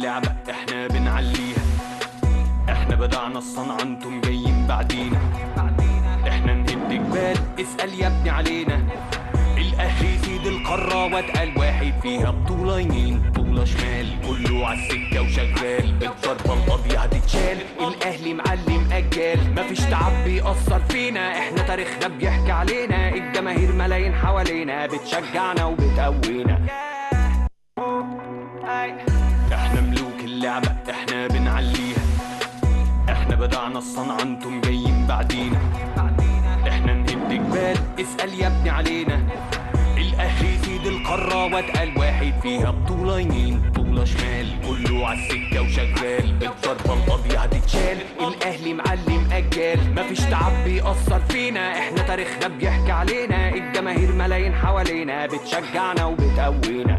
اللعبة احنا بنعليها احنا بدعنا الصنعة انتم جايين بعدينا احنا نهد جبال اسأل يا ابني علينا الاهلي سيد القارة واتقل واحد فيها بطولة يمين بطولة شمال كله عالسكة وشغال الضربة القاضية هتتشال الاهلي معلم اجال مفيش تعب بيأثر فينا احنا تاريخنا بيحكي علينا الجماهير ملايين حوالينا بتشجعنا وبتقوينا احنا ملوك اللعبة احنا بنعليها احنا بدعنا الصنعة انتم جايين بعدينا احنا نهد جبال اسأل يا ابني علينا الاهلي سيد القارة واتقل واحد فيها بطولة يمين بطولة شمال كله عالسكة وشغال الضربة القاضية هتتشال الاهلي معلم اجال مفيش تعب بيأثر فينا احنا تاريخنا بيحكي علينا الجماهير ملايين حوالينا بتشجعنا وبتقوينا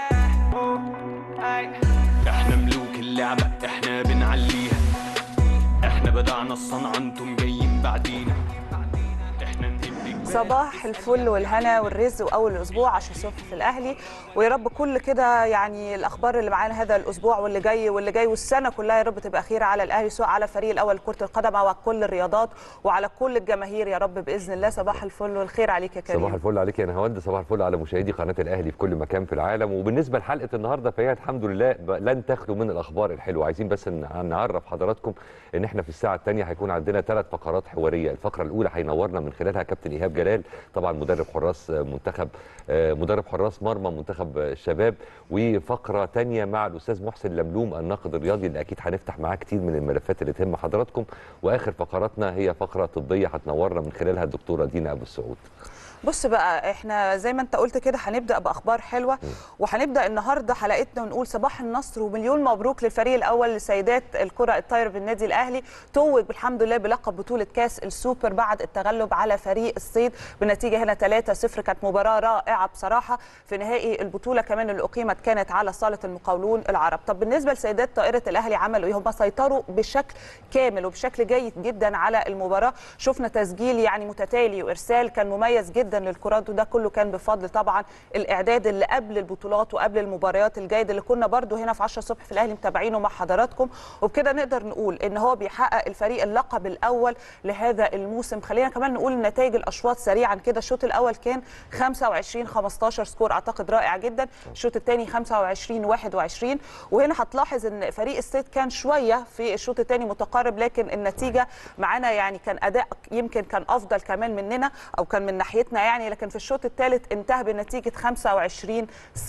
احنا ملوك اللعبة احنا بنعليها احنا بدعنا الصنعة انتم جايين بعدينا احنا نهد جبال صباح الفل والهنا والرزق واول الاسبوع عشان صفة الاهلي ويا رب كل كده يعني الاخبار اللي معانا هذا الاسبوع واللي جاي واللي جاي والسنه كلها يا رب تبقى خير على الاهلي سواء على فريق الاول كره القدم او على كل الرياضات وعلى كل الجماهير يا رب باذن الله صباح الفل والخير عليك يا كريم صباح الفل عليك يا نهاوند صباح الفل على مشاهدي قناه الاهلي في كل مكان في العالم وبالنسبه لحلقه النهارده فهي الحمد لله ب- لن تخلو من الاخبار الحلوه عايزين بس ن- نعرف حضراتكم ان احنا في الساعه الثانيه هيكون عندنا ثلاث فقرات حواريه الفقره الاولى هينورنا من خلالها كابتن ايهاب جلال طبعا مدرب حراس منتخب آه، مدرب حراس مرمى منتخب الشباب وفقره ثانيه مع الاستاذ محسن لملوم الناقد الرياضي اللي اكيد هنفتح معاه كتير من الملفات اللي تهم حضراتكم واخر فقراتنا هي فقره طبيه هتنورنا من خلالها الدكتوره دينا ابو السعود بص بقى احنا زي ما انت قلت كده هنبدا باخبار حلوه وهنبدا النهارده حلقتنا ونقول صباح النصر ومليون مبروك للفريق الاول لسيدات الكره الطايره بالنادي الاهلي توج بالحمد لله بلقب بطوله كاس السوبر بعد التغلب على فريق الصيد بنتيجه هنا 3-0 كانت مباراه رائعه بصراحه في نهائي البطوله كمان اللي اقيمت كانت على صاله المقاولون العرب طب بالنسبه لسيدات طائره الاهلي عملوا ايه هم سيطروا بشكل كامل وبشكل جيد جدا على المباراه شفنا تسجيل يعني متتالي وارسال كان مميز جدا للكرات وده كله كان بفضل طبعا الاعداد اللي قبل البطولات وقبل المباريات الجيد اللي كنا برده هنا في 10 الصبح في الاهلي متابعينه مع حضراتكم وبكده نقدر نقول ان هو بيحقق الفريق اللقب الاول لهذا الموسم خلينا كمان نقول نتائج الاشواط سريعا كده الشوط الاول كان 25 15 سكور اعتقد رائع جدا الشوط الثاني 25 21 وهنا هتلاحظ ان فريق الصيد كان شويه في الشوط الثاني متقارب لكن النتيجه معانا يعني كان اداء يمكن كان افضل كمان مننا او كان من ناحيتنا يعني لكن في الشوط الثالث انتهى بنتيجه 25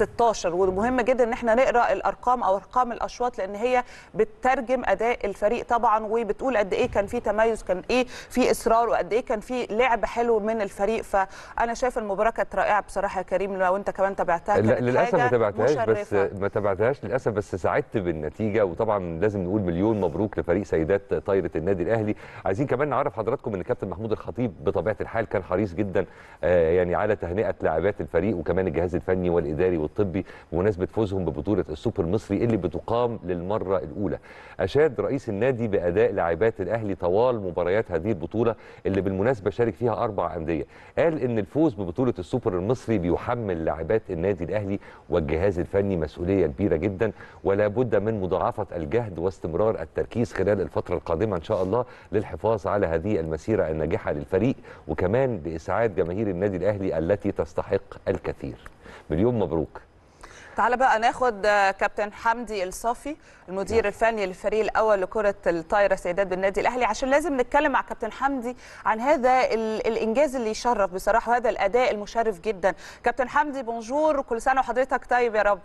16 ومهم جدا ان احنا نقرا الارقام او ارقام الاشواط لان هي بتترجم اداء الفريق طبعا وبتقول قد ايه كان في تميز كان ايه في اصرار وقد ايه كان في لعب حلو من الفريق فانا شايف المباراه كانت رائعه بصراحه يا كريم لو انت كمان تابعتها لا كانت للاسف ما حاجة تابعتهاش بس مشرفة. ما تابعتهاش للاسف بس سعدت بالنتيجه وطبعا لازم نقول مليون مبروك لفريق سيدات طايره النادي الاهلي عايزين كمان نعرف حضراتكم ان كابتن محمود الخطيب بطبيعه الحال كان حريص جدا آه، يعني على تهنئه لاعبات الفريق وكمان الجهاز الفني والاداري والطبي بمناسبه فوزهم ببطوله السوبر المصري اللي بتقام للمره الاولى اشاد رئيس النادي باداء لاعبات الاهلي طوال مباريات هذه البطوله اللي بالمناسبه شارك فيها اربع انديه قال ان الفوز ببطوله السوبر المصري بيحمل لاعبات النادي الاهلي والجهاز الفني مسؤوليه كبيره جدا ولا بد من مضاعفه الجهد واستمرار التركيز خلال الفتره القادمه ان شاء الله للحفاظ على هذه المسيره الناجحه للفريق وكمان لاسعاد جماهير النادي الاهلي التي تستحق الكثير مليون مبروك تعالى بقى ناخد آه، كابتن حمدي الصافي المدير الفني للفريق الاول لكره الطايره سيدات بالنادي الاهلي عشان لازم نتكلم مع كابتن حمدي عن هذا ال- الانجاز اللي يشرف بصراحه هذا الاداء المشرف جدا كابتن حمدي بونجور وكل سنه وحضرتك طيب يا رب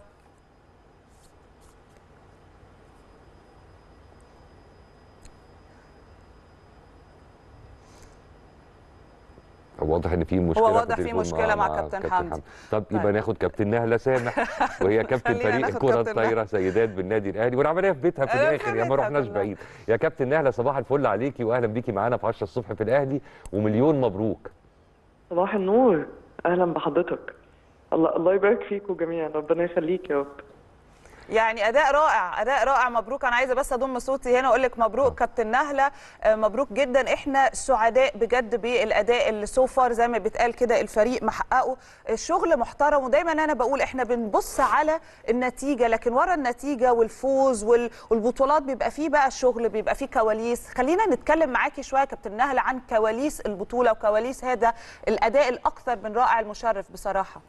هو واضح ان في مشكله واضح في التليفون مشكلة مع كابتن حمدي. طب يبقى طيب. ناخد كابتن نهله سامح وهي كابتن خلينا فريق ناخد الكره كابتن الطايره سيدات بالنادي الاهلي والعمليه في بيتها في أنا في الاخر يا ما بيتها رحناش والله. بعيد يا كابتن نهله صباح الفل عليكي واهلا بيكي معانا في 10 الصبح في الاهلي ومليون مبروك صباح النور اهلا بحضرتك الله الله يبارك فيكم جميعا ربنا يخليك يا رب يعني اداء رائع اداء رائع مبروك انا عايزه بس اضم صوتي هنا واقول لك مبروك كابتن نهله آه، مبروك جدا احنا سعداء بجد بالاداء اللي سو فار زي ما بيتقال كده الفريق محققه الشغل محترم ودايما انا بقول احنا بنبص على النتيجه لكن ورا النتيجه والفوز وال- والبطولات بيبقى فيه بقى شغل بيبقى فيه كواليس خلينا نتكلم معاكي شويه يا كابتن نهله عن كواليس البطوله وكواليس هذا الاداء الاكثر من رائع المشرف بصراحه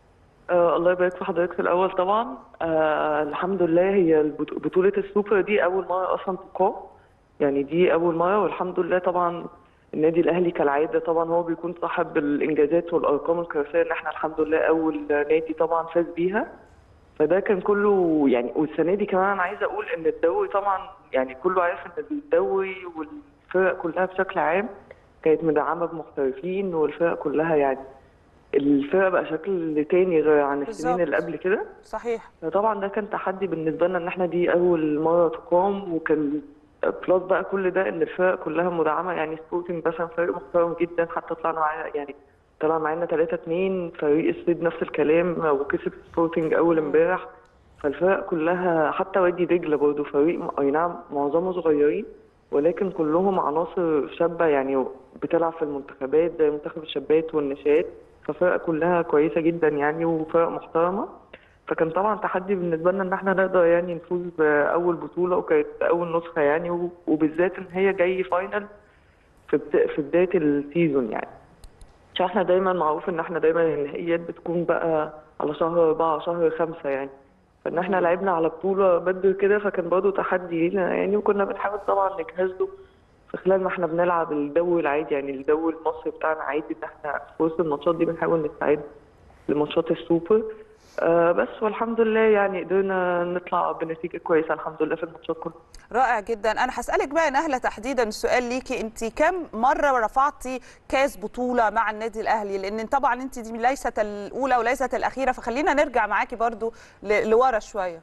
آه الله يبارك في حضرتك في الاول طبعا آه الحمد لله هي البط- بطوله السوبر دي اول مره اصلا تقام يعني دي اول مره والحمد لله طبعا النادي الاهلي كالعاده طبعا هو بيكون صاحب الانجازات والارقام القياسيه ان احنا الحمد لله اول نادي طبعا فاز بيها فده كان كله يعني والسنه دي كمان انا عايزه اقول ان الدوري طبعا يعني كله عارف ان الدوري والفرق كلها بشكل عام كانت مدعمه بمحترفين والفرق كلها يعني الفرق بقى شكل تاني غير عن السنين بالظبط. اللي قبل كده صحيح فطبعا ده كان تحدي بالنسبه لنا ان احنا دي اول مره تقام وكان بلس بقى كل ده ان الفرق كلها مدعمه يعني سبورتنج مثلا فريق محترم جدا حتى طلعنا معانا يعني طلع معانا 3 2 فريق السيد نفس الكلام وكسب سبورتنج اول امبارح فالفرق كلها حتى وادي دجله برضه فريق اي نعم معظمه صغيرين ولكن كلهم عناصر شابه يعني بتلعب في المنتخبات زي منتخب الشابات والناشئات ففرق كلها كويسه جدا يعني وفرق محترمه فكان طبعا تحدي بالنسبه لنا ان احنا نقدر يعني نفوز باول بطوله وكانت اول نسخه يعني و- وبالذات ان هي جاي فاينل في بدا- في بدايه السيزون يعني عشان احنا دايما معروف ان احنا دايما النهائيات بتكون بقى على شهر أربعة شهر خمسة يعني فان احنا لعبنا على بطولة بدري كده فكان برضه تحدي لينا يعني وكنا بنحاول طبعا نجهز له في خلال ما احنا بنلعب الدوري العادي يعني الدوري المصري بتاعنا عادي ان احنا في وسط الماتشات دي بنحاول نستعد لماتشات السوبر آه بس والحمد لله يعني قدرنا نطلع بنتيجة كويسة الحمد لله في الماتشات كلها رائع جدا انا هسالك بقى يا نهله تحديدا السؤال ليكي انت كم مره رفعتي كاس بطوله مع النادي الاهلي لان طبعا انت دي ليست الاولى وليست الاخيره فخلينا نرجع معاكي برضو ل- لورا شويه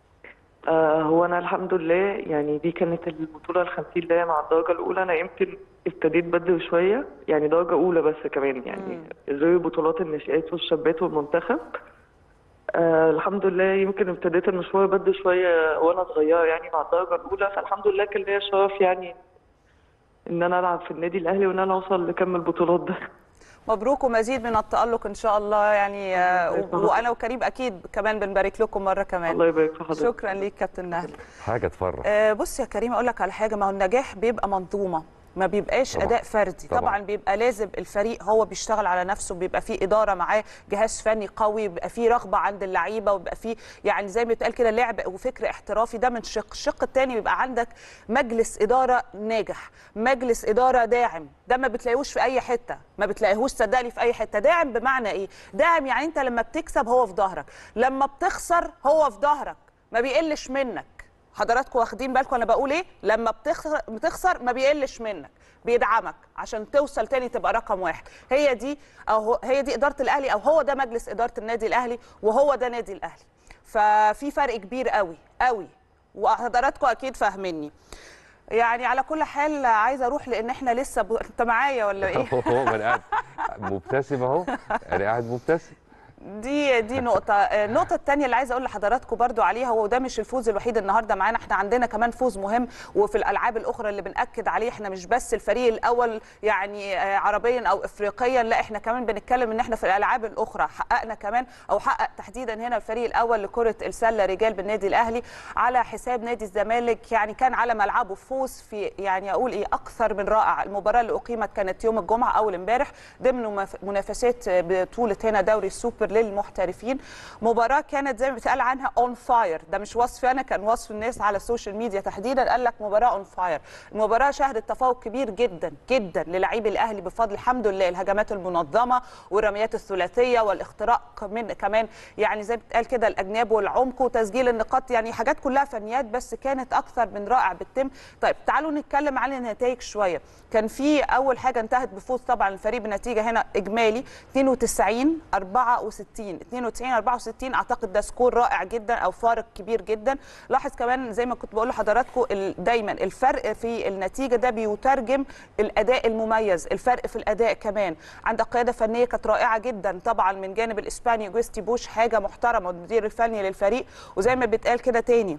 آه هو انا الحمد لله يعني دي كانت البطوله الخمسين ليا مع الدرجه الاولى انا يمكن ابتديت بدري شويه يعني درجه اولى بس كمان يعني غير بطولات الناشئات والشابات والمنتخب آه الحمد لله يمكن ابتديت المشوار بدري شويه وانا صغيره يعني مع الدرجه الاولى فالحمد لله كان ليا شرف يعني ان انا العب في النادي الاهلي وان انا اوصل لكم البطولات ده مبروك ومزيد من التالق ان شاء الله يعني آه، يبارك و- فيك. وانا وكريم اكيد كمان بنبارك لكم مره كمان الله يبارك في حضرتك شكرا ليك كابتن نهله حاجه تفرح آه، بص يا كريم اقول لك على حاجه ما هو النجاح بيبقى منظومه ما بيبقاش طبعاً. اداء فردي طبعاً. طبعا, طبعا بيبقى لازم الفريق هو بيشتغل على نفسه بيبقى فيه اداره معاه جهاز فني قوي بيبقى فيه رغبه عند اللعيبه وبيبقى فيه يعني زي ما بيتقال كده لعب وفكر احترافي ده من شق الشق الثاني بيبقى عندك مجلس اداره ناجح مجلس اداره داعم ده ما بتلاقيهوش في اي حته ما بتلاقيهوش صدقني في اي حته داعم بمعنى ايه داعم يعني انت لما بتكسب هو في ظهرك لما بتخسر هو في ظهرك ما بيقلش منك حضراتكم واخدين بالكم انا بقول ايه لما بتخسر بتخسر ما بيقلش منك بيدعمك عشان توصل تاني تبقى رقم واحد هي دي او هو- هي دي اداره الاهلي او هو ده مجلس اداره النادي الاهلي وهو ده نادي الاهلي ففي فرق كبير قوي قوي وحضراتكم اكيد فاهميني يعني على كل حال عايزه اروح لان احنا لسه ب... انت معايا ولا ايه هو ما انا قاعد مبتسم اهو انا قاعد مبتسم دي دي نقطة، النقطة الثانية اللي عايزة أقول لحضراتكم برضو عليها وده مش الفوز الوحيد النهاردة معانا، احنا عندنا كمان فوز مهم وفي الألعاب الأخرى اللي بنأكد عليه احنا مش بس الفريق الأول يعني آه، عربيا أو إفريقيا، لا احنا كمان بنتكلم إن احنا في الألعاب الأخرى حققنا كمان أو حقق تحديدا هنا الفريق الأول لكرة السلة رجال بالنادي الأهلي على حساب نادي الزمالك يعني كان على ملعبه فوز في يعني أقول إيه أكثر من رائع، المباراة اللي أقيمت كانت يوم الجمعة أول امبارح ضمن مف- منافسات بطولة هنا دوري السوبر للمحترفين مباراة كانت زي ما بيتقال عنها اون فاير ده مش وصفي انا كان وصف الناس على السوشيال ميديا تحديدا قال لك مباراة اون فاير المباراة شهدت تفوق كبير جدا جدا للاعبي الاهلي بفضل الحمد لله الهجمات المنظمة والرميات الثلاثية والاختراق من كمان يعني زي ما بيتقال كده الاجناب والعمق وتسجيل النقاط يعني حاجات كلها فنيات بس كانت اكثر من رائع بتتم طيب تعالوا نتكلم عن النتائج شويه كان في اول حاجه انتهت بفوز طبعا الفريق بنتيجه هنا اجمالي 92 64 64 92 64 اعتقد ده سكور رائع جدا او فارق كبير جدا لاحظ كمان زي ما كنت بقول لحضراتكم ال- دايما الفرق في النتيجه ده بيترجم الاداء المميز الفرق في الاداء كمان عندك قياده فنيه كانت رائعه جدا طبعا من جانب الاسباني جوستي بوش حاجه محترمه المدير الفني للفريق وزي ما بيتقال كده تاني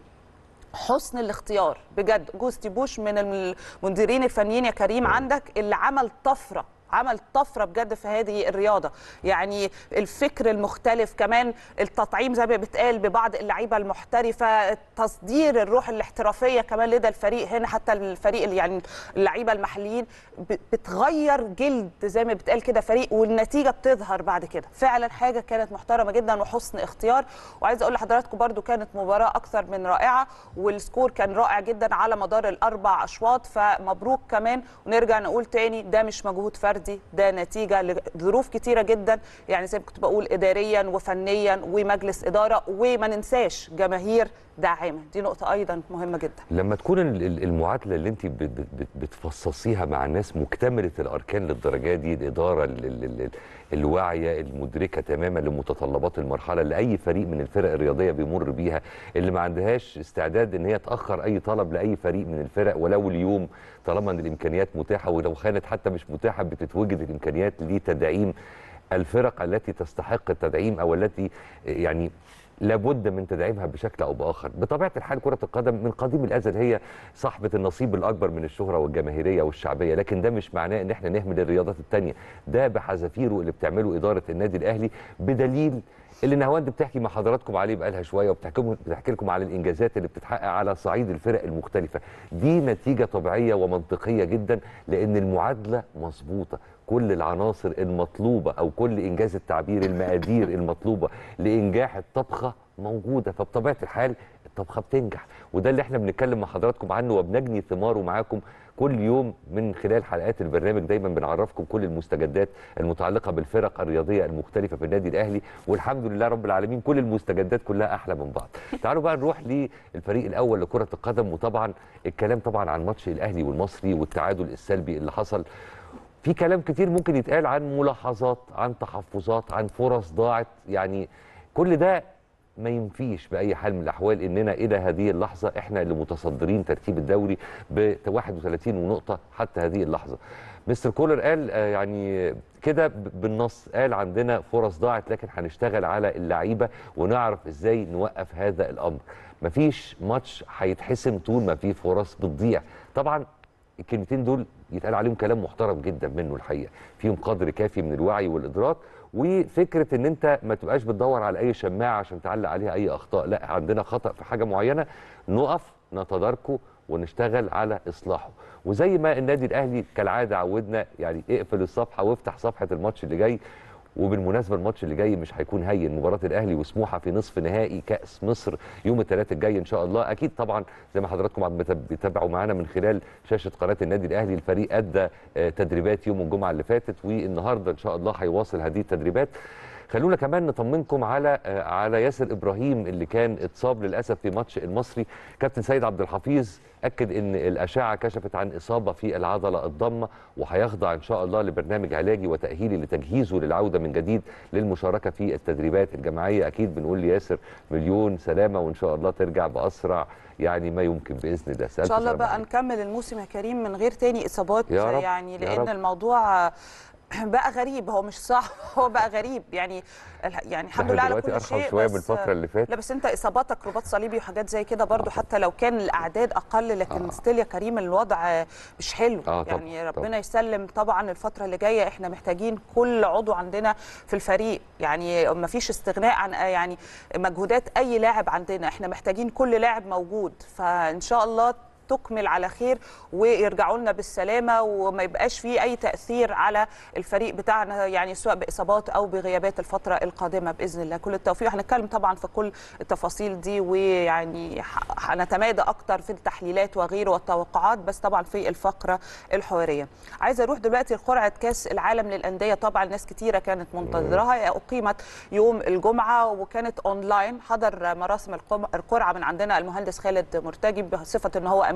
حسن الاختيار بجد جوستي بوش من المديرين الفنيين يا كريم عندك اللي عمل طفره عمل طفره بجد في هذه الرياضه يعني الفكر المختلف كمان التطعيم زي ما بيتقال ببعض اللعيبه المحترفه تصدير الروح الاحترافيه كمان لدى الفريق هنا حتى الفريق اللي يعني اللعيبه المحليين ب- بتغير جلد زي ما بيتقال كده فريق والنتيجه بتظهر بعد كده فعلا حاجه كانت محترمه جدا وحسن اختيار وعايزه اقول لحضراتكم برده كانت مباراه اكثر من رائعه والسكور كان رائع جدا على مدار الاربع اشواط فمبروك كمان ونرجع نقول تاني ده مش مجهود فردي ده نتيجه لظروف كتيره جدا يعني زي ما كنت بقول اداريا وفنيا ومجلس اداره وما ننساش جماهير داعمه دي نقطه ايضا مهمه جدا لما تكون ال- ال- المعادله اللي انت بت- بت- بت- بتفصصيها مع ناس مكتمله الاركان للدرجه دي الاداره ال- ال- ال- الواعيه المدركه تماما لمتطلبات المرحله اللي اي فريق من الفرق الرياضيه بيمر بيها اللي ما عندهاش استعداد ان هي تاخر اي طلب لاي فريق من الفرق ولو اليوم طالما ان الامكانيات متاحه ولو كانت حتى مش متاحه بتتوجد الامكانيات لتدعيم الفرق التي تستحق التدعيم او التي يعني لابد من تدعيمها بشكل او باخر بطبيعه الحال كره القدم من قديم الازل هي صاحبه النصيب الاكبر من الشهره والجماهيريه والشعبيه لكن ده مش معناه ان احنا نهمل الرياضات التانية ده بحذافيره اللي بتعمله اداره النادي الاهلي بدليل اللي نهاوند بتحكي مع حضراتكم عليه بقالها شويه وبتحكي بتحكي لكم على الانجازات اللي بتتحقق على صعيد الفرق المختلفه دي نتيجه طبيعيه ومنطقيه جدا لان المعادله مظبوطه كل العناصر المطلوبه او كل انجاز التعبير المقادير المطلوبه لانجاح الطبخه موجوده فبطبيعه الحال الطبخه بتنجح وده اللي احنا بنتكلم مع حضراتكم عنه وبنجني ثماره معاكم كل يوم من خلال حلقات البرنامج دايما بنعرفكم كل المستجدات المتعلقه بالفرق الرياضيه المختلفه في النادي الاهلي والحمد لله رب العالمين كل المستجدات كلها احلى من بعض تعالوا بقى نروح للفريق الاول لكره القدم وطبعا الكلام طبعا عن ماتش الاهلي والمصري والتعادل السلبي اللي حصل في كلام كتير ممكن يتقال عن ملاحظات عن تحفظات عن فرص ضاعت يعني كل ده ما ينفيش باي حال من الاحوال اننا الى هذه اللحظه احنا اللي متصدرين ترتيب الدوري ب 31 نقطه حتى هذه اللحظه مستر كولر قال آه، يعني كده ب- بالنص قال عندنا فرص ضاعت لكن هنشتغل على اللعيبه ونعرف ازاي نوقف هذا الامر مفيش ماتش هيتحسم طول ما في فرص بتضيع طبعا الكلمتين دول يتقال عليهم كلام محترم جدا منه الحقيقه فيهم قدر كافي من الوعي والادراك وفكره ان انت ما تبقاش بتدور على اي شماعه عشان تعلق عليها اي اخطاء لا عندنا خطا في حاجه معينه نقف نتداركه ونشتغل على اصلاحه وزي ما النادي الاهلي كالعاده عودنا يعني اقفل الصفحه وافتح صفحه الماتش اللي جاي وبالمناسبه الماتش اللي جاي مش هيكون هين مباراه الاهلي وسموحه في نصف نهائي كاس مصر يوم الثلاث الجاي ان شاء الله اكيد طبعا زي ما حضراتكم عم بت- بتتابعوا معانا من خلال شاشه قناه النادي الاهلي الفريق ادى آه، تدريبات يوم الجمعه اللي فاتت والنهارده ان شاء الله هيواصل هذه التدريبات خلونا كمان نطمنكم على آه، على ياسر ابراهيم اللي كان اتصاب للاسف في ماتش المصري كابتن سيد عبد الحفيظ اكد ان الاشعه كشفت عن اصابه في العضله الضمه وهيخضع ان شاء الله لبرنامج علاجي وتاهيلي لتجهيزه للعوده من جديد للمشاركه في التدريبات الجماعيه اكيد بنقول لياسر مليون سلامه وان شاء الله ترجع باسرع يعني ما يمكن باذن الله ان شاء الله بقى نكمل الموسم يا كريم من غير تاني اصابات يا رب، يعني يا لان رب. الموضوع بقى غريب هو مش صعب هو بقى غريب يعني الح- يعني الحمد لله على دلوقتي كل ارحم شيء شويه بس- من الفتره اللي فاتت لا بس انت اصاباتك رباط صليبي وحاجات زي كده برضو حتى لو كان الاعداد اقل لكن آه. ستيل يا كريم الوضع مش حلو آه، طبعاً، يعني ربنا طبعاً. يسلم طبعا الفتره اللي جايه احنا محتاجين كل عضو عندنا في الفريق يعني ما فيش استغناء عن يعني مجهودات اي لاعب عندنا احنا محتاجين كل لاعب موجود فان شاء الله تكمل على خير ويرجعوا لنا بالسلامه وما يبقاش فيه اي تاثير على الفريق بتاعنا يعني سواء باصابات او بغيابات الفتره القادمه باذن الله كل التوفيق هنتكلم طبعا في كل التفاصيل دي ويعني ح- هنتمادى اكتر في التحليلات وغيره والتوقعات بس طبعا في الفقره الحواريه عايزه اروح دلوقتي لقرعه كاس العالم للانديه طبعا ناس كتيره كانت منتظراها اقيمت يوم الجمعه وكانت اونلاين حضر مراسم القم- القرعه من عندنا المهندس خالد مرتجي بصفه ان هو امين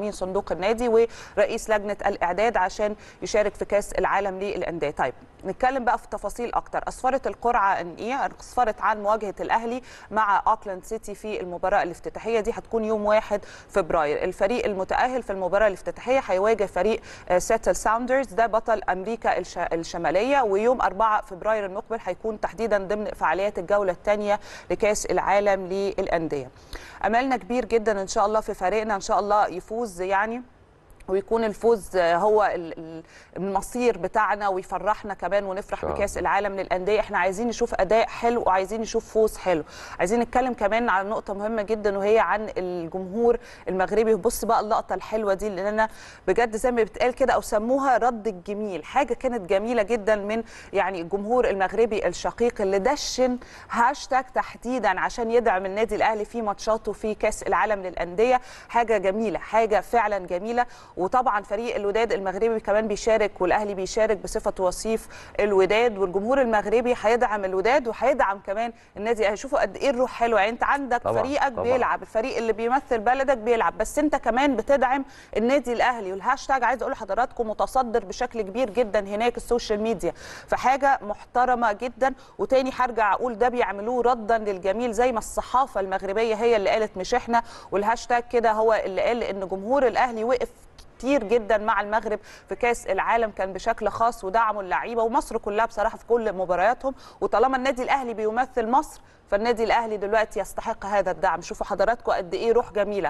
امين صندوق النادي ورئيس لجنه الاعداد عشان يشارك في كاس العالم للانديه طيب نتكلم بقى في تفاصيل اكتر اسفرت القرعه عن ايه اسفرت عن مواجهه الاهلي مع اوكلاند سيتي في المباراه الافتتاحيه دي هتكون يوم 1 فبراير الفريق المتاهل في المباراه الافتتاحيه هيواجه فريق سيتل ساوندرز ده بطل امريكا الش- الشماليه ويوم 4 فبراير المقبل هيكون تحديدا ضمن فعاليات الجوله الثانيه لكاس العالم للانديه املنا كبير جدا ان شاء الله في فريقنا ان شاء الله يفوز يعني ويكون الفوز هو ال- ال- المصير بتاعنا ويفرحنا كمان ونفرح شاء بكاس العالم للانديه احنا عايزين نشوف اداء حلو وعايزين نشوف فوز حلو عايزين نتكلم كمان على نقطه مهمه جدا وهي عن الجمهور المغربي بص بقى اللقطه الحلوه دي اللي انا بجد زي ما بتقال كده او سموها رد الجميل حاجه كانت جميله جدا من يعني الجمهور المغربي الشقيق اللي دشن هاشتاج تحديدا عشان يدعم النادي الاهلي في ماتشاته في كاس العالم للانديه حاجه جميله حاجه فعلا جميله وطبعا فريق الوداد المغربي كمان بيشارك والاهلي بيشارك بصفه وصيف الوداد والجمهور المغربي هيدعم الوداد وهيدعم كمان النادي الاهلي شوفوا قد ايه الروح حلوه يعني انت عندك طبعاً، فريقك طبعاً. بيلعب الفريق اللي بيمثل بلدك بيلعب بس انت كمان بتدعم النادي الاهلي والهاشتاج عايز اقول لحضراتكم متصدر بشكل كبير جدا هناك السوشيال ميديا فحاجه محترمه جدا وتاني هرجع اقول ده بيعملوه ردا للجميل زي ما الصحافه المغربيه هي اللي قالت مش احنا والهاشتاج كده هو اللي قال ان جمهور الاهلي وقف كتير جدا مع المغرب في كاس العالم كان بشكل خاص ودعموا اللعيبه ومصر كلها بصراحه في كل مبارياتهم وطالما النادي الاهلي بيمثل مصر فالنادي الاهلي دلوقتي يستحق هذا الدعم شوفوا حضراتكم قد ايه روح جميله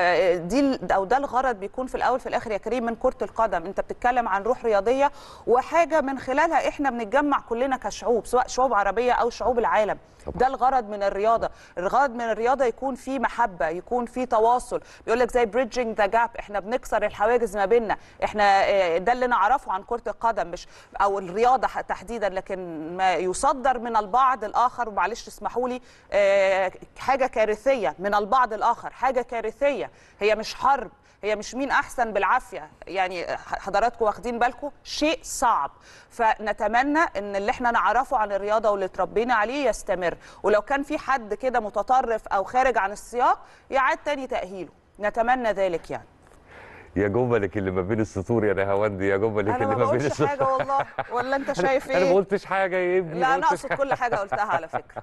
فدي ال- او ده الغرض بيكون في الاول في الاخر يا كريم من كره القدم انت بتتكلم عن روح رياضيه وحاجه من خلالها احنا بنتجمع كلنا كشعوب سواء شعوب عربيه او شعوب العالم طبعاً. ده الغرض من الرياضه الغرض من الرياضه يكون في محبه يكون في تواصل بيقول لك زي بريدجينج ذا جاب احنا بنكسر الحواجز ما بيننا احنا آه، ده اللي نعرفه عن كره القدم مش او الرياضه ح- تحديدا لكن ما يصدر من البعض الاخر ومعلش اسمحوا لي آه، حاجه كارثيه من البعض الاخر حاجه كارثيه هي مش حرب هي مش مين احسن بالعافيه يعني حضراتكم واخدين بالكم شيء صعب فنتمنى ان اللي احنا نعرفه عن الرياضه واللي اتربينا عليه يستمر ولو كان في حد كده متطرف او خارج عن السياق يعاد تاني تاهيله نتمنى ذلك يعني يا جملك اللي ما بين السطور يا نهاوندي يا جملك انا اللي ما ما بين بقولش السطور حاجه والله ولا انت شايف انا ما ايه قلتش حاجه يا ابني لا ما انا قلتش اقصد كل حاجه قلتها على فكره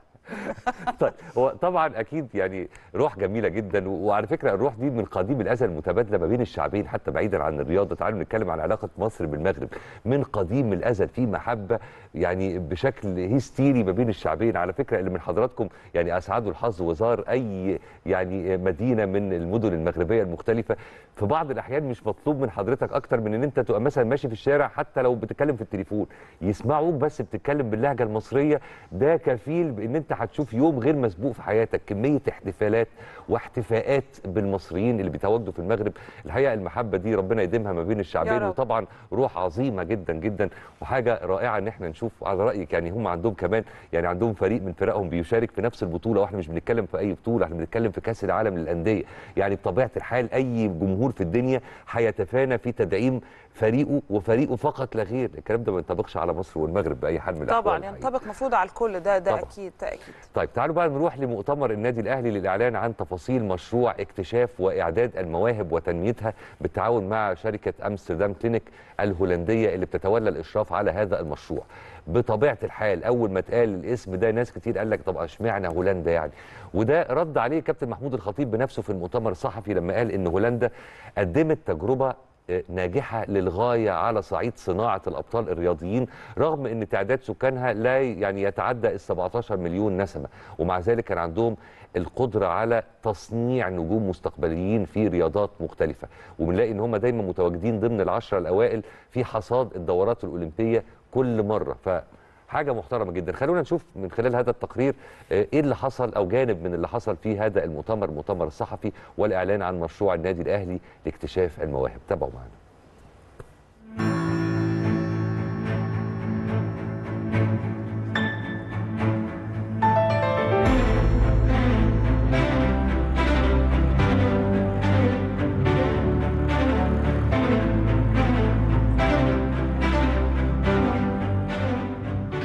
طيب هو طبعا اكيد يعني روح جميله جدا و- وعلى فكره الروح دي من قديم الازل متبادله ما بين الشعبين حتى بعيدا عن الرياضه تعالوا نتكلم عن علاقه مصر بالمغرب من قديم الازل في محبه يعني بشكل هيستيري ما بين الشعبين على فكره اللي من حضراتكم يعني اسعدوا الحظ وزار اي يعني مدينه من المدن المغربيه المختلفه في بعض الاحيان مش مطلوب من حضرتك اكتر من ان انت تبقى مثلا ماشي في الشارع حتى لو بتتكلم في التليفون يسمعوك بس بتتكلم باللهجه المصريه ده كفيل بان انت هتشوف يوم غير مسبوق في حياتك كميه احتفالات واحتفاءات بالمصريين اللي بيتواجدوا في المغرب الحقيقه المحبه دي ربنا يديمها ما بين الشعبين رب. وطبعا روح عظيمه جدا جدا وحاجه رائعه ان احنا نشوف على رايك يعني هم عندهم كمان يعني عندهم فريق من فرقهم بيشارك في نفس البطوله واحنا مش بنتكلم في اي بطوله احنا بنتكلم في كاس العالم للانديه يعني بطبيعه الحال اي جمهور في الدنيا هيتفانى في تدعيم فريقه وفريقه فقط لا غير الكلام ده ما ينطبقش على مصر والمغرب باي حال من الاحوال طبعا الحقيقة. ينطبق مفروض على الكل ده ده طبعاً. اكيد تاكيد طيب تعالوا بقى نروح لمؤتمر النادي الاهلي للاعلان عن تفاصيل مشروع اكتشاف واعداد المواهب وتنميتها بالتعاون مع شركه امستردام كلينيك الهولنديه اللي بتتولى الاشراف على هذا المشروع. بطبيعه الحال اول ما اتقال الاسم ده ناس كتير قال لك طب اشمعنى هولندا يعني؟ وده رد عليه كابتن محمود الخطيب بنفسه في المؤتمر الصحفي لما قال ان هولندا قدمت تجربه ناجحة للغاية على صعيد صناعة الأبطال الرياضيين رغم أن تعداد سكانها لا يعني يتعدى ال 17 مليون نسمة ومع ذلك كان عندهم القدرة على تصنيع نجوم مستقبليين في رياضات مختلفة وبنلاقي أن هم دايما متواجدين ضمن العشرة الأوائل في حصاد الدورات الأولمبية كل مرة ف حاجه محترمه جدا خلونا نشوف من خلال هذا التقرير آه، ايه اللي حصل او جانب من اللي حصل في هذا المؤتمر المؤتمر الصحفي والاعلان عن مشروع النادي الاهلي لاكتشاف المواهب تابعوا معنا The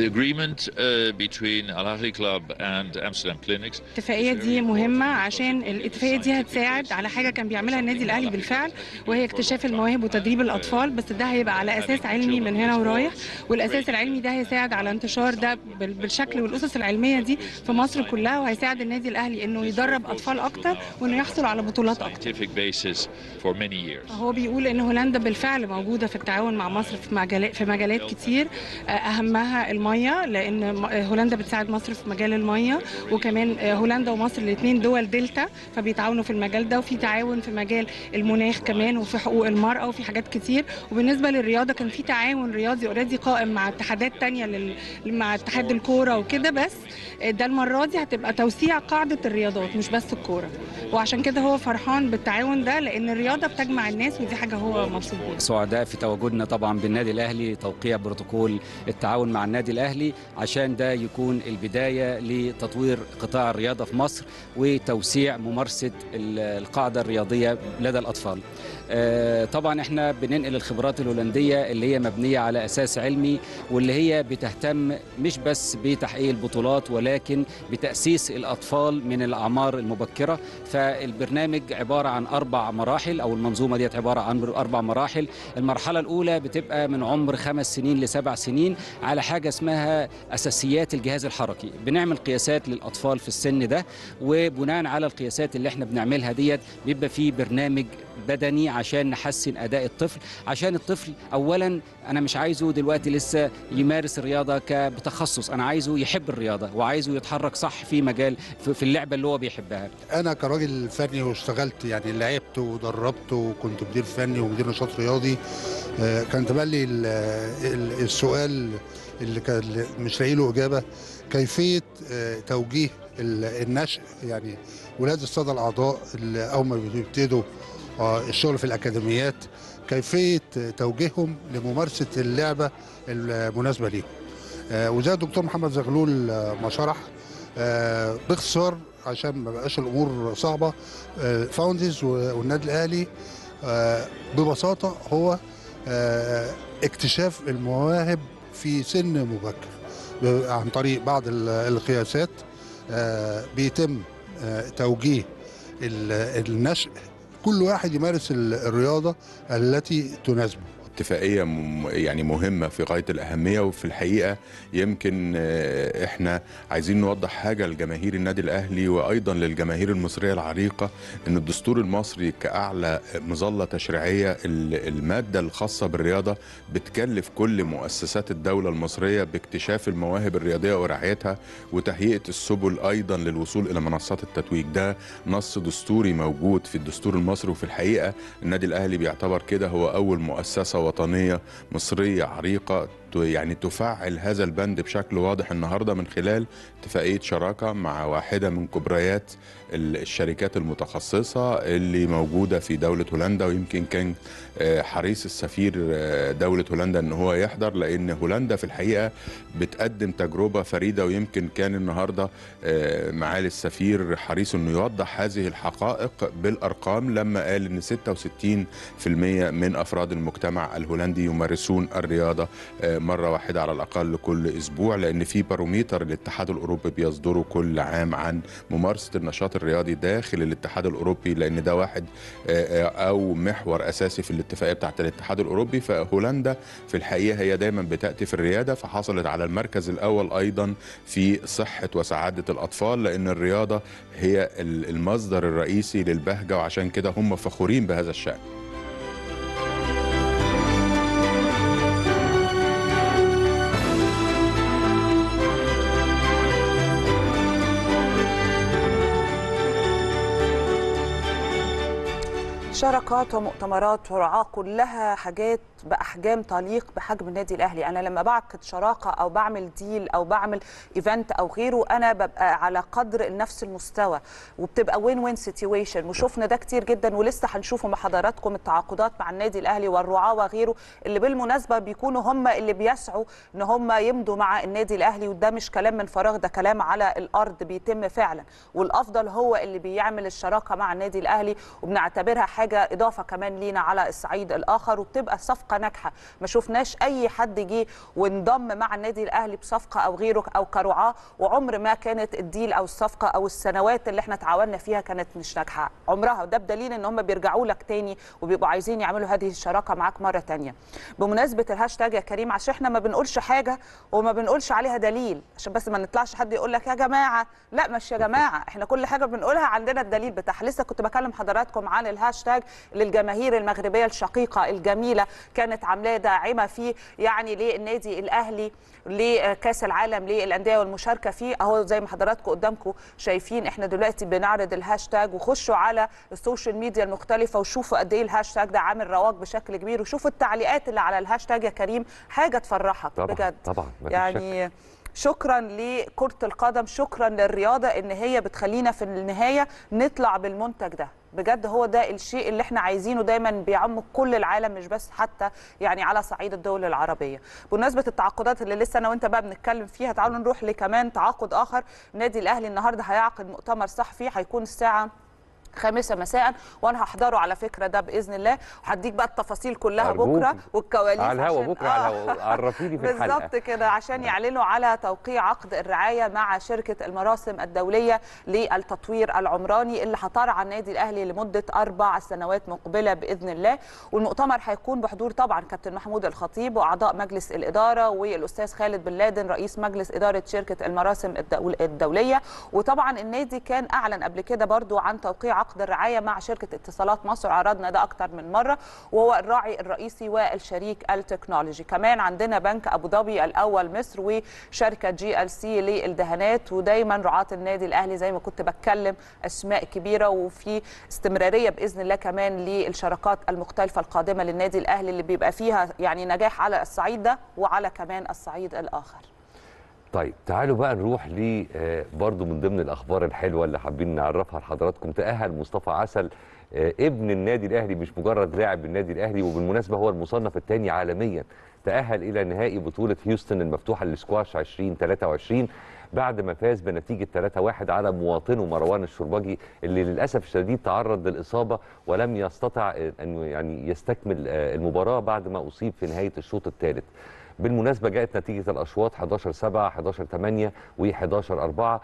The agreement uh, between Al Ahly Club and Amsterdam Clinics الاتفاقيه دي مهمه عشان الاتفاقيه دي هتساعد على حاجه كان بيعملها النادي الاهلي بالفعل وهي اكتشاف المواهب وتدريب الاطفال بس ده هيبقى على اساس علمي من هنا ورايح والاساس العلمي ده هيساعد على انتشار ده بال- بالشكل والاسس العلميه دي في مصر كلها وهيساعد النادي الاهلي انه يدرب اطفال اكتر وانه يحصل على بطولات اكتر scientific basis for many years. هو بيقول ان هولندا بالفعل موجوده في التعاون مع مصر في مجالات في مجالات كتير آه، اهمها الميه لان م- آه، هولندا بتساعد مصر في مجال الميه وكمان آه، هولندا ومصر الاثنين دول دلتا فبيتعاونوا في المجال ده وفي تعاون في مجال المناخ كمان وفي حقوق المراه وفي حاجات كتير وبالنسبه للرياضه كان في تعاون رياضي اوريدي قائم مع اتحادات تانية لل... مع اتحاد الكوره وكده بس آه، ده المره دي هتبقى توسيع قاعده الرياضات مش بس الكوره وعشان كده هو فرحان بالتعاون ده لان الرياضه بتجمع الناس ودي حاجه هو مبسوط بيها سعداء في تواجدنا طبعا بالنادي الاهلي توقيع بروتوكول التعاون مع النادي الاهلي عشان ده يكون البدايه لتطوير قطاع الرياضه في مصر وتوسيع ممارسه ال- القاعده الرياضيه لدى الاطفال. آه، طبعا احنا بننقل الخبرات الهولنديه اللي هي مبنيه على اساس علمي واللي هي بتهتم مش بس بتحقيق البطولات ولكن بتاسيس الاطفال من الاعمار المبكره فالبرنامج عباره عن اربع مراحل او المنظومه ديت عباره عن اربع مراحل المرحله الاولى بتبقى من عمر خمس سنين لسبع سنين على حاجه اسمها اساسيات الجهاز الحركي بنعمل قياسات للاطفال في السن ده وبناء على القياسات اللي احنا بنعملها ديت بيبقى في برنامج بدني عشان نحسن اداء الطفل عشان الطفل اولا انا مش عايزه دلوقتي لسه يمارس الرياضه ك- بتخصص انا عايزه يحب الرياضه وعايزه يتحرك صح في مجال في في اللعبه اللي هو بيحبها انا كراجل فني واشتغلت يعني لعبت ودربت وكنت مدير فني ومدير نشاط رياضي آه، كان تبلي ال- ال- السؤال اللي كان مش لاقي له اجابه كيفيه آه، توجيه ال- النشء يعني ولاد الساده الاعضاء اللي اول ما بيبتدوا آه، الشغل في الاكاديميات كيفيه توجيههم لممارسه اللعبه المناسبه ليهم آه، وزي الدكتور محمد زغلول آه، ما شرح آه، باختصار عشان ما بقاش الامور صعبه آه، فاوندز والنادي الاهلي آه، ببساطه هو آه، اكتشاف المواهب في سن مبكر ب- عن طريق بعض ال- القياسات آه، بيتم آه، توجيه ال- النشء كل واحد يمارس ال- الرياضه التي تناسبه اتفاقية مم- يعني مهمة في غاية الأهمية وفي الحقيقة يمكن آه، احنا عايزين نوضح حاجة لجماهير النادي الأهلي وأيضا للجماهير المصرية العريقة أن الدستور المصري كأعلى مظلة تشريعية ال- المادة الخاصة بالرياضة بتكلف كل مؤسسات الدولة المصرية باكتشاف المواهب الرياضية ورعايتها وتهيئة السبل أيضا للوصول إلى منصات التتويج ده نص دستوري موجود في الدستور المصري وفي الحقيقة النادي الأهلي بيعتبر كده هو أول مؤسسة وطنية مصرية عريقة ت- يعني تفعل هذا البند بشكل واضح النهارده من خلال اتفاقيه شراكه مع واحده من كبريات ال- الشركات المتخصصه اللي موجوده في دوله هولندا ويمكن كان آه، حريص السفير آه، دوله هولندا ان هو يحضر لان هولندا في الحقيقه بتقدم تجربه فريده ويمكن كان النهارده آه، معالي السفير حريص انه يوضح هذه الحقائق بالارقام لما قال ان 66% من افراد المجتمع الهولندي يمارسون الرياضه آه، مره واحده على الاقل كل اسبوع لان في باروميتر الاتحاد الاوروبي بيصدره كل عام عن ممارسه النشاط الرياضي داخل الاتحاد الاوروبي لان ده واحد آه، آه، او محور اساسي في الاتفاقيه بتاعه الاتحاد الاوروبي فهولندا في الحقيقه هي دايما بتاتي في الرياده فحصلت على المركز الاول ايضا في صحه وسعاده الاطفال لان الرياضه هي ال- المصدر الرئيسي للبهجه وعشان كده هم فخورين بهذا الشان شراكات ومؤتمرات ورعاة كلها حاجات بأحجام تليق بحجم النادي الأهلي أنا لما بعقد شراكة أو بعمل ديل أو بعمل إيفنت أو غيره أنا ببقى على قدر نفس المستوى وبتبقى وين وين سيتويشن وشفنا ده كتير جدا ولسه هنشوفه مع حضراتكم التعاقدات مع النادي الأهلي والرعاة وغيره اللي بالمناسبة بيكونوا هم اللي بيسعوا إن هم يمضوا مع النادي الأهلي وده مش كلام من فراغ ده كلام على الأرض بيتم فعلا والأفضل هو اللي بيعمل الشراكة مع النادي الأهلي وبنعتبرها حاجة إضافة كمان لينا على الصعيد الآخر وبتبقى صفقة صفقه ناجحه ما شفناش اي حد جه وانضم مع النادي الاهلي بصفقه او غيره او كرعاه وعمر ما كانت الديل او الصفقه او السنوات اللي احنا تعاوننا فيها كانت مش ناجحه عمرها وده بدليل ان هم بيرجعوا لك تاني وبيبقوا عايزين يعملوا هذه الشراكه معاك مره تانيه بمناسبه الهاشتاج يا كريم عشان احنا ما بنقولش حاجه وما بنقولش عليها دليل عشان بس ما نطلعش حد يقول لك يا جماعه لا مش يا جماعه احنا كل حاجه بنقولها عندنا الدليل بتاعها لسه كنت بكلم حضراتكم عن الهاشتاج للجماهير المغربيه الشقيقه الجميله كانت عاملاه داعمه فيه يعني للنادي الاهلي لكاس العالم للانديه والمشاركه فيه اهو زي ما حضراتكم قدامكم شايفين احنا دلوقتي بنعرض الهاشتاج وخشوا على السوشيال ميديا المختلفه وشوفوا قد ايه الهاشتاج ده عامل رواج بشكل كبير وشوفوا التعليقات اللي على الهاشتاج يا كريم حاجه تفرحك طبعا بجد طبعا مفيش شك. يعني شكرا لكرة القدم شكرا للرياضة ان هي بتخلينا في النهاية نطلع بالمنتج ده بجد هو ده الشيء اللي احنا عايزينه دايما بيعم كل العالم مش بس حتى يعني على صعيد الدول العربية بمناسبة التعاقدات اللي لسه انا وانت بقى بنتكلم فيها تعالوا نروح لكمان تعاقد اخر النادي الاهلي النهارده هيعقد مؤتمر صحفي هيكون الساعة خامسة مساء وانا هحضره على فكرة ده باذن الله وهديك بقى التفاصيل كلها أرجوك. بكره والكواليس على الهوا عشان- بكره على الهوا عرفيني في الحلقه بالظبط كده عشان يعلنوا على توقيع عقد الرعايه مع شركه المراسم الدوليه للتطوير العمراني اللي هترعى النادي الاهلي لمده اربع سنوات مقبله باذن الله والمؤتمر هيكون بحضور طبعا كابتن محمود الخطيب واعضاء مجلس الاداره والاستاذ خالد بن لادن رئيس مجلس اداره شركه المراسم الدول- الدوليه وطبعا النادي كان اعلن قبل كده برضو عن توقيع عقد الرعايه مع شركه اتصالات مصر عرضنا ده اكتر من مره وهو الراعي الرئيسي والشريك التكنولوجي كمان عندنا بنك ابو ظبي الاول مصر وشركه جي ال سي للدهانات ودايما رعاه النادي الاهلي زي ما كنت بتكلم اسماء كبيره وفي استمراريه باذن الله كمان للشراكات المختلفه القادمه للنادي الاهلي اللي بيبقى فيها يعني نجاح على الصعيد ده وعلى كمان الصعيد الاخر طيب تعالوا بقى نروح ل آه، برضو من ضمن الاخبار الحلوه اللي حابين نعرفها لحضراتكم تاهل مصطفى عسل آه، ابن النادي الاهلي مش مجرد لاعب النادي الاهلي وبالمناسبه هو المصنف الثاني عالميا تاهل الى نهائي بطوله هيوستن المفتوحه للسكواش 2023 بعد ما فاز بنتيجه 3-1 على مواطنه مروان الشربجي اللي للاسف الشديد تعرض للاصابه ولم يستطع آه، ان يعني يستكمل آه، المباراه بعد ما اصيب في نهايه الشوط الثالث بالمناسبه جاءت نتيجه الاشواط 11 7 11 8 و11 4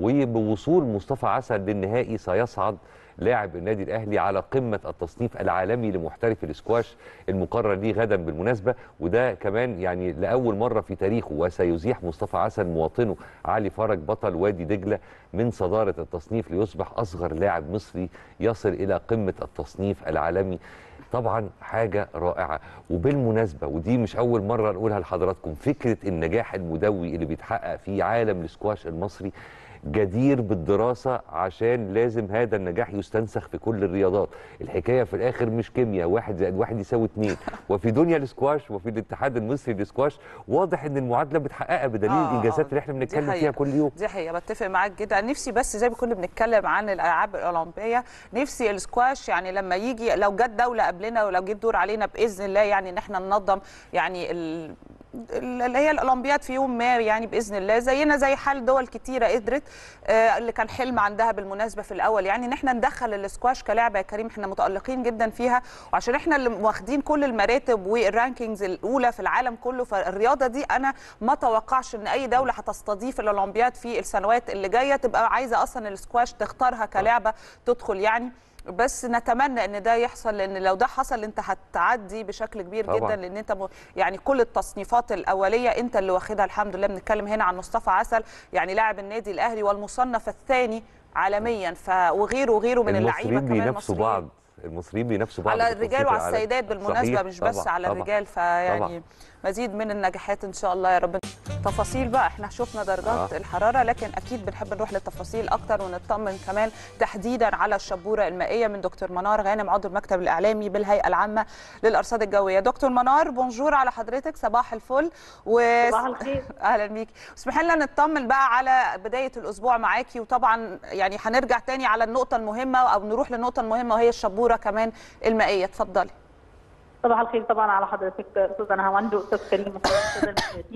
وبوصول مصطفى عسل للنهائي سيصعد لاعب النادي الاهلي على قمه التصنيف العالمي لمحترف الاسكواش المقرر ليه غدا بالمناسبه وده كمان يعني لاول مره في تاريخه وسيزيح مصطفى عسل مواطنه علي فرج بطل وادي دجله من صداره التصنيف ليصبح اصغر لاعب مصري يصل الى قمه التصنيف العالمي طبعا حاجه رائعه وبالمناسبه ودي مش اول مره نقولها لحضراتكم فكره النجاح المدوي اللي بيتحقق في عالم الاسكواش المصري جدير بالدراسه عشان لازم هذا النجاح يستنسخ في كل الرياضات الحكايه في الاخر مش كيمياء واحد زائد واحد يساوي اتنين وفي دنيا الاسكواش وفي الاتحاد المصري للاسكواش واضح ان المعادله متحققه بدليل آه، الانجازات آه، اللي احنا دي بنتكلم فيها حقيقة. كل يوم دي حقيقه بتفق معاك جدا نفسي بس زي ما كنا بنتكلم عن الالعاب الاولمبيه نفسي السكواش يعني لما يجي لو جت دوله قبلنا ولو جه الدور علينا باذن الله يعني ان احنا ننظم يعني ال ال- اللي هي الاولمبياد في يوم ما يعني باذن الله زينا زي حال دول كتيره قدرت آه، اللي كان حلم عندها بالمناسبه في الاول يعني ان احنا ندخل الاسكواش كلعبه يا كريم احنا متالقين جدا فيها وعشان احنا اللي واخدين كل المراتب والرانكينجز الاولى في العالم كله فالرياضه دي انا ما توقعش ان اي دوله هتستضيف الاولمبياد في السنوات اللي جايه تبقى عايزه اصلا الاسكواش تختارها كلعبه تدخل يعني بس نتمنى ان ده يحصل لان لو ده حصل انت هتعدي بشكل كبير طبعاً. جدا لان انت م... يعني كل التصنيفات الاوليه انت اللي واخدها الحمد لله بنتكلم هنا عن مصطفى عسل يعني لاعب النادي الاهلي والمصنف الثاني عالميا ف وغيره وغيره من اللعيبه المصريين كمان بينافسوا المصريين. بعض المصريين بينافسوا بعض على في الرجال التصنيف وعلى العالمي. السيدات بالمناسبه صحيح، مش بس طبعاً، على طبعاً. الرجال طبعاً. فيعني مزيد من النجاحات ان شاء الله يا رب تفاصيل بقى احنا شفنا درجات آه. الحراره لكن اكيد بنحب نروح للتفاصيل اكتر ونطمن كمان تحديدا على الشبوره المائيه من دكتور منار غانم عضو المكتب الاعلامي بالهيئه العامه للارصاد الجويه دكتور منار بونجور على حضرتك صباح الفل و صباح الخير. اهلا بيكي اسمحي لنا نطمن بقى على بدايه الاسبوع معاكي وطبعا يعني هنرجع تاني على النقطه المهمه او نروح للنقطه المهمه وهي الشبوره كمان المائيه اتفضلي صباح الخير طبعا على حضرتك استاذ نهاوند واستاذ كريم وكل الاستاذ المشاهدين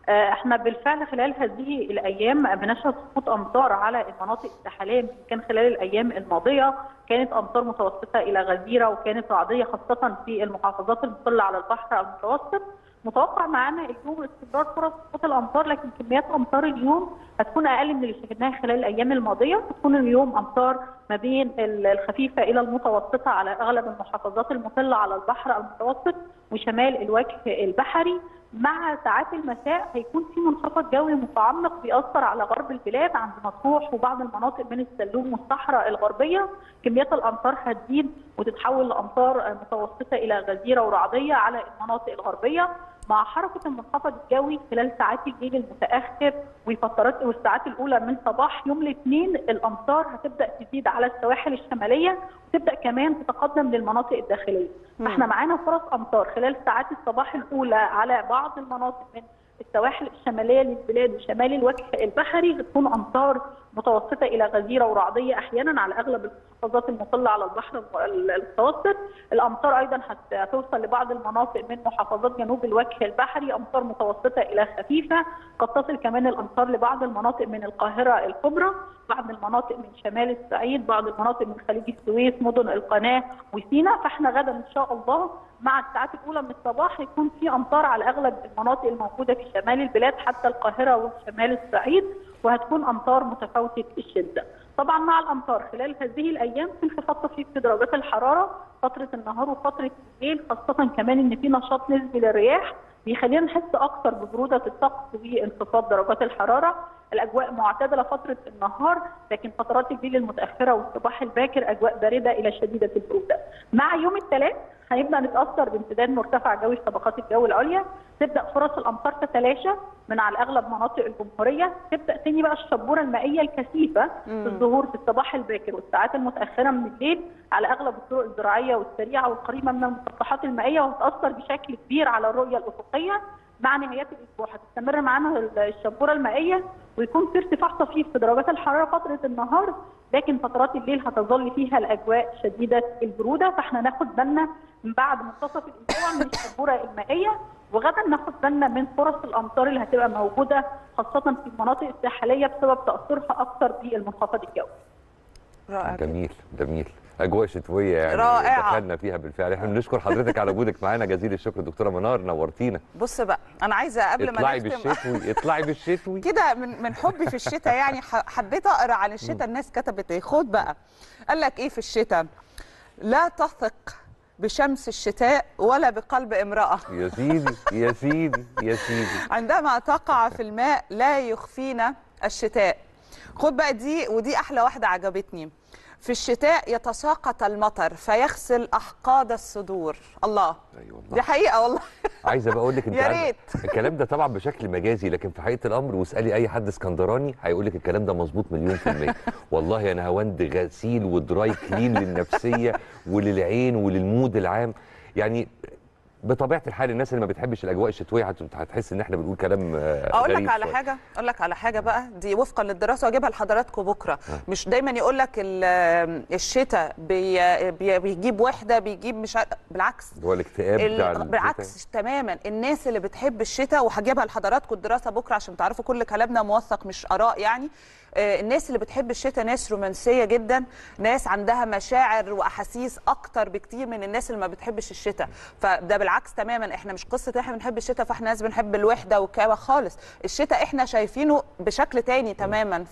آه، احنا بالفعل خلال هذه الايام بنشهد سقوط امطار على المناطق الساحليه كان خلال الايام الماضيه كانت امطار متوسطه الى غزيره وكانت رعديه خاصه في المحافظات المطله على البحر المتوسط متوقع معانا اليوم استمرار فرص سقوط الامطار لكن كميات امطار اليوم هتكون اقل من اللي شهدناها خلال الايام الماضيه هتكون اليوم امطار ما بين ال- الخفيفه الى المتوسطه على اغلب المحافظات المطله على البحر المتوسط وشمال الوجه البحري مع ساعات المساء هيكون في منخفض جوي متعمق بيأثر على غرب البلاد عند مطروح وبعض المناطق من السلوم والصحراء الغربيه كميات الامطار هتزيد وتتحول لامطار متوسطه الى غزيره ورعديه على المناطق الغربيه مع حركه المنخفض الجوي خلال ساعات الليل المتاخر وفترات والساعات الاولى من صباح يوم الاثنين الامطار هتبدا تزيد على السواحل الشماليه وتبدا كمان تتقدم للمناطق الداخليه فاحنا معانا فرص امطار خلال ساعات الصباح الاولى على بعض المناطق من السواحل الشماليه للبلاد وشمال الوجه البحري هتكون امطار متوسطه الى غزيره ورعديه احيانا على اغلب المحافظات المطله على البحر المتوسط الامطار ايضا هت- هتوصل لبعض المناطق من محافظات جنوب الوجه البحري امطار متوسطه الى خفيفه قد تصل كمان الامطار لبعض المناطق من القاهره الكبرى بعض المناطق من شمال الصعيد بعض المناطق من خليج السويس مدن القناه وسيناء فاحنا غدا ان شاء الله مع الساعات الاولى من الصباح هيكون في امطار على اغلب المناطق الموجوده في شمال البلاد حتى القاهره وشمال الصعيد وهتكون امطار متفاوته الشده. طبعا مع الامطار خلال هذه الايام في انخفاض طفيف في درجات الحراره فتره النهار وفتره الليل خاصه كمان ان في نشاط نسبي للرياح بيخلينا نحس اكثر ببروده الطقس وانخفاض درجات الحراره الاجواء معتدله فتره النهار لكن فترات الليل المتاخره والصباح الباكر اجواء بارده الى شديده البروده مع يوم الثلاث هنبدا نتاثر بامتداد مرتفع جوي في طبقات الجو العليا تبدا فرص الامطار تتلاشى من على اغلب مناطق الجمهوريه تبدا تاني بقى الشبوره المائيه الكثيفه في الظهور في الصباح الباكر والساعات المتاخره من الليل على اغلب الطرق الزراعيه والسريعه والقريبه من المسطحات المائيه وهتاثر بشكل كبير على الرؤيه الافقيه مع نهايات الاسبوع هتستمر معانا الشبوره المائيه ويكون في ارتفاع طفيف في درجات الحراره فتره النهار لكن فترات الليل هتظل فيها الاجواء شديده البروده فاحنا ناخد بالنا من بعد منتصف الاسبوع من الشبوره المائيه وغدا ناخد بالنا من فرص الامطار اللي هتبقى موجوده خاصه في المناطق الساحليه بسبب تاثرها اكثر بالمنخفض الجوي. رائع جداً. جميل جميل اجواء شتويه يعني رائعة. دخلنا فيها بالفعل احنا بنشكر حضرتك على وجودك معانا جزيل الشكر دكتوره منار نورتينا بص بقى انا عايزه قبل ما اطلعي نختم بالشتوي اطلعي بالشتوي كده من من حبي في الشتاء يعني ح- حبيت اقرا عن الشتاء الناس كتبت ايه خد بقى قال لك ايه في الشتاء لا تثق بشمس الشتاء ولا بقلب امراه يا سيدي يا سيدي يا سيدي عندما تقع في الماء لا يخفينا الشتاء خد بقى دي ودي احلى واحده عجبتني في الشتاء يتساقط المطر فيغسل احقاد الصدور الله ايوه دي والله حقيقه والله عايزه بقول لك انت يا عارفة ريت. الكلام ده طبعا بشكل مجازي لكن في حقيقه الامر واسالي اي حد اسكندراني هيقول لك الكلام ده مظبوط مليون في الميه والله يا نهاوند غسيل ودراي كلين للنفسيه وللعين وللمود العام يعني بطبيعه الحال الناس اللي ما بتحبش الاجواء الشتويه هت- هتحس ان احنا بنقول كلام آه، اقول غريب لك على شوية. حاجه اقول لك على حاجه بقى دي وفقا للدراسه واجيبها لحضراتكم بكره مش دايما يقول لك ال- الشتاء بي بي بيجيب وحده بيجيب مش عارف- بالعكس هو الاكتئاب ال- بتاع الشتاء. بالعكس تماما الناس اللي بتحب الشتاء وهجيبها لحضراتكم الدراسه بكره عشان تعرفوا كل كلامنا موثق مش اراء يعني آه، الناس اللي بتحب الشتاء ناس رومانسيه جدا ناس عندها مشاعر واحاسيس اكتر بكتير من الناس اللي ما بتحبش الشتاء فده بالعكس تماما احنا مش قصه احنا بنحب الشتاء فاحنا ناس بنحب الوحده والكآبه خالص الشتاء احنا شايفينه بشكل تاني تماما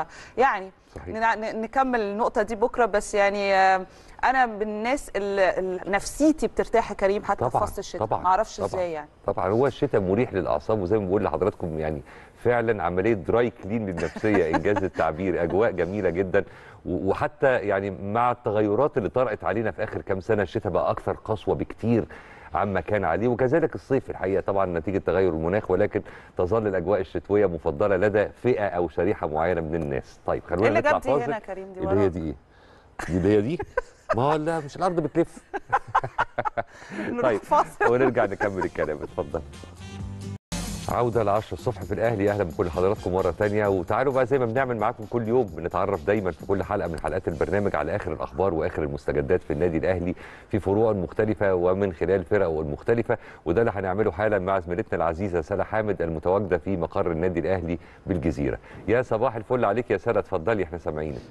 فيعني صحيح. نع- ن- نكمل النقطه دي بكره بس يعني آه، انا من الناس اللي اللي نفسيتي بترتاح يا كريم حتى في طبعا فصل الشتاء طبعا ما اعرفش طبعا ازاي يعني طبعا هو الشتاء مريح للاعصاب وزي ما بقول لحضراتكم يعني فعلا عمليه دراي كلين للنفسيه انجاز التعبير اجواء جميله جدا و- وحتى يعني مع التغيرات اللي طرأت علينا في اخر كام سنه الشتاء بقى اكثر قسوه بكتير عما كان عليه وكذلك الصيف الحقيقه طبعا نتيجه تغير المناخ ولكن تظل الاجواء الشتويه مفضله لدى فئه او شريحه معينه من الناس طيب خلونا إيه اللي نطلع جاب دي هنا فاصل. يا كريم دي اللي هي ورا؟ دي ايه دي اللي هي دي ما هو لا مش الارض بتلف نروح طيب فاصل ونرجع نكمل الكلام اتفضل عودة ل 10 الصبح في الأهلي أهلا بكل حضراتكم مرة تانية وتعالوا بقى زي ما بنعمل معاكم كل يوم بنتعرف دايما في كل حلقة من حلقات البرنامج على آخر الأخبار وآخر المستجدات في النادي الأهلي في فروع مختلفة ومن خلال فرقه المختلفة وده اللي هنعمله حالا مع زميلتنا العزيزة سلا حامد المتواجدة في مقر النادي الأهلي بالجزيرة يا صباح الفل عليك يا سلا اتفضلي احنا سامعينك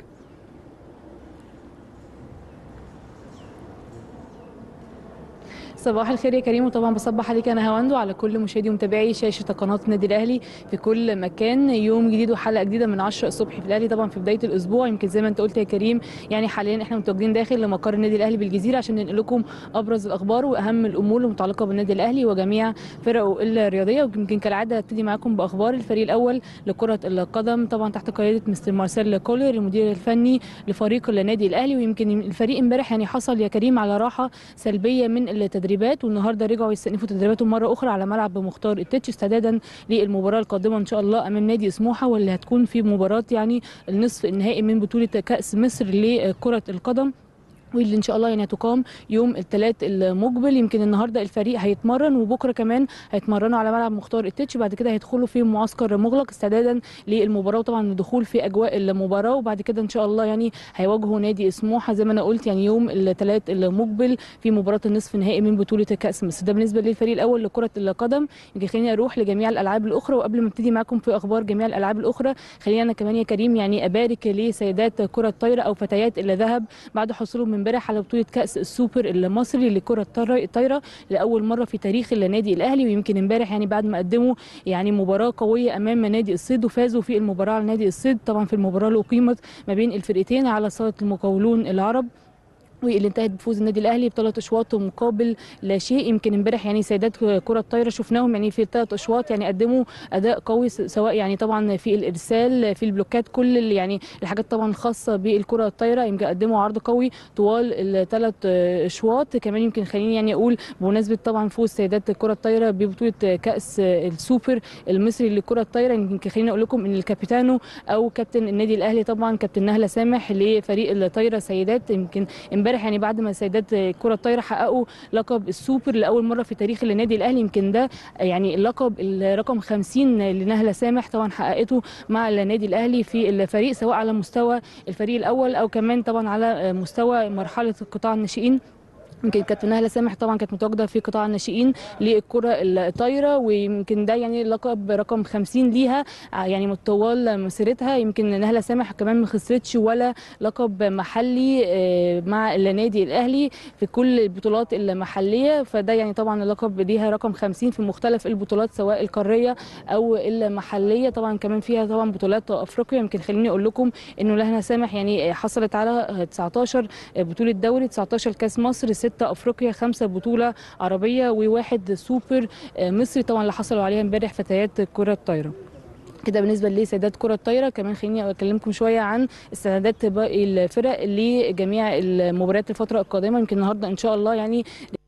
صباح الخير يا كريم وطبعا بصبح عليك انا هواندو على كل مشاهدي ومتابعي شاشه قناه النادي الاهلي في كل مكان يوم جديد وحلقه جديده من 10 الصبح في الاهلي طبعا في بدايه الاسبوع يمكن زي ما انت قلت يا كريم يعني حاليا احنا متواجدين داخل مقر النادي الاهلي بالجزيره عشان ننقل لكم ابرز الاخبار واهم الامور المتعلقه بالنادي الاهلي وجميع فرقه الرياضيه ويمكن كالعاده هبتدي معاكم باخبار الفريق الاول لكره القدم طبعا تحت قياده مستر مارسيل كولر المدير الفني لفريق النادي الاهلي ويمكن الفريق امبارح يعني حصل يا كريم على راحه سلبيه من التدريبات والنهارده رجعوا يستأنفوا تدريباتهم مره اخرى على ملعب مختار التتش استعدادا للمباراه القادمه ان شاء الله امام نادي سموحه واللي هتكون في مباراه يعني النصف النهائي من بطوله كاس مصر لكره القدم واللي ان شاء الله يعني هتقام يوم الثلاث المقبل يمكن النهارده الفريق هيتمرن وبكره كمان هيتمرنوا على ملعب مختار التتش بعد كده هيدخلوا في معسكر مغلق استعدادا للمباراه وطبعا الدخول في اجواء المباراه وبعد كده ان شاء الله يعني هيواجهوا نادي سموحه زي ما انا قلت يعني يوم الثلاث المقبل في مباراه النصف النهائي من بطوله كاس مصر ده بالنسبه للفريق الاول لكره القدم يمكن خليني اروح لجميع الالعاب الاخرى وقبل ما ابتدي معاكم في اخبار جميع الالعاب الاخرى خلينا انا كمان يا كريم يعني ابارك لسيدات كره الطايره او فتيات اللي ذهب بعد حصولهم امبارح على بطوله كاس السوبر المصري لكره الطايره لاول مره في تاريخ النادي الاهلي ويمكن امبارح يعني بعد ما قدموا يعني مباراه قويه امام نادي الصيد وفازوا في المباراه على نادي الصيد طبعا في المباراه اللي اقيمت ما بين الفرقتين على صاله المقاولون العرب واللي انتهت بفوز النادي الاهلي بثلاث اشواط مقابل لا شيء يمكن امبارح يعني سيدات كره الطايره شفناهم يعني في الثلاث اشواط يعني قدموا اداء قوي سواء يعني طبعا في الارسال في البلوكات كل اللي يعني الحاجات طبعا الخاصه بالكره الطايره يمكن قدموا عرض قوي طوال الثلاث اشواط كمان يمكن خليني يعني اقول بمناسبه طبعا فوز سيدات الكره الطايره ببطوله كاس السوبر المصري للكره الطايره يمكن خليني اقول لكم ان الكابيتانو او كابتن النادي الاهلي طبعا كابتن نهله سامح لفريق الطايره سيدات يمكن امبارح يعني بعد ما سيدات كره الطايره حققوا لقب السوبر لاول مره في تاريخ النادي الاهلي يمكن ده يعني اللقب الرقم 50 لنهله سامح طبعا حققته مع النادي الاهلي في الفريق سواء على مستوى الفريق الاول او كمان طبعا على مستوى مرحله قطاع الناشئين يمكن كانت نهله سامح طبعا كانت متواجده في قطاع الناشئين للكره الطايره ويمكن ده يعني لقب رقم 50 ليها يعني طوال مسيرتها يمكن نهله سامح كمان ما خسرتش ولا لقب محلي مع النادي الاهلي في كل البطولات المحليه فده يعني طبعا اللقب ليها رقم 50 في مختلف البطولات سواء القاريه او المحليه طبعا كمان فيها طبعا بطولات افريقيا يمكن خليني اقول لكم انه نهله سامح يعني حصلت على 19 بطوله دوري 19 كاس مصر ستة افريقيا خمسه بطوله عربيه وواحد سوبر مصري طبعا اللي حصلوا عليها امبارح فتيات كره الطايره كده بالنسبه لسيدات كره الطايره كمان خليني اكلمكم شويه عن استعدادات باقي الفرق لجميع المباريات الفتره القادمه يمكن النهارده ان شاء الله يعني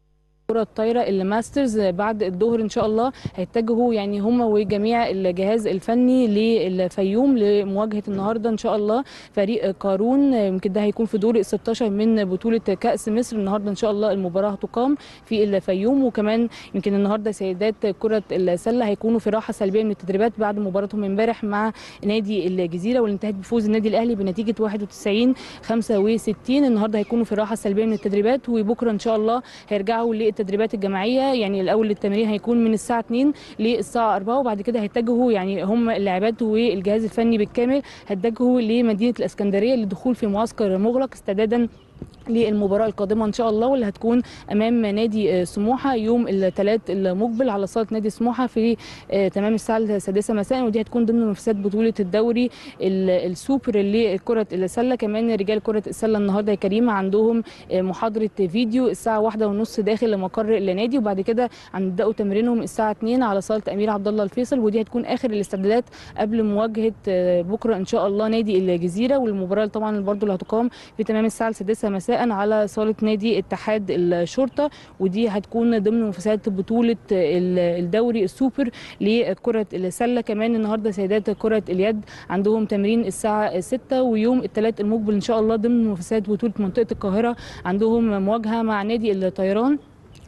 كرة الطايرة الماسترز بعد الظهر إن شاء الله هيتجهوا يعني هم وجميع الجهاز الفني للفيوم لمواجهة النهاردة إن شاء الله فريق قارون يمكن ده هيكون في دور ال 16 من بطولة كأس مصر النهاردة إن شاء الله المباراة هتقام في الفيوم وكمان يمكن النهاردة سيدات كرة السلة هيكونوا في راحة سلبية من التدريبات بعد مباراتهم امبارح مع نادي الجزيرة واللي انتهت بفوز النادي الأهلي بنتيجة 61 65 النهاردة هيكونوا في راحة سلبية من التدريبات وبكرة إن شاء الله هيرجعوا التدريبات الجماعيه يعني الاول التمرين هيكون من الساعه 2 للساعه 4 وبعد كده هيتجهوا يعني هم اللاعبات والجهاز الفني بالكامل هيتجهوا لمدينه الاسكندريه للدخول في معسكر مغلق استعدادا للمباراه القادمه ان شاء الله واللي هتكون امام نادي سموحه يوم الثلاث المقبل على صاله نادي سموحه في تمام الساعه السادسه مساء ودي هتكون ضمن منافسات بطوله الدوري السوبر لكره السله كمان رجال كره السله النهارده يا كريم عندهم محاضره فيديو الساعه واحدة ونص داخل مقر النادي وبعد كده هنبداوا تمرينهم الساعه 2 على صاله امير عبد الله الفيصل ودي هتكون اخر الاستعدادات قبل مواجهه بكره ان شاء الله نادي الجزيره والمباراه طبعا برضو اللي هتقام في تمام الساعه السادسه مساء على صاله نادي اتحاد الشرطه ودي هتكون ضمن منافسات بطوله الدوري السوبر لكره السله كمان النهارده سيدات كره اليد عندهم تمرين الساعه 6 ويوم الثلاث المقبل ان شاء الله ضمن منافسات بطوله منطقه القاهره عندهم مواجهه مع نادي الطيران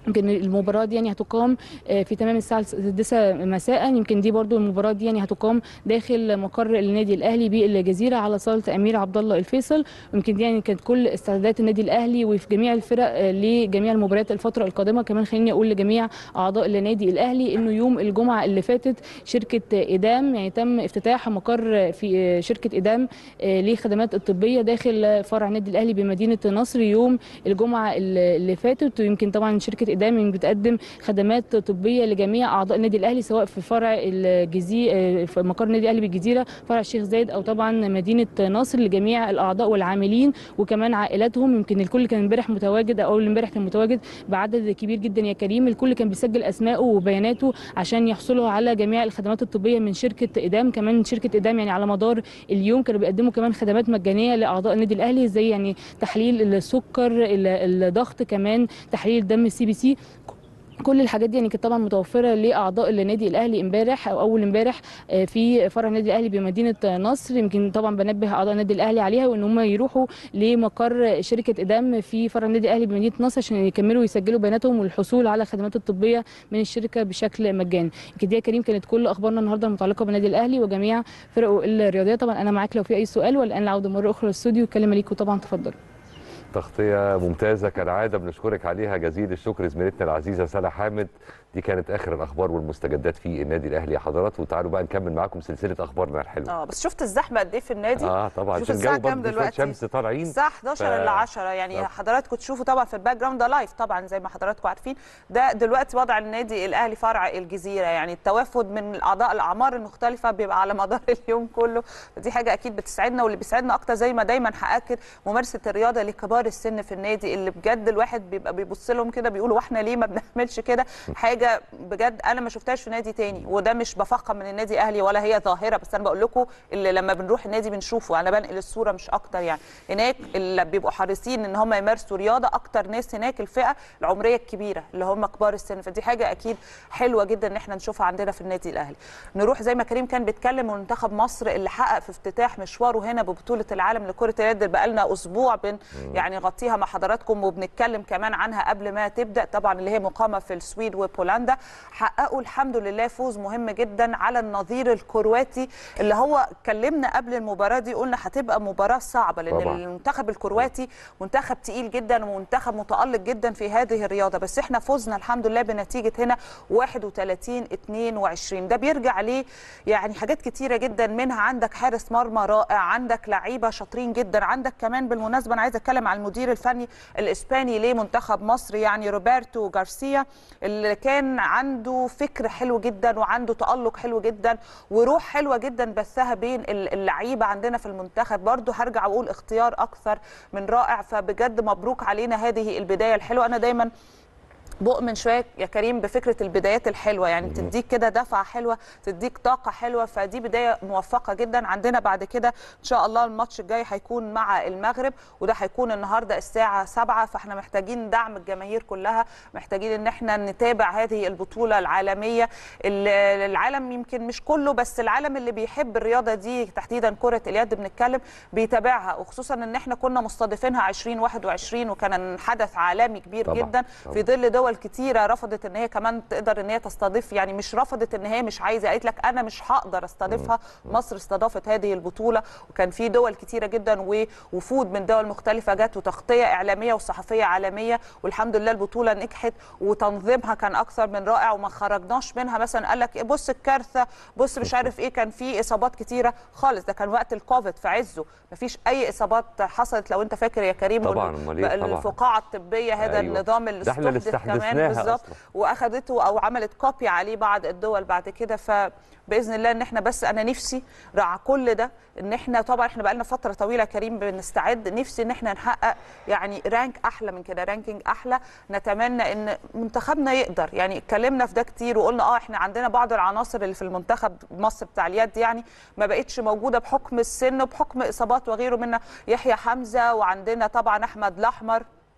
يمكن المباراه دي يعني هتقام آه، في تمام الساعه السادسه مساء يمكن دي برضو المباراه دي يعني هتقام داخل مقر النادي الاهلي بالجزيره على صاله امير عبد الله الفيصل يمكن دي يعني كانت كل استعدادات النادي الاهلي وفي جميع الفرق آه، لجميع المباريات الفتره القادمه كمان خليني اقول لجميع اعضاء النادي الاهلي انه يوم الجمعه اللي فاتت شركه ادام يعني تم افتتاح مقر في آه، شركه ادام آه، للخدمات الطبيه داخل فرع النادي الاهلي بمدينه نصر يوم الجمعه اللي اللي فاتت ويمكن طبعا شركه ادام بتقدم خدمات طبيه لجميع اعضاء النادي الاهلي سواء في فرع الجزيره في مقر النادي الاهلي بالجزيره فرع الشيخ زايد او طبعا مدينه نصر لجميع الاعضاء والعاملين وكمان عائلاتهم يمكن الكل كان امبارح متواجد او اول امبارح كان متواجد بعدد كبير جدا يا كريم الكل كان بيسجل اسمائه وبياناته عشان يحصلوا على جميع الخدمات الطبيه من شركه ادام كمان شركه ادام يعني على مدار اليوم كانوا بيقدموا كمان خدمات مجانيه لاعضاء النادي الاهلي زي يعني تحليل السكر ال- الضغط كمان تحليل دم السي بي سي كل الحاجات دي يعني كانت طبعا متوفره لاعضاء النادي الاهلي امبارح او اول امبارح آه، في فرع النادي الاهلي بمدينه نصر يمكن طبعا بنبه اعضاء النادي الاهلي عليها وان هم يروحوا لمقر شركه ادام في فرع النادي الاهلي بمدينه نصر عشان يكملوا ويسجلوا بياناتهم والحصول على الخدمات الطبيه من الشركه بشكل مجاني يمكن دي يا كريم كانت كل اخبارنا النهارده المتعلقه بالنادي الاهلي وجميع فرقه الرياضيه طبعا انا معاك لو في اي سؤال والان العوده مره اخرى للاستوديو الكلمه ليكم طبعا تفضل تغطية ممتازة كالعادة بنشكرك عليها جزيل الشكر زميلتنا العزيزة سلا حامد دي كانت آخر الأخبار والمستجدات في النادي الأهلي يا حضرات وتعالوا بقى نكمل معاكم سلسلة أخبارنا الحلوة اه بس شفت الزحمه قد ايه في النادي اه طبعا شوف عشان الساعه الجو كام برضه شوية دلوقتي شمس طالعين الساعه 11 ف- ل 10 يعني طب. حضراتكم تشوفوا طبعا في الباك جراوند ده لايف طبعا زي ما حضراتكم عارفين ده دلوقتي وضع النادي الاهلي فرع الجزيره يعني التوافد من الاعضاء الاعمار المختلفه بيبقى على مدار اليوم كله فدي حاجه اكيد بتسعدنا واللي بيسعدنا اكتر زي ما دايما هاكد ممارسه الرياضه لكبار السن في النادي اللي بجد الواحد بيبقى بيبص لهم كده بيقولوا واحنا ليه ما بنعملش كده حاجه بجد انا ما شفتهاش في نادي تاني وده مش بفخم من النادي الاهلي ولا هي ظاهره بس انا بقول لكم اللي لما بنروح النادي بنشوفه انا بنقل الصوره مش اكتر يعني هناك اللي بيبقوا حريصين ان هم يمارسوا رياضه اكتر ناس هناك الفئه العمريه الكبيره اللي هم كبار السن فدي حاجه اكيد حلوه جدا ان احنا نشوفها عندنا في النادي الاهلي نروح زي ما كريم كان بيتكلم منتخب مصر اللي حقق في افتتاح مشواره هنا ببطوله العالم لكره اليد اللي بقالنا اسبوع بن يعني نغطيها مع حضراتكم وبنتكلم كمان عنها قبل ما تبدا طبعا اللي هي مقامه في السويد وبولندا حققوا الحمد لله فوز مهم جدا على النظير الكرواتي اللي هو اتكلمنا قبل المباراه دي قلنا هتبقى مباراه صعبه لان طبعاً. المنتخب الكرواتي منتخب تقيل جدا ومنتخب متالق جدا في هذه الرياضه بس احنا فزنا الحمد لله بنتيجه هنا 31 22 ده بيرجع ليه يعني حاجات كتيره جدا منها عندك حارس مرمى رائع عندك لعيبه شاطرين جدا عندك كمان بالمناسبه انا عايزه اتكلم عن المدير الفني الاسباني لمنتخب مصر يعني روبرتو جارسيا اللي كان عنده فكر حلو جدا وعنده تالق حلو جدا وروح حلوه جدا بثها بين اللعيبه عندنا في المنتخب برضو هرجع واقول اختيار اكثر من رائع فبجد مبروك علينا هذه البدايه الحلوه انا دايما بؤمن شويه يا كريم بفكره البدايات الحلوه يعني تديك كده دفعه حلوه تديك طاقه حلوه فدي بدايه موفقه جدا عندنا بعد كده ان شاء الله الماتش الجاي هيكون مع المغرب وده هيكون النهارده الساعه 7 فاحنا محتاجين دعم الجماهير كلها محتاجين ان احنا نتابع هذه البطوله العالميه ال- العالم يمكن مش كله بس العالم اللي بيحب الرياضه دي تحديدا كره اليد بنتكلم بيتابعها وخصوصا ان احنا كنا مستضيفينها 2021 وكان حدث عالمي كبير طبعاً، جدا طبعاً. في ظل دول كتيره رفضت ان هي كمان تقدر ان هي تستضيف يعني مش رفضت ان هي مش عايزه قالت لك انا مش هقدر استضيفها مصر استضافت هذه البطوله وكان في دول كتيره جدا ووفود من دول مختلفه جت وتغطيه اعلاميه وصحفيه عالميه والحمد لله البطوله نجحت وتنظيمها كان اكثر من رائع وما خرجناش منها مثلا قال لك بص الكارثه بص مش عارف ايه كان في اصابات كتيره خالص ده كان وقت الكوفيد في عزه مفيش اي اصابات حصلت لو انت فاكر يا كريم طبعاً، وال- أمال إيه؟ طبعاً. الفقاعه الطبيه هذا أيوة. النظام اللي ده إحنا اللي استحدث كمان استحدثناها بالظبط أصلاً. واخدته او عملت كوبي عليه بعض الدول بعد كده فباذن الله ان احنا بس انا نفسي مع كل ده ان احنا طبعا احنا بقالنا فتره طويله يا كريم بنستعد نفسي ان احنا نحقق يعني رانك احلى من كده رانكينج احلى نتمنى ان منتخبنا يقدر يعني اتكلمنا في ده كتير وقلنا اه احنا عندنا بعض العناصر اللي في المنتخب مصر بتاع اليد يعني ما بقتش موجوده بحكم السن وبحكم اصابات وغيره منها يحيى حمزه وعندنا طبعا احمد الاحمر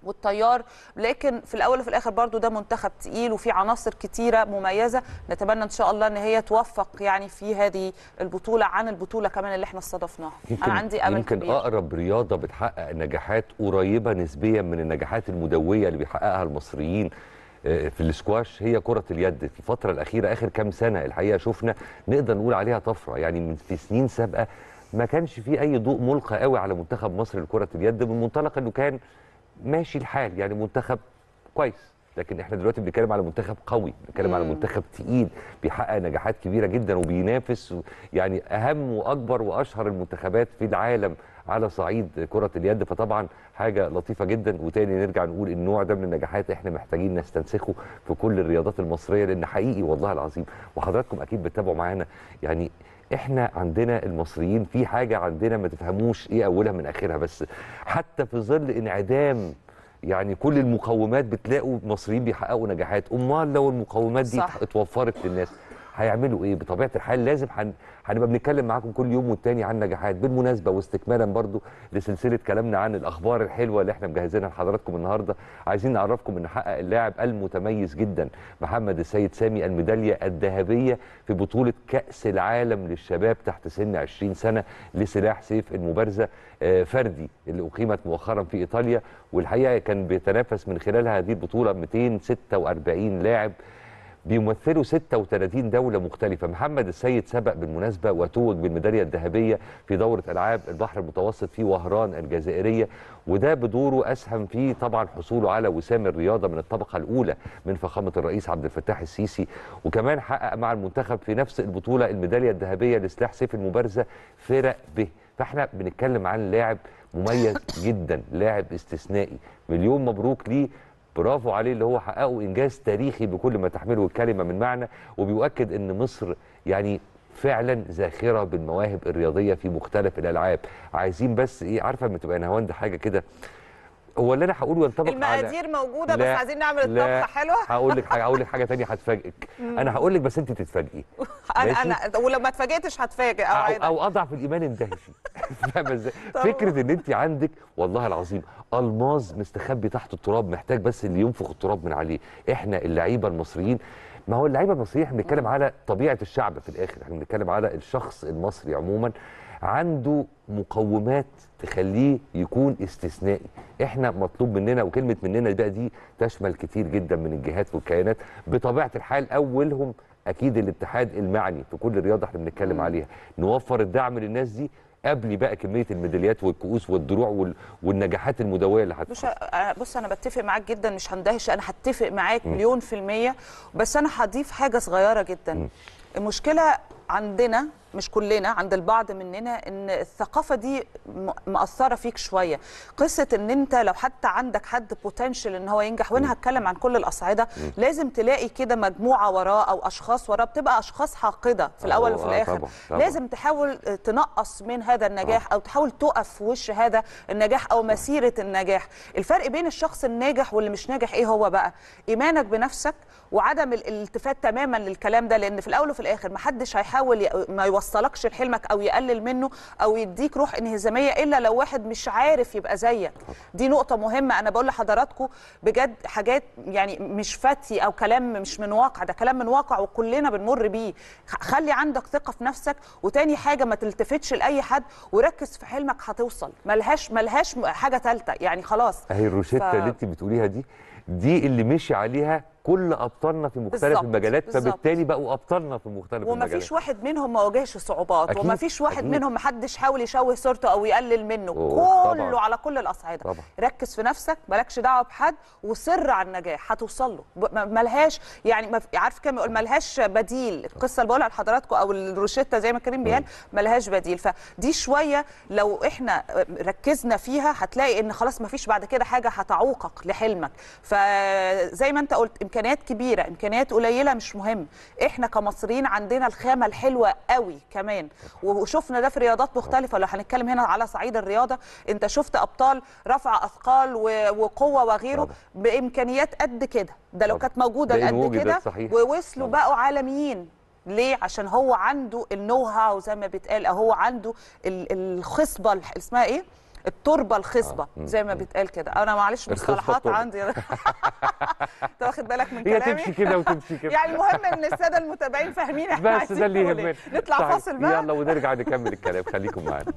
والطيار لكن في الاول وفي الاخر برضو ده منتخب تقيل وفي عناصر كتيره مميزه نتمنى ان شاء الله ان هي توفق يعني في هذه البطوله عن البطوله كمان اللي احنا استضفناها انا عندي امل يمكن كبير اقرب رياضه بتحقق نجاحات قريبه نسبيا من النجاحات المدويه اللي بيحققها المصريين آه، في الاسكواش هي كره اليد في الفتره الاخيره اخر كام سنه الحقيقه شفنا نقدر نقول عليها طفره يعني من في سنين سابقه ما كانش في اي ضوء ملقى قوي على منتخب مصر لكره اليد من منطلق انه كان ماشي الحال يعني منتخب كويس لكن احنا دلوقتي بنتكلم على منتخب قوي بنتكلم على مم. منتخب تقيل بيحقق نجاحات كبيره جدا وبينافس يعني اهم واكبر واشهر المنتخبات في العالم على صعيد كره اليد فطبعا حاجه لطيفه جدا وتاني نرجع نقول النوع ده من النجاحات احنا محتاجين نستنسخه في كل الرياضات المصريه لان حقيقي والله العظيم وحضراتكم اكيد بتتابعوا معانا يعني احنا عندنا المصريين في حاجه عندنا ما تفهموش ايه اولها من اخرها بس حتى في ظل انعدام يعني كل المقومات بتلاقوا المصريين بيحققوا نجاحات امال لو المقومات دي صح. اتوفرت للناس هيعملوا ايه بطبيعه الحال لازم هن... هنبقى بنتكلم معاكم كل يوم والتاني عن نجاحات بالمناسبه واستكمالا برضو لسلسله كلامنا عن الاخبار الحلوه اللي احنا مجهزينها لحضراتكم النهارده عايزين نعرفكم ان حقق اللاعب المتميز جدا محمد السيد سامي الميداليه الذهبيه في بطوله كاس العالم للشباب تحت سن 20 سنه لسلاح سيف المبارزه آه، فردي اللي اقيمت مؤخرا في ايطاليا والحقيقه كان بيتنافس من خلال هذه البطوله 246 لاعب بيمثلوا 36 دولة مختلفة محمد السيد سبق بالمناسبة وتوج بالميدالية الذهبية في دورة ألعاب البحر المتوسط في وهران الجزائرية وده بدوره أسهم في طبعا حصوله على وسام الرياضة من الطبقة الأولى من فخامة الرئيس عبد الفتاح السيسي وكمان حقق مع المنتخب في نفس البطولة الميدالية الذهبية لسلاح سيف المبارزة فرق به فاحنا بنتكلم عن لاعب مميز جدا لاعب استثنائي مليون مبروك ليه برافو عليه اللي هو حققه انجاز تاريخي بكل ما تحمله الكلمه من معنى وبيؤكد ان مصر يعني فعلا زاخره بالمواهب الرياضيه في مختلف الالعاب عايزين بس ايه عارفه لما تبقى نهاوند حاجه كده هو اللي انا هقوله ينطبق على المقادير موجوده بس لا، عايزين نعمل لا، الطبخه حلوه هقول لك حاجه هقول لك حاجه ثانيه هتفاجئك انا هقول لك بس انت تتفاجئي انا ماشي؟ انا ولو ما اتفاجئتش هتفاجئ او, اوعدك أو اضعف الايمان اندهشي فاهمه ازاي طبعا. فكره ان انت عندك والله العظيم الماظ مستخبي تحت التراب محتاج بس اللي ينفخ التراب من عليه احنا اللعيبه المصريين ما هو اللعيبه المصريين احنا بنتكلم على طبيعه الشعب في الاخر احنا بنتكلم على الشخص المصري عموما عنده مقومات تخليه يكون استثنائي احنا مطلوب مننا وكلمه مننا بقى دي تشمل كتير جدا من الجهات والكيانات بطبيعه الحال اولهم اكيد الاتحاد المعني في كل رياضه احنا بنتكلم عليها نوفر الدعم للناس دي قبل بقى كميه الميداليات والكؤوس والدروع وال... والنجاحات المدويه اللي بص هتحصل أنا- بص انا بتفق معاك جدا مش هندهش انا هتفق معاك مم. مليون في الميه بس انا هضيف حاجه صغيره جدا مم. المشكله عندنا مش كلنا عند البعض مننا ان الثقافه دي م- مأثره فيك شويه قصه ان انت لو حتى عندك حد بوتنشال ان هو ينجح وانا هتكلم عن كل الاصعده لازم تلاقي كده مجموعه وراه او اشخاص وراه بتبقى اشخاص حاقده في الاول آه، وفي آه، الاخر طبعاً، طبعاً. لازم تحاول تنقص من هذا النجاح او تحاول تقف في وش هذا النجاح او مسيره النجاح الفرق بين الشخص الناجح واللي مش ناجح ايه هو بقى ايمانك بنفسك وعدم ال- الالتفات تماما للكلام ده لان في الاول وفي الاخر ما حدش هيحاول ي- ما يوصلكش لحلمك او يقلل منه او يديك روح انهزاميه الا لو واحد مش عارف يبقى زيك دي نقطه مهمه انا بقول لحضراتكم بجد حاجات يعني مش فتي او كلام مش من واقع ده كلام من واقع وكلنا بنمر بيه خ- خلي عندك ثقه في نفسك وتاني حاجه ما تلتفتش لاي حد وركز في حلمك هتوصل ملهاش ملهاش حاجه ثالثه يعني خلاص اهي الروشته ف- اللي انت بتقوليها دي دي اللي مشي عليها كل ابطالنا في مختلف بالظبط، المجالات بالظبط. فبالتالي بقوا ابطالنا في مختلف وما المجالات فيش واحد منهم ما واجهش صعوبات أكيد، وما فيش واحد أكيد. منهم ما حدش حاول يشوه صورته او يقلل منه أوه، كله طبعاً. على كل الاصعده طبعاً. ركز في نفسك مالكش دعوه بحد وصر على النجاح هتوصل له ب- ما- ملهاش يعني ما في- عارف كم يقول ملهاش بديل القصه اللي بقولها لحضراتكم او الروشته زي ما كريم بيقال ملهاش بديل فدي شويه لو احنا ركزنا فيها هتلاقي ان خلاص ما فيش بعد كده حاجه هتعوقك لحلمك فزي ما انت قلت امكانيات كبيره امكانيات قليله مش مهم احنا كمصريين عندنا الخامه الحلوه قوي كمان وشفنا ده في رياضات مختلفه لو هنتكلم هنا على صعيد الرياضه انت شفت ابطال رفع اثقال و- وقوه وغيره طبعا. بامكانيات قد كده ده لو طبعا. كانت موجوده ده إن قد وجدت كده صحيح. ووصلوا طبعا. بقوا عالميين ليه عشان هو عنده النو هاو زي ما بيتقال او هو عنده ال- الخصبه الح- اسمها ايه التربه الخصبه مم. زي ما بيتقال كده انا معلش الخصبة مصطلحات التربة. عندي انت واخد بالك من هي كلامي تمشي كده وتمشي كده يعني المهم ان الساده المتابعين فاهمين احنا بس ده اللي عايزين نقول إيه. يهمنا نطلع طيب، فاصل بقى يلا ونرجع نكمل الكلام خليكم معانا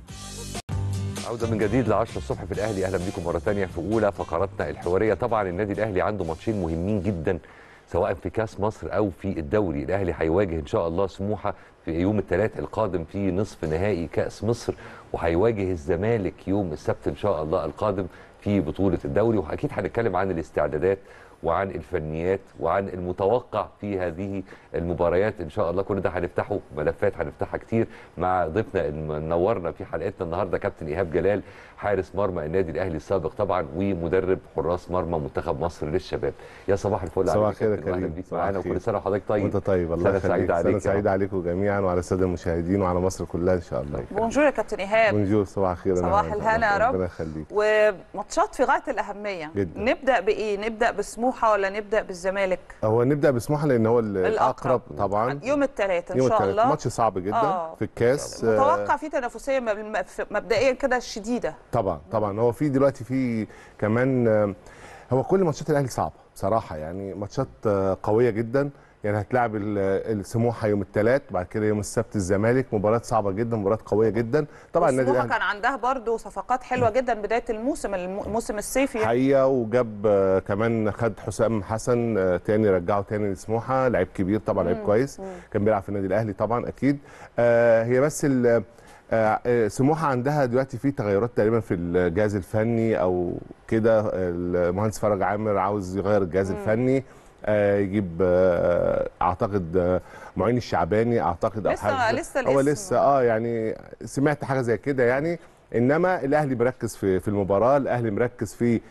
عودة من جديد ل 10 الصبح في الأهلي أهلا بكم مرة تانية في أولى فقراتنا الحوارية طبعا النادي الأهلي عنده ماتشين مهمين جدا سواء في كاس مصر أو في الدوري الأهلي هيواجه إن شاء الله سموحة في يوم الثلاث القادم في نصف نهائي كأس مصر وهيواجه الزمالك يوم السبت إن شاء الله القادم في بطولة الدوري وأكيد هنتكلم عن الاستعدادات وعن الفنيات وعن المتوقع في هذه المباريات ان شاء الله كل ده هنفتحه ملفات هنفتحها كتير مع ضيفنا اللي منورنا في حلقتنا النهارده كابتن ايهاب جلال حارس مرمى النادي الاهلي السابق طبعا ومدرب حراس مرمى منتخب مصر للشباب يا صباح الفل صباح عليك الخير يا كابتن، وأهلا كريم بيك صباح معانا الخير. وكل سنه وحضرتك طيب وانت طيب الله سنه سعيده عليك سنه يا رب. سعيده عليكم جميعا وعلى الساده المشاهدين وعلى مصر كلها ان شاء الله بونجور يا كابتن ايهاب بونجور صباح الخير أنا صباح عارف. الهنا يا رب. ربنا يخليك وماتشات في غايه الاهميه جدا. نبدا بايه نبدا بسموحه ولا نبدا بالزمالك هو نبدا بسموحه لان هو ال- الأقرب. الاقرب طبعا يوم الثلاث ان يوم شاء الثلاث الله ماتش صعب جدا آه. في الكاس آه، متوقع في تنافسيه مب- مبدئيا كده شديده طبعا طبعا هو في دلوقتي في كمان آه، هو كل ماتشات الاهلي صعبه بصراحه يعني ماتشات آه، قويه جدا يعني هتلاعب ال- السموحه يوم الثلاث بعد كده يوم السبت الزمالك مباراه صعبه جدا مباراه قويه جدا طبعا النادي سموحه الاهلي كان عندها برضو صفقات حلوه جدا بدايه الموسم الم- الموسم الصيفي حقيقه وجاب آه، كمان خد حسام حسن آه، تاني رجعه تاني لسموحه لعيب كبير طبعا لعيب مم. كويس مم. كان بيلعب في النادي الاهلي طبعا اكيد آه، هي بس ال- آه، آه، سموحه عندها دلوقتي في تغيرات تقريبا في الجهاز الفني او كده المهندس فرج عامر عاوز يغير الجهاز الفني آه، يجيب آه، اعتقد آه، معين الشعباني اعتقد او لسه- حاجه لسه هو الاسم. لسه اه يعني سمعت حاجه زي كده يعني انما الاهلي مركز في في المباراه الاهلي مركز في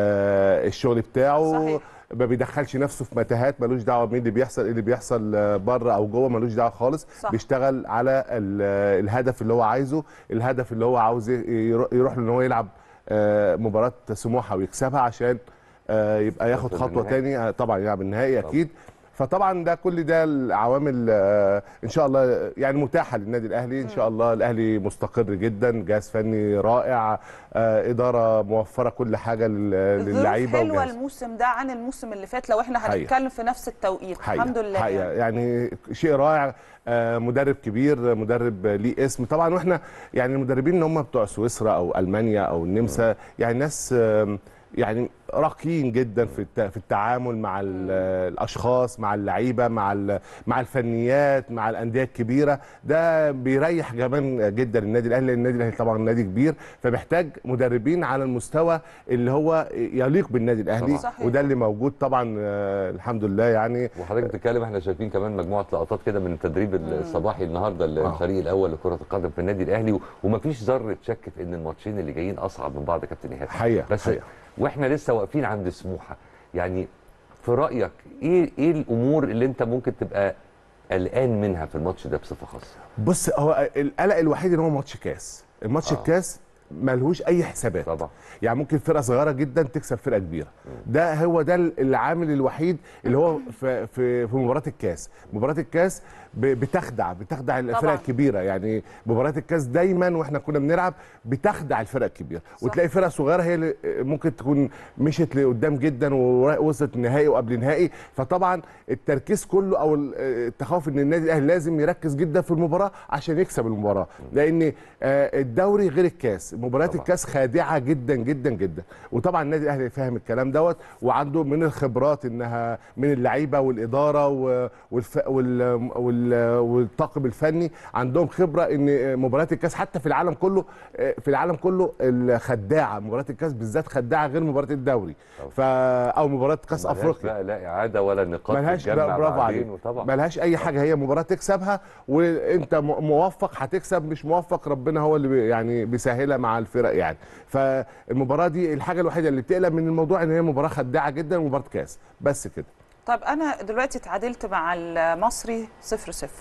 آه الشغل بتاعه صحيح. ما بيدخلش نفسه في متاهات ملوش دعوه بمين اللي بيحصل ايه اللي بيحصل آه، بره او جوه ملوش دعوه خالص صح. بيشتغل على ال- الهدف اللي هو عايزه الهدف اللي هو عاوز يرو- يروح له ان هو يلعب آه، مباراه سموحه ويكسبها عشان آه، يبقى ياخد يوصل خطوه للنهائي. تاني آه، طبعا يلعب النهائي طبعا. اكيد فطبعا ده كل ده العوامل آه، ان شاء الله يعني متاحه للنادي الاهلي ان شاء الله الاهلي مستقر جدا جهاز فني رائع آه، اداره موفره كل حاجه لل- الظروف للعيبه حلوه والجهاز. الموسم ده عن الموسم اللي فات لو احنا حقيقة. هنتكلم في نفس التوقيت حقيقة الحمد لله حقيقة يعني. يعني شيء رائع آه، مدرب كبير مدرب ليه اسم طبعا واحنا يعني المدربين اللي هم بتوع سويسرا او المانيا او النمسا يعني ناس آم، يعني راقيين جدا في الت- في التعامل مع ال- الاشخاص مع اللعيبه مع ال- مع الفنيات مع الانديه الكبيره ده بيريح كمان جدا النادي الاهلي لان النادي الاهلي طبعا نادي كبير فمحتاج مدربين على المستوى اللي هو يليق بالنادي الاهلي طبعاً. صحيح. وده اللي موجود طبعا آه، الحمد لله يعني وحضرتك بتتكلم احنا شايفين كمان مجموعه لقطات كده من التدريب الصباحي النهارده للفريق الاول لكره القدم في النادي الاهلي و- ومفيش ذره شك في ان الماتشين اللي جايين اصعب من بعض يا كابتن ايهاب حقيقة، بس حقيقة. واحنا لسه واقفين عند سموحه يعني في رايك ايه ايه الامور اللي انت ممكن تبقى قلقان منها في الماتش ده بصفه خاصه بص هو القلق الوحيد ان هو ماتش كاس الماتش آه. آه. الكاس ملهوش اي حسابات طبعا يعني ممكن فرقه صغيره جدا تكسب فرقه كبيره ده هو ده العامل الوحيد اللي هو في في في مباراه الكاس مباراه الكاس ب- بتخدع بتخدع الفرق طبعاً. الكبيره يعني مباراه الكاس دايما واحنا كنا بنلعب بتخدع الفرق الكبيره صح. وتلاقي فرقه صغيره هي اللي ممكن تكون مشيت لقدام جدا ووصلت النهائي وقبل نهائي فطبعا التركيز كله او ال- التخوف ان النادي الاهلي لازم يركز جدا في المباراه عشان يكسب المباراه لان آه، الدوري غير الكاس مباريات طبعاً. الكاس خادعه جدا جدا جدا وطبعا النادي الاهلي فاهم الكلام دوت وعنده من الخبرات انها من اللعيبه والاداره و- والف وال وال والطاقم الفني عندهم خبره ان مباريات الكاس حتى في العالم كله في العالم كله الخداعه مباريات الكاس بالذات خداعه غير مباراه الدوري ف او مباراه كاس ملهاش افريقيا بقى لا اعاده ولا نقاط ملهاش تتجمع برافو بعدين عليك وطبعا ملهاش اي حاجه هي مباراه تكسبها وانت م- موفق هتكسب مش موفق ربنا هو اللي بي يعني بيسهلها مع الفرق يعني فالمباراه دي الحاجه الوحيده اللي بتقلق من الموضوع ان هي مباراه خداعه جدا ومباراه كاس بس كده طب انا دلوقتي اتعادلت مع المصري 0 0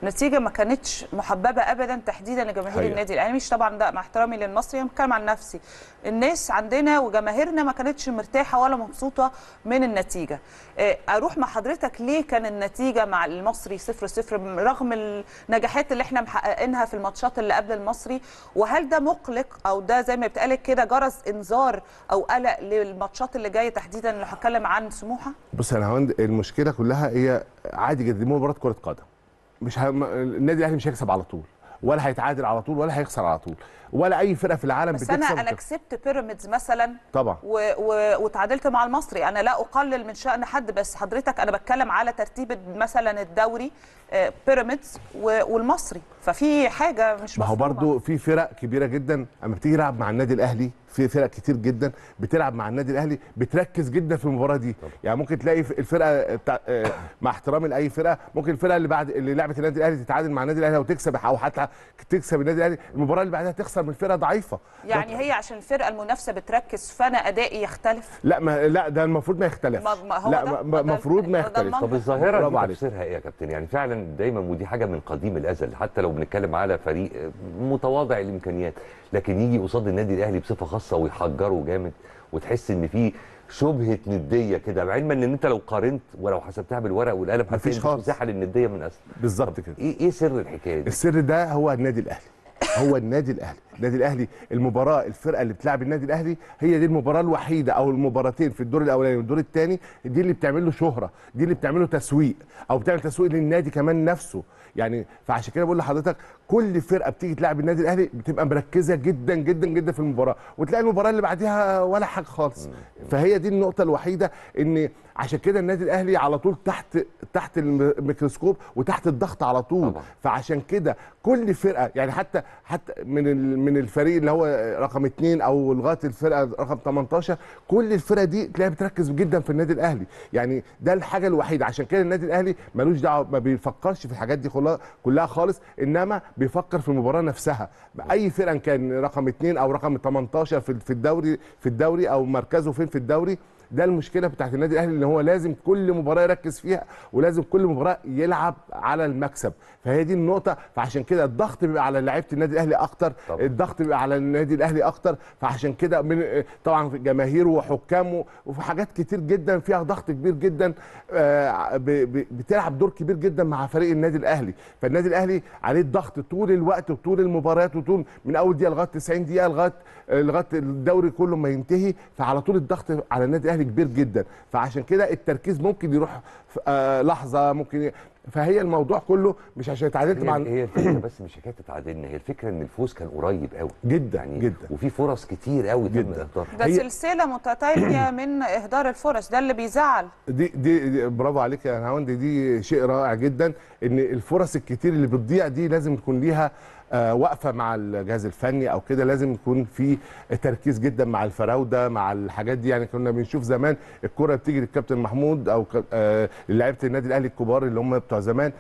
نتيجه ما كانتش محببه ابدا تحديدا لجماهير حقيقة. النادي الاهلي مش طبعا ده مع احترامي للمصري انا بتكلم عن نفسي الناس عندنا وجماهيرنا ما كانتش مرتاحه ولا مبسوطه من النتيجه آه، اروح مع حضرتك ليه كان النتيجه مع المصري 0 0 رغم النجاحات اللي احنا محققينها في الماتشات اللي قبل المصري وهل ده مقلق او ده زي ما بيتقال كده جرس انذار او قلق للماتشات اللي جايه تحديدا اللي هتكلم عن سموحه بص انا هوند المشكله كلها هي عادي جدا دي مباراه كره قدم مش ه... النادي الاهلي مش هيكسب على طول ولا هيتعادل على طول ولا هيخسر على طول ولا اي فرقه في العالم بس بتكسب انا انا وتخسر. كسبت بيراميدز مثلا طبعا و... و... وتعادلت مع المصري انا لا اقلل من شان حد بس حضرتك انا بتكلم على ترتيب مثلا الدوري آه، بيراميدز و... والمصري ففي حاجه مش ما هو مفهومة. برضو في فرق كبيره جدا اما بتيجي تلعب مع النادي الاهلي في فرق كتير جدا بتلعب مع النادي الاهلي بتركز جدا في المباراه دي يعني ممكن تلاقي في الفرقه بتاع آه، مع احترامي لاي فرقه ممكن الفرقه اللي بعد اللي لعبت النادي الاهلي تتعادل مع النادي الاهلي وتكسب او حتى تكسب النادي الاهلي المباراه اللي بعدها تخسر من فرقه ضعيفه يعني هي عشان الفرقه المنافسه بتركز فانا ادائي يختلف لا ما لا ده المفروض ما يختلفش ما- ما هو لا ده- ما- ما ده المفروض ما الف- ده يختلفش طب الظاهره برافو دي عليك. تفسيرها ايه يا كابتن يعني فعلا دايما ودي حاجه من قديم الازل حتى لو بنتكلم على فريق متواضع الامكانيات لكن يجي قصاد النادي الاهلي بصفه خاصه ويحجره جامد وتحس ان في شبهه نديه كده علما ان انت لو قارنت ولو حسبتها بالورق والقلم هتلاقي مفيش مفيش خالص. مساحه للنديه من اصل بالظبط كده ايه ايه سر الحكايه دي؟ السر ده هو النادي الاهلي هو النادي الاهلي النادي الاهلي المباراه الفرقه اللي بتلعب النادي الاهلي هي دي المباراه الوحيده او المباراتين في الدور الاولاني والدور الثاني دي اللي بتعمل له شهره دي اللي بتعمل له تسويق او بتعمل تسويق للنادي كمان نفسه يعني فعشان كده بقول لحضرتك كل فرقه بتيجي تلعب النادي الاهلي بتبقى مركزه جدا جدا جدا في المباراه وتلاقي المباراه اللي بعديها ولا حاجه خالص فهي دي النقطه الوحيده ان عشان كده النادي الاهلي على طول تحت تحت الميكروسكوب وتحت الضغط على طول طبعا. فعشان كده كل فرقه يعني حتى حتى من ال- من الفريق اللي هو رقم اثنين او لغايه الفرقه رقم 18 كل الفرقه دي تلاقيها بتركز جدا في النادي الاهلي يعني ده الحاجه الوحيده عشان كده النادي الاهلي ملوش دعوه ما بيفكرش في الحاجات دي كلها كلها خالص انما بيفكر في المباراه نفسها اي فرقه إن كان رقم اثنين او رقم 18 في في الدوري في الدوري او مركزه فين في الدوري ده المشكله بتاعت النادي الاهلي ان هو لازم كل مباراه يركز فيها ولازم كل مباراه يلعب على المكسب فهي دي النقطه فعشان كده الضغط بيبقى على لعيبه النادي الاهلي اكتر طبعا. الضغط بيبقى على النادي الاهلي اكتر فعشان كده من طبعا في جماهيره وحكامه وفي حاجات كتير جدا فيها ضغط كبير جدا آه، ب- ب- بتلعب دور كبير جدا مع فريق النادي الاهلي فالنادي الاهلي عليه الضغط طول الوقت وطول المباريات وطول من اول دقيقه لغايه 90 دقيقه لغايه لغايه الدوري كله ما ينتهي فعلى طول الضغط على النادي الاهلي كبير جدا فعشان كده التركيز ممكن يروح في آه، لحظه ممكن ي... فهي الموضوع كله مش عشان اتعادلت هي, مع هي الفكره بس مش حكايه تتعادلنا هي الفكره ان الفوز كان قريب قوي جدا يعني جدا وفي فرص كتير قوي تم جدا. اهدارها ده هي- سلسله متتاليه من اهدار الفرص ده اللي بيزعل دي, دي, دي برافو عليك يا نهاوند دي شيء رائع جدا ان الفرص الكتير اللي بتضيع دي لازم تكون ليها آه، وقفه مع الجهاز الفني او كده لازم يكون في تركيز جدا مع الفراوده مع الحاجات دي يعني كنا بنشوف زمان الكره بتيجي للكابتن محمود او ك- آه، لعيبه النادي الاهلي الكبار اللي هم بتوع زمان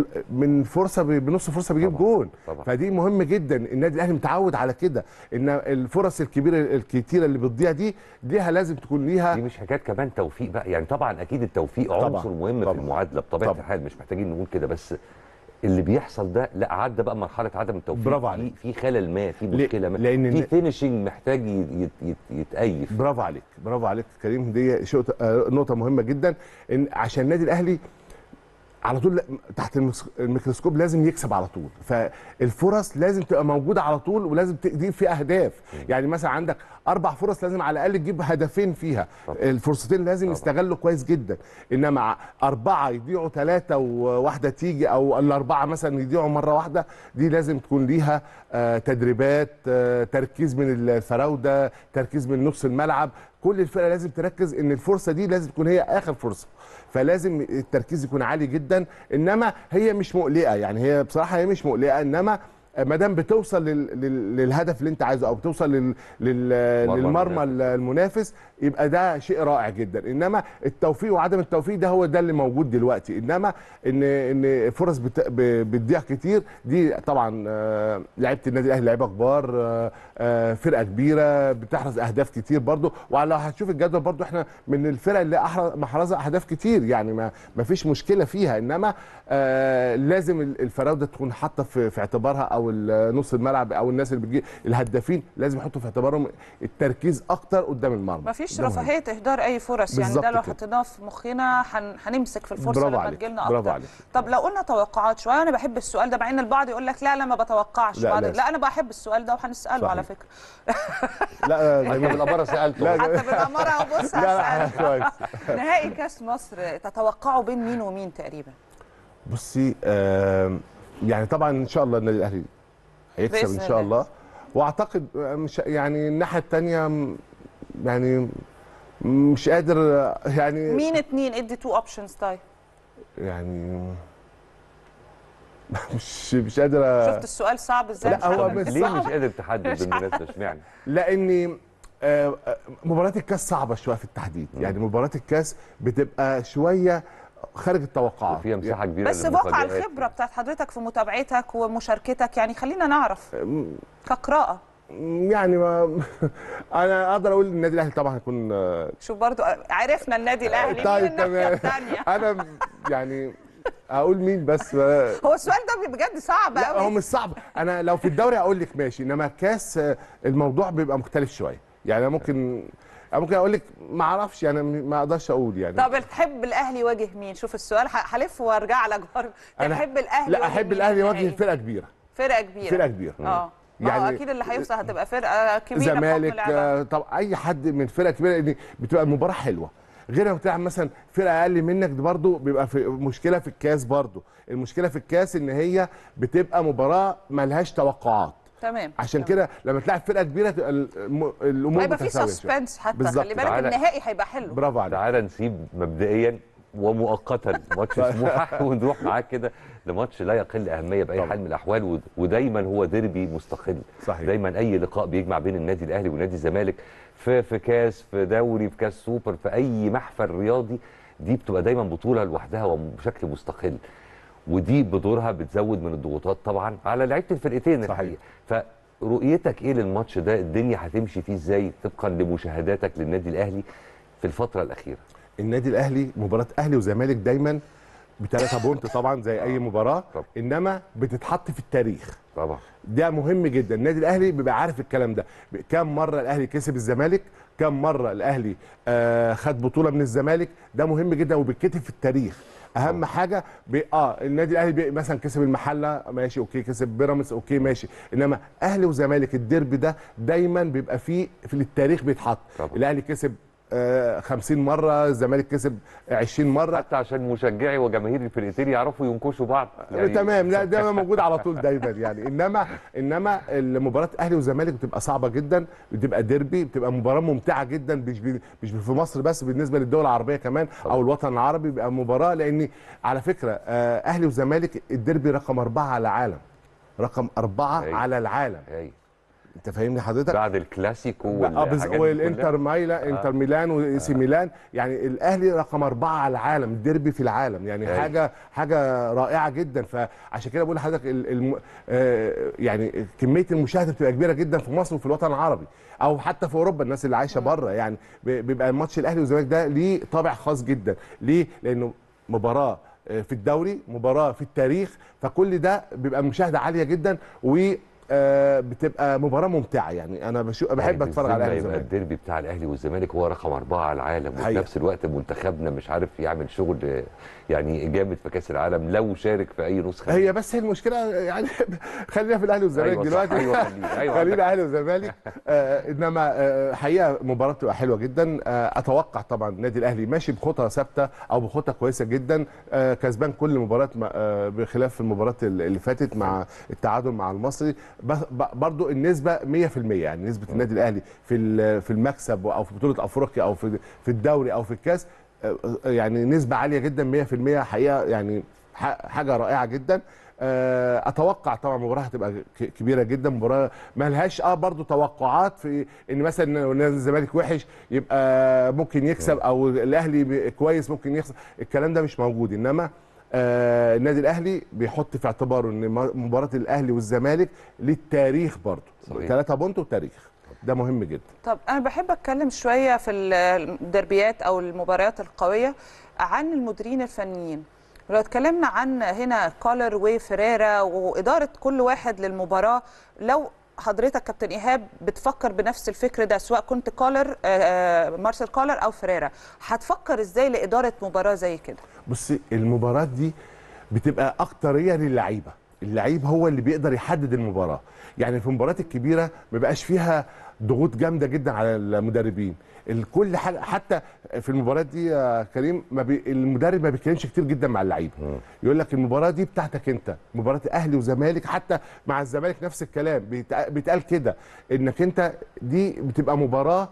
من فرصه ب- بنص فرصه بيجيب طبعاً، جون طبعاً. فدي مهم جدا النادي الاهلي متعود على كده ان الفرص الكبيره الكتيره اللي بتضيع دي ليها لازم تكون ليها دي مش حكايه كمان توفيق بقى يعني طبعا اكيد التوفيق طبعاً، عنصر مهم طبعاً، في المعادله بطبيعه طبعاً. الحال مش محتاجين نقول كده بس اللي بيحصل ده لا عدى بقى مرحله عدم التوفيق برافو في عليك. في خلل ما في ليه؟ مشكله ما لأن في الن- فينشنج محتاج يت- يت- يت- يتأيف برافو عليك برافو عليك كريم دي شو- آه، نقطه مهمه جدا ان عشان النادي الاهلي على طول تحت المس- الميكروسكوب لازم يكسب على طول فالفرص لازم تبقى موجوده على طول ولازم تجيب فيها اهداف يعني مثلا عندك اربع فرص لازم على الاقل تجيب هدفين فيها طبعا. الفرصتين لازم طبعا. يستغلوا كويس جدا انما اربعه يضيعوا ثلاثه وواحده تيجي او الاربعه مثلا يضيعوا مره واحده دي لازم تكون ليها آه، تدريبات آه، تركيز من الفراوده تركيز من نص الملعب كل الفرقه لازم تركز ان الفرصه دي لازم تكون هي اخر فرصه فلازم التركيز يكون عالي جدا انما هي مش مقلقه يعني هي بصراحه هي مش مقلقه انما ما دام بتوصل لل... لل... للهدف اللي انت عايزه او بتوصل لل... لل... مرمى للمرمى المنافس يبقى ده شيء رائع جدا انما التوفيق وعدم التوفيق ده هو ده اللي موجود دلوقتي انما ان ان فرص بت- ب- بتضيع كتير دي طبعا آه، لعيبه النادي الاهلي لعيبه كبار آه، آه، فرقه كبيره بتحرز اهداف كتير برضو وعلى هتشوف الجدول برضو احنا من الفرق اللي أحر- محرزه اهداف كتير يعني ما ما فيش مشكله فيها انما آه لازم ال- الفراوده تكون حاطه في, في اعتبارها او ال- نص الملعب او الناس اللي بتجي الهدافين لازم يحطوا في اعتبارهم التركيز اكتر قدام المرمى ما فيش ده مهم. رفاهيه اهدار اي فرص يعني بالظبط ده لو كده. حطيناه في مخنا هن- هنمسك في الفرصه برافو لما عليك، تجيلنا اكتر برافو عليك. طب لو قلنا توقعات شويه انا بحب السؤال ده مع ان البعض يقول لك لا لا ما بتوقعش لا، بعض لازم. لا انا بحب السؤال ده وهنساله صحيح. على فكره لا زي حتى ما بالاماره سالته لا حتى بالاماره بص لا لا هسألك. كويس نهائي كاس مصر تتوقعوا بين مين ومين تقريبا بصي آم، يعني طبعا ان شاء الله النادي الاهلي هيكسب بإذن ان شاء الله. الله واعتقد آه، مش يعني الناحيه الثانيه يعني مش قادر آه، يعني مين اتنين ادي تو اوبشنز طيب يعني مش مش قادر أ- شفت السؤال صعب ازاي لا، مش هو عارفة. مش ليه صعب. مش قادر تحدد مش بالمناسبه اشمعنى لاني آه، آه، مباراه الكاس صعبه شويه في التحديد يعني مباراه الكاس بتبقى شويه خارج التوقعات وفيها مساحه كبيره بس بواقع للمفاجآت. الخبره بتاعت حضرتك في متابعتك ومشاركتك يعني خلينا نعرف كقراءه يعني ما انا اقدر اقول النادي الاهلي طبعا هيكون آه، شوف برضو عرفنا النادي الاهلي مين طيب الناحيه تمام الثانيه انا يعني اقول مين بس هو السؤال ده بجد صعب لا هو قوي مش صعب انا لو في الدوري اقول لك ماشي انما كاس آه، الموضوع بيبقى مختلف شويه يعني انا ممكن أنا ممكن اقول لك ما اعرفش يعني ما اقدرش اقول يعني طب تحب الاهلي يواجه مين شوف السؤال ه- هلف وارجع لك برضه تحب الاهلي لا يواجه احب مين الاهلي في يواجه النهائي؟ فرقه كبيره فرقه كبيره فرقه كبيره اه ما هو يعني اكيد اللي هيوصل هتبقى فرقه كبيره بحكم زمالك لعبها. آه، طب اي حد من فرقه كبيره لان بتبقى المباراه حلوه غير لما تلعب مثلا فرقه اقل منك ده برضه بيبقى في مشكله في الكاس برضه المشكله في الكاس ان هي بتبقى مباراه ملهاش توقعات تمام عشان كده لما تلعب فرقه كبيره تبقى الم- الامور هيبقى في متساويه شوية. سسبنس حتى بالظبط. خلي بالك تعالى. النهائي هيبقى حلو برافو عليك تعالى نسيب مبدئيا ومؤقتا ماتش سموحه ونروح معاك كده لماتش لا يقل اهميه باي طبعا. حال من الاحوال ود- ودايما هو ديربي مستقل صحيح. دايما اي لقاء بيجمع بين النادي الاهلي ونادي الزمالك في في كاس في دوري في كاس سوبر في اي محفل رياضي دي بتبقى دايما بطوله لوحدها وبشكل مستقل ودي بدورها بتزود من الضغوطات طبعا على لعيبه الفرقتين صحيح. الحقيقه فرؤيتك ايه للماتش ده الدنيا هتمشي فيه ازاي طبقا لمشاهداتك للنادي الاهلي في الفتره الاخيره النادي الاهلي مباراه اهلي وزمالك دايما بثلاثه بونت طبعا زي اي مباراه طبعا. انما بتتحط في التاريخ طبعا ده مهم جدا النادي الاهلي بيبقى عارف الكلام ده كم مره الاهلي كسب الزمالك كم مره الاهلي آه خد بطوله من الزمالك ده مهم جدا وبيتكتب في التاريخ اهم حاجه بي اه النادي الاهلي بي مثلا كسب المحله ماشي اوكي كسب بيراميدز اوكي ماشي انما اهلي وزمالك الديربي ده دايما بيبقى فيه في التاريخ بيتحط طبعا. الاهلي كسب آه 50 مره الزمالك كسب 20 مره حتى عشان مشجعي وجماهير الفرقتين يعرفوا ينكشوا بعض يعني تمام لا ده موجود على طول دايما يعني انما انما المباراه اهلي وزمالك بتبقى صعبه جدا بتبقى ديربي بتبقى مباراه ممتعه جدا مش بي- مش في مصر بس بالنسبه للدول العربيه كمان او الوطن العربي بيبقى مباراه لان على فكره آه، اهلي وزمالك الديربي رقم اربعه على العالم رقم اربعه أيوة. على العالم هاي. انت فاهمني حضرتك؟ بعد الكلاسيكو اه بز- والحاجات دي والانتر كلها. مايلا انتر ميلان واي سي ميلان يعني الاهلي رقم اربعه على العالم الديربي في العالم يعني أيوة. حاجه حاجه رائعه جدا فعشان كده بقول لحضرتك ال- الم... آه يعني كميه المشاهده بتبقى كبيره جدا في مصر وفي الوطن العربي او حتى في اوروبا الناس اللي عايشه بره يعني ب- بيبقى الماتش الاهلي والزمالك ده ليه طابع خاص جدا ليه؟ لانه مباراه آه، في الدوري مباراه في التاريخ فكل ده بيبقى المشاهده عاليه جدا و آه، بتبقى مباراه ممتعه يعني انا بشو بحب يعني اتفرج على الاهلي بالذمة يبقى والزمالك الديربي بتاع الاهلي والزمالك هو رقم اربعه على العالم وفي حقيقة. نفس الوقت منتخبنا مش عارف يعمل شغل آه، يعني جامد في كاس العالم لو شارك في اي نسخه هي بس هي المشكله يعني خلينا في الاهلي والزمالك أيوة صح، دلوقتي أيوة خلينا، أيوة عندك خلينا اهلي وزمالك آه انما آه حقيقه مباراه تبقى حلوه جدا آه اتوقع طبعا النادي الاهلي ماشي بخطى ثابته او بخطى كويسه جدا آه كسبان كل مباراه آه بخلاف المباراه اللي فاتت مع التعادل مع المصري بس- ب- برضو النسبه 100% يعني نسبه النادي الاهلي في ال- في المكسب او في بطوله افريقيا او في في الدوري او في الكاس آه، يعني نسبه عاليه جدا 100% حقيقه يعني ح- حاجه رائعه جدا آه، اتوقع طبعا المباراه هتبقى ك- كبيره جدا مباراه ما لهاش اه برضو توقعات في ان مثلا لو نادي الزمالك وحش يبقى ممكن يكسب او الاهلي ب- كويس ممكن يخسر الكلام ده مش موجود انما آه النادي الاهلي بيحط في اعتباره ان م- مباراه الاهلي والزمالك للتاريخ برضو صحيح. ثلاثة بونت وتاريخ ده مهم جدا طب انا بحب اتكلم شويه في الدربيات او المباريات القويه عن المديرين الفنيين لو اتكلمنا عن هنا كولر وفريرا واداره كل واحد للمباراه لو حضرتك كابتن ايهاب بتفكر بنفس الفكر ده سواء كنت كولر آه، آه، مارسيل كولر او فريرا هتفكر ازاي لاداره مباراه زي كده بصي المباراة دي بتبقى أكترية للعيبة اللعيب هو اللي بيقدر يحدد المباراة يعني في المباريات الكبيرة ما بيبقاش فيها ضغوط جامدة جدا على المدربين الكل حاجة حتى في المباريات دي يا كريم ما بي المدرب ما بيتكلمش كتير جدا مع اللعيبه يقول لك المباراه دي بتاعتك انت مباراه اهلي وزمالك حتى مع الزمالك نفس الكلام بيتق- بيتقال كده انك انت دي بتبقى مباراه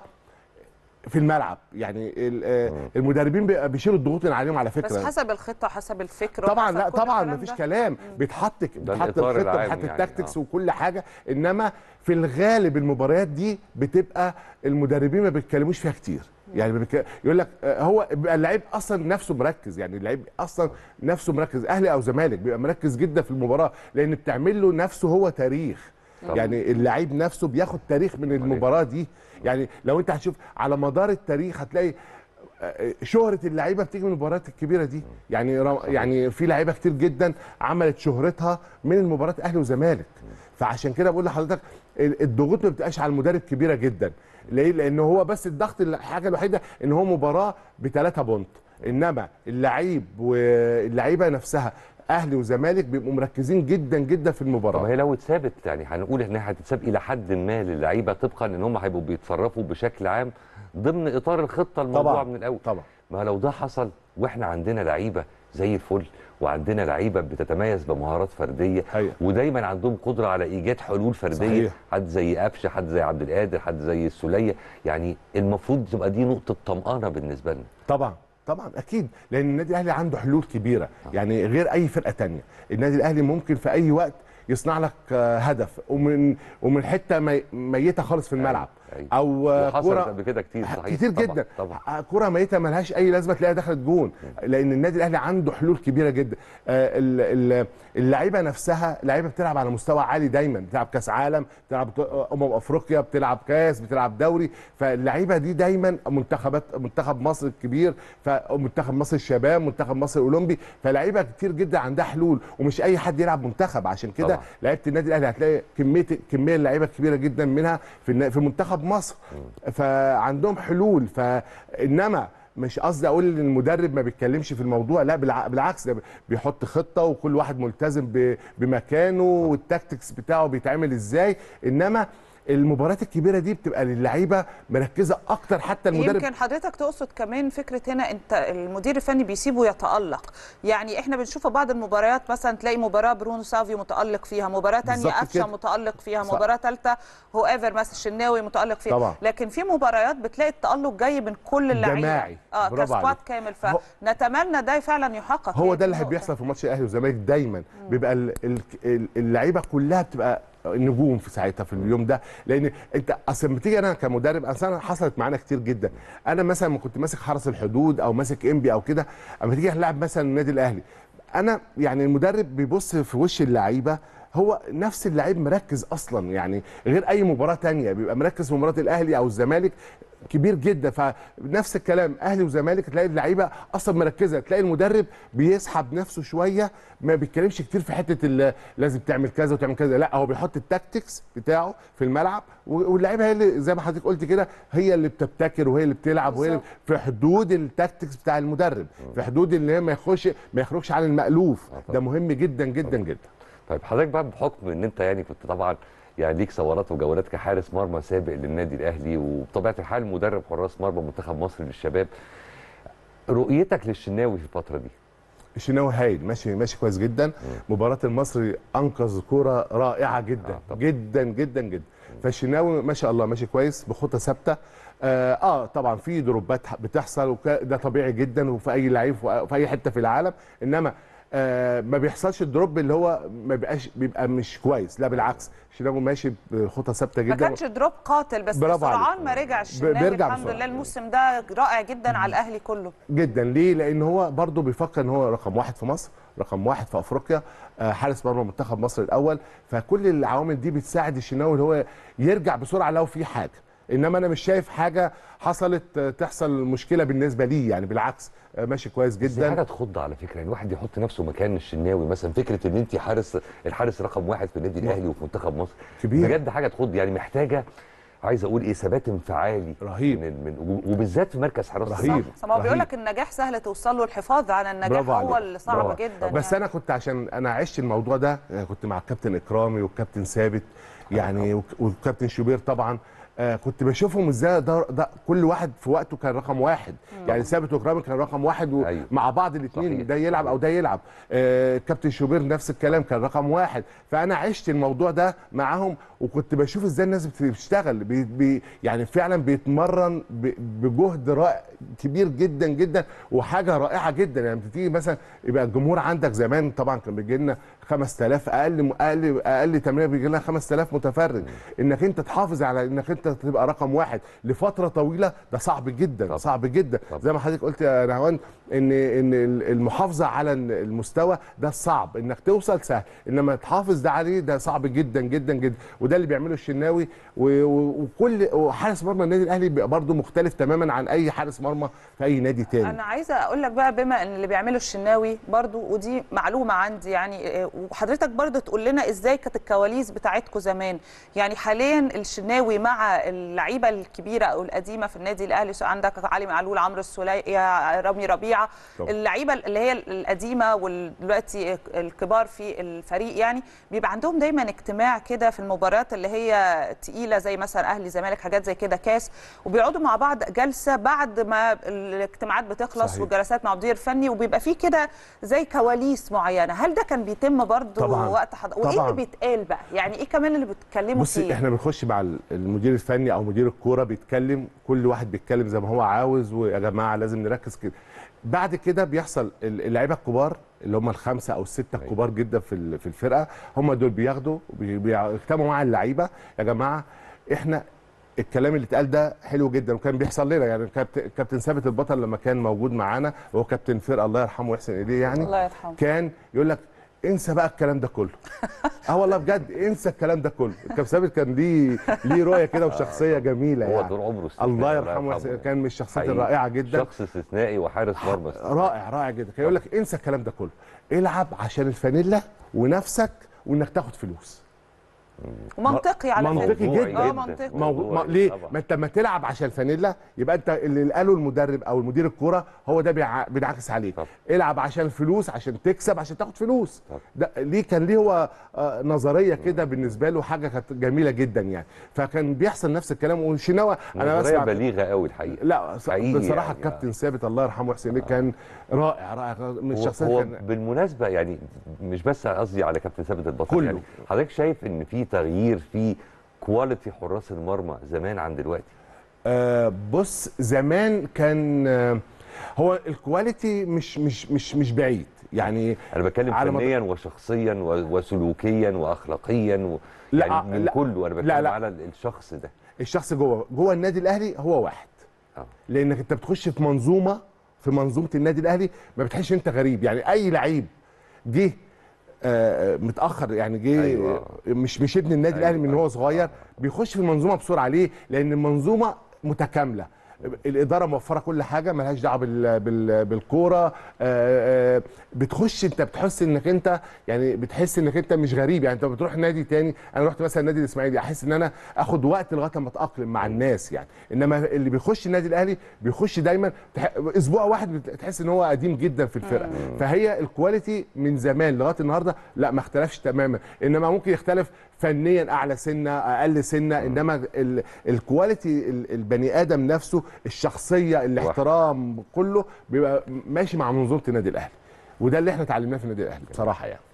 في الملعب يعني ال- آه، المدربين بي- بيشيلوا الضغوط اللي عليهم على فكره بس حسب الخطه حسب الفكر طبعا وحسب لا كل طبعا الكلام مفيش ده. كلام بيتحط ده بيتحط الإطار الخطه العام بيتحط يعني، التاكتكس آه. وكل حاجه انما في الغالب المباريات دي بتبقى المدربين ما بيتكلموش فيها كتير يعني بيك... يقول لك آه، هو بيبقى اللعيب اصلا نفسه مركز يعني اللعيب اصلا نفسه مركز اهلي او زمالك بيبقى مركز جدا في المباراه لان بتعمل له نفسه هو تاريخ طبعا. يعني اللعيب نفسه بياخد تاريخ من المباراه دي يعني لو انت هتشوف على مدار التاريخ هتلاقي آه، شهرة اللعيبة بتيجي من المباريات الكبيرة دي يعني رم- يعني في لعيبة كتير جدا عملت شهرتها من المباريات أهلي وزمالك فعشان كده بقول لحضرتك ال- الضغوط ما بتبقاش على المدرب كبيرة جدا ليه؟ لأن هو بس الضغط الحاجة الوحيدة إن هو مباراة بثلاثة بونت إنما اللعيب واللعيبة نفسها أهلي وزمالك بيبقوا مركزين جدا جدا في طب المباراة هي لو اتثابت يعني هنقول انها هتتساب الى حد ما للعيبه طبقا ان هم هيبقوا بيتصرفوا بشكل عام ضمن اطار الخطه الموضوع طبعاً، من الاول طبعا ما لو ده حصل واحنا عندنا لعيبه زي الفل وعندنا لعيبه بتتميز بمهارات فرديه حقيقة. ودايما عندهم قدره على ايجاد حلول فرديه صحيح. حد زي قفشه حد زي عبد القادر حد زي السوليه يعني المفروض تبقى دي نقطه طمانه بالنسبه لنا طبعا طبعا اكيد لان النادي الاهلي عنده حلول كبيره يعني غير اي فرقه تانية النادي الاهلي ممكن في اي وقت يصنع لك آه، هدف ومن ومن حته مي- ميته خالص في الملعب أيوة. او آه، وحصلت كوره قبل كده كتير صحيح كتير طبعاً، جدا طبعا آه، كوره ميته ملهاش اي لازمه تلاقيها دخلت جون لان النادي الاهلي عنده حلول كبيره جدا آه، ال- ال- اللعيبه نفسها لعيبه بتلعب على مستوى عالي دايما بتلعب كاس عالم بتلعب بط- امم افريقيا بتلعب كاس بتلعب دوري فاللعيبه دي دايما منتخبات منتخب مصر الكبير فمنتخب مصر الشباب منتخب مصر الاولمبي فلعيبه كتير جدا عندها حلول ومش اي حد يلعب منتخب عشان كده طبعاً. لعيبه النادي الاهلي هتلاقي كميه كميه اللعيبه كبيره جدا منها في النا- في منتخب مصر فعندهم حلول فانما مش قصدي اقول ان المدرب ما بيتكلمش في الموضوع لا بالع- بالعكس ده بيحط خطه وكل واحد ملتزم ب- بمكانه والتاكتكس بتاعه بيتعمل ازاي انما المباريات الكبيره دي بتبقى للعيبه مركزه اكتر حتى المدرب يمكن حضرتك تقصد كمان فكره هنا انت المدير الفني بيسيبه يتالق يعني احنا بنشوف بعض المباريات مثلا تلاقي مباراه برونو سافيو متالق فيها مباراه ثانيه بالظبط قفشه كده. متالق فيها صح. مباراه ثالثه هو ايفر مثلا الشناوي متالق فيها طبعا. لكن في مباريات بتلاقي التالق جاي من كل اللعيبه جماعي. اه برافو كسكواد عليك. كامل هو- فنتمنى ده فعلا يحقق هو هي ده دي اللي النقطة. بيحصل في ماتش الاهلي والزمالك دايما بيبقى ال- ال- ال- اللعيبه كلها بتبقى نجوم في ساعتها في اليوم ده لان انت اصل لما تيجي انا كمدرب اصل انا حصلت معانا كتير جدا انا مثلا لما كنت ماسك حرس الحدود او ماسك انبي او كده اما تيجي تلعب مثلا النادي الاهلي انا يعني المدرب بيبص في وش اللعيبه هو نفس اللعيب مركز اصلا يعني غير اي مباراه تانية بيبقى مركز في مباراه الاهلي او الزمالك كبير جدا فنفس الكلام اهلي وزمالك تلاقي اللعيبه اصلا مركزه تلاقي المدرب بيسحب نفسه شويه ما بيتكلمش كتير في حته ال- لازم تعمل كذا وتعمل كذا لا هو بيحط التاكتكس بتاعه في الملعب و- واللعيبه هي اللي زي ما حضرتك قلت كده هي اللي بتبتكر وهي اللي بتلعب وهي اللي في حدود التاكتكس بتاع المدرب في حدود اللي هي ما يخش ما يخرجش عن المألوف ده مهم جدا جدا جدا طيب حضرتك بقى بحكم ان انت يعني كنت طبعا يعني ليك ثورات وجولات كحارس مرمى سابق للنادي الاهلي وبطبيعه الحال مدرب حراس مرمى منتخب مصر للشباب رؤيتك للشناوي في الفتره دي الشناوي هايل ماشي ماشي كويس جدا مباراه المصري انقذ كوره رائعه جدا آه، طبعا. جدا جدا جدا فالشناوي ما شاء الله ماشي كويس بخطه ثابته آه, اه طبعا في دروبات بتحصل وده طبيعي جدا وفي اي لعيب وفي اي حته في العالم انما آه ما بيحصلش الدروب اللي هو ما بيبقاش بيبقى مش كويس لا بالعكس الشناوي ماشي بخطى ثابته ما جدا كانش دروب قاتل بس برافو عليك. سرعان ما رجع الشناوي بيرجع الحمد بسرعة. لله الموسم ده رائع جدا على الاهلي كله جدا ليه؟ لان هو برضه بيفكر ان هو رقم واحد في مصر، رقم واحد في افريقيا، آه، حارس مرمى منتخب مصر الاول، فكل العوامل دي بتساعد الشناوي اللي هو يرجع بسرعه لو في حاجه، انما انا مش شايف حاجه حصلت آه، تحصل مشكله بالنسبه لي يعني بالعكس آه، ماشي كويس بس دي حاجه جدا تخض على فكره يعني الواحد يحط نفسه مكان الشناوي مثلا فكره ان انت حارس الحارس رقم واحد في النادي الاهلي وفي منتخب مصر كبير. بجد حاجه تخض يعني محتاجه عايز اقول ايه ثبات انفعالي رهيب. من, من وبالذات في مركز حراسه رهيب. المرمى. صح ما هو بيقول رهيب. لك النجاح سهل توصل له الحفاظ على النجاح برافو هو عليك. اللي صعب برافو. جدا بس يعني. انا كنت عشان انا عشت الموضوع ده يعني كنت مع الكابتن اكرامي والكابتن ثابت يعني وك- والكابتن شوبير طبعا آه كنت بشوفهم ازاي ده, ده كل واحد في وقته كان رقم واحد يعني ثابت واكرامي كان رقم واحد أيوة. ومع بعض الاثنين صحيح. ده يلعب او ده يلعب آه كابتن شوبير نفس الكلام كان رقم واحد فانا عشت الموضوع ده معاهم وكنت بشوف ازاي الناس بت- بتشتغل بي بي يعني فعلا بيتمرن ب- بجهد رائع كبير جدا جدا وحاجه رائعه جدا يعني بتيجي مثلا يبقى الجمهور عندك زمان طبعا كان بيجي لنا 5000 اقل اقل اقل تمرين بيجي لنا 5000 متفرج انك انت تحافظ على انك انت تبقى رقم واحد لفتره طويله ده صعب جدا طبعا. صعب جدا طبعا. زي ما حضرتك قلت يا نهوان ان ان المحافظه على المستوى ده صعب انك توصل سهل انما تحافظ ده عليه ده صعب جدا جدا جدا وده اللي بيعمله الشناوي و- و- وكل وحارس مرمى النادي الاهلي بيبقى برضه مختلف تماما عن اي حارس مرمى في اي نادي تاني انا عايزه اقول لك بقى بما ان اللي بيعمله الشناوي برضو ودي معلومه عندي يعني آه، وحضرتك برضو تقول لنا ازاي كانت الكواليس بتاعتكم زمان يعني حاليا الشناوي مع اللعيبه الكبيره او القديمه في النادي الاهلي سواء عندك علي معلول عمرو السوليه رامي ربيعه طبعا. اللعيبه اللي هي القديمه ودلوقتي الكبار في الفريق يعني بيبقى عندهم دايما اجتماع كده في المباريات اللي هي تقيله زي مثلا اهلي زمالك حاجات زي كده كاس وبيقعدوا مع بعض جلسه بعد ما الاجتماعات بتخلص صحيح. والجلسات مع مدير فني وبيبقى فيه كده زي كواليس معينه هل ده كان بيتم برضه طبعاً. وقت حضر وايه طبعاً. اللي بيتقال بقى يعني ايه كمان اللي بتتكلموا بصي فيه احنا بنخش مع ال- المدير الفني او مدير الكوره بيتكلم كل واحد بيتكلم زي ما هو عاوز ويا جماعه لازم نركز كده بعد كده بيحصل ال- اللعيبه الكبار اللي هم الخمسه او السته الكبار جدا في ال- في الفرقه هم دول بياخدوا بي- بيجتمعوا مع اللعيبه يا جماعه احنا الكلام اللي اتقال ده حلو جدا وكان بيحصل لنا يعني كابتن كابتن ثابت البطل لما كان موجود معانا وهو كابتن فرقه الله يرحمه ويحسن اليه يعني الله يرحمه كان يقول لك انسى بقى الكلام ده كله اه والله بجد انسى الكلام ده كله كابتن ثابت كان ليه ليه رؤيه كده وشخصيه جميله هو يعني طول عمره استثنائي، الله يرحمه ويحسن- كان من الشخصيات حقيقي. الرائعه جدا شخص استثنائي وحارس مرمى استثنائي. رائع رائع جدا كان يقول لك انسى الكلام ده كله العب عشان الفانيلا ونفسك وانك تاخد فلوس ومنطقي على منطقي فكره موضوعي جدا اه جدا. منطقي مو... موضوعي ما... ليه؟ طبعا. ما انت لما تلعب عشان الفانيلا يبقى انت اللي قاله المدرب او المدير الكوره هو ده بيع... بينعكس عليك طبعا. العب عشان الفلوس عشان تكسب عشان تاخد فلوس طبعا. ده ليه كان ليه هو آه، نظريه كده بالنسبه له حاجه كانت جميله جدا يعني فكان بيحصل نفس الكلام والشناوه انا نظريه بسمع بليغه قوي الحقيقه لا ص- حقيقي بصراحه يعني. الكابتن ثابت الله يرحمه ويحسن اليه كان رائع رائع من هو, الشخصيات هو كان بالمناسبه يعني مش بس قصدي على كابتن ثابت البطل كله. يعني حضرتك شايف ان في تغيير في كواليتي حراس المرمى زمان عن دلوقتي آه بص زمان كان آه هو الكواليتي مش مش مش مش بعيد يعني انا بتكلم على مد- فنيا وشخصيا و- وسلوكيا واخلاقيا و... لا، يعني من لا. كله انا بتكلم لا، لا. على الشخص ده الشخص جوه جوه النادي الاهلي هو واحد آه. لانك انت بتخش في منظومه في منظومه النادي الاهلي ما بتحسش انت غريب يعني اي لعيب جه آه، متاخر يعني جه أيوة. آه، مش مش ابن النادي أيوة، الاهلي من أيوة. هو صغير بيخش في المنظومه بسرعه ليه لان المنظومه متكامله الاداره موفره كل حاجه ملهاش دعوه بال بال بالكوره آه، آه، بتخش انت بتحس انك انت يعني بتحس انك انت مش غريب يعني انت بتروح نادي تاني انا رحت مثلا نادي الاسماعيلي احس ان انا اخد وقت لغايه ما اتاقلم مع الناس يعني انما اللي بيخش النادي الاهلي بيخش دايما تح... اسبوع واحد بتحس ان هو قديم جدا في الفرقه فهي الكواليتي من زمان لغايه النهارده لا ما اختلفش تماما انما ممكن يختلف فنيا اعلى سنه اقل سنه انما ال... الكواليتي ال- البني ادم نفسه الشخصيه الاحترام كله بيبقى ماشي مع منظومه النادي الاهلي وده اللي احنا اتعلمناه في النادي الاهلي بصراحه يعني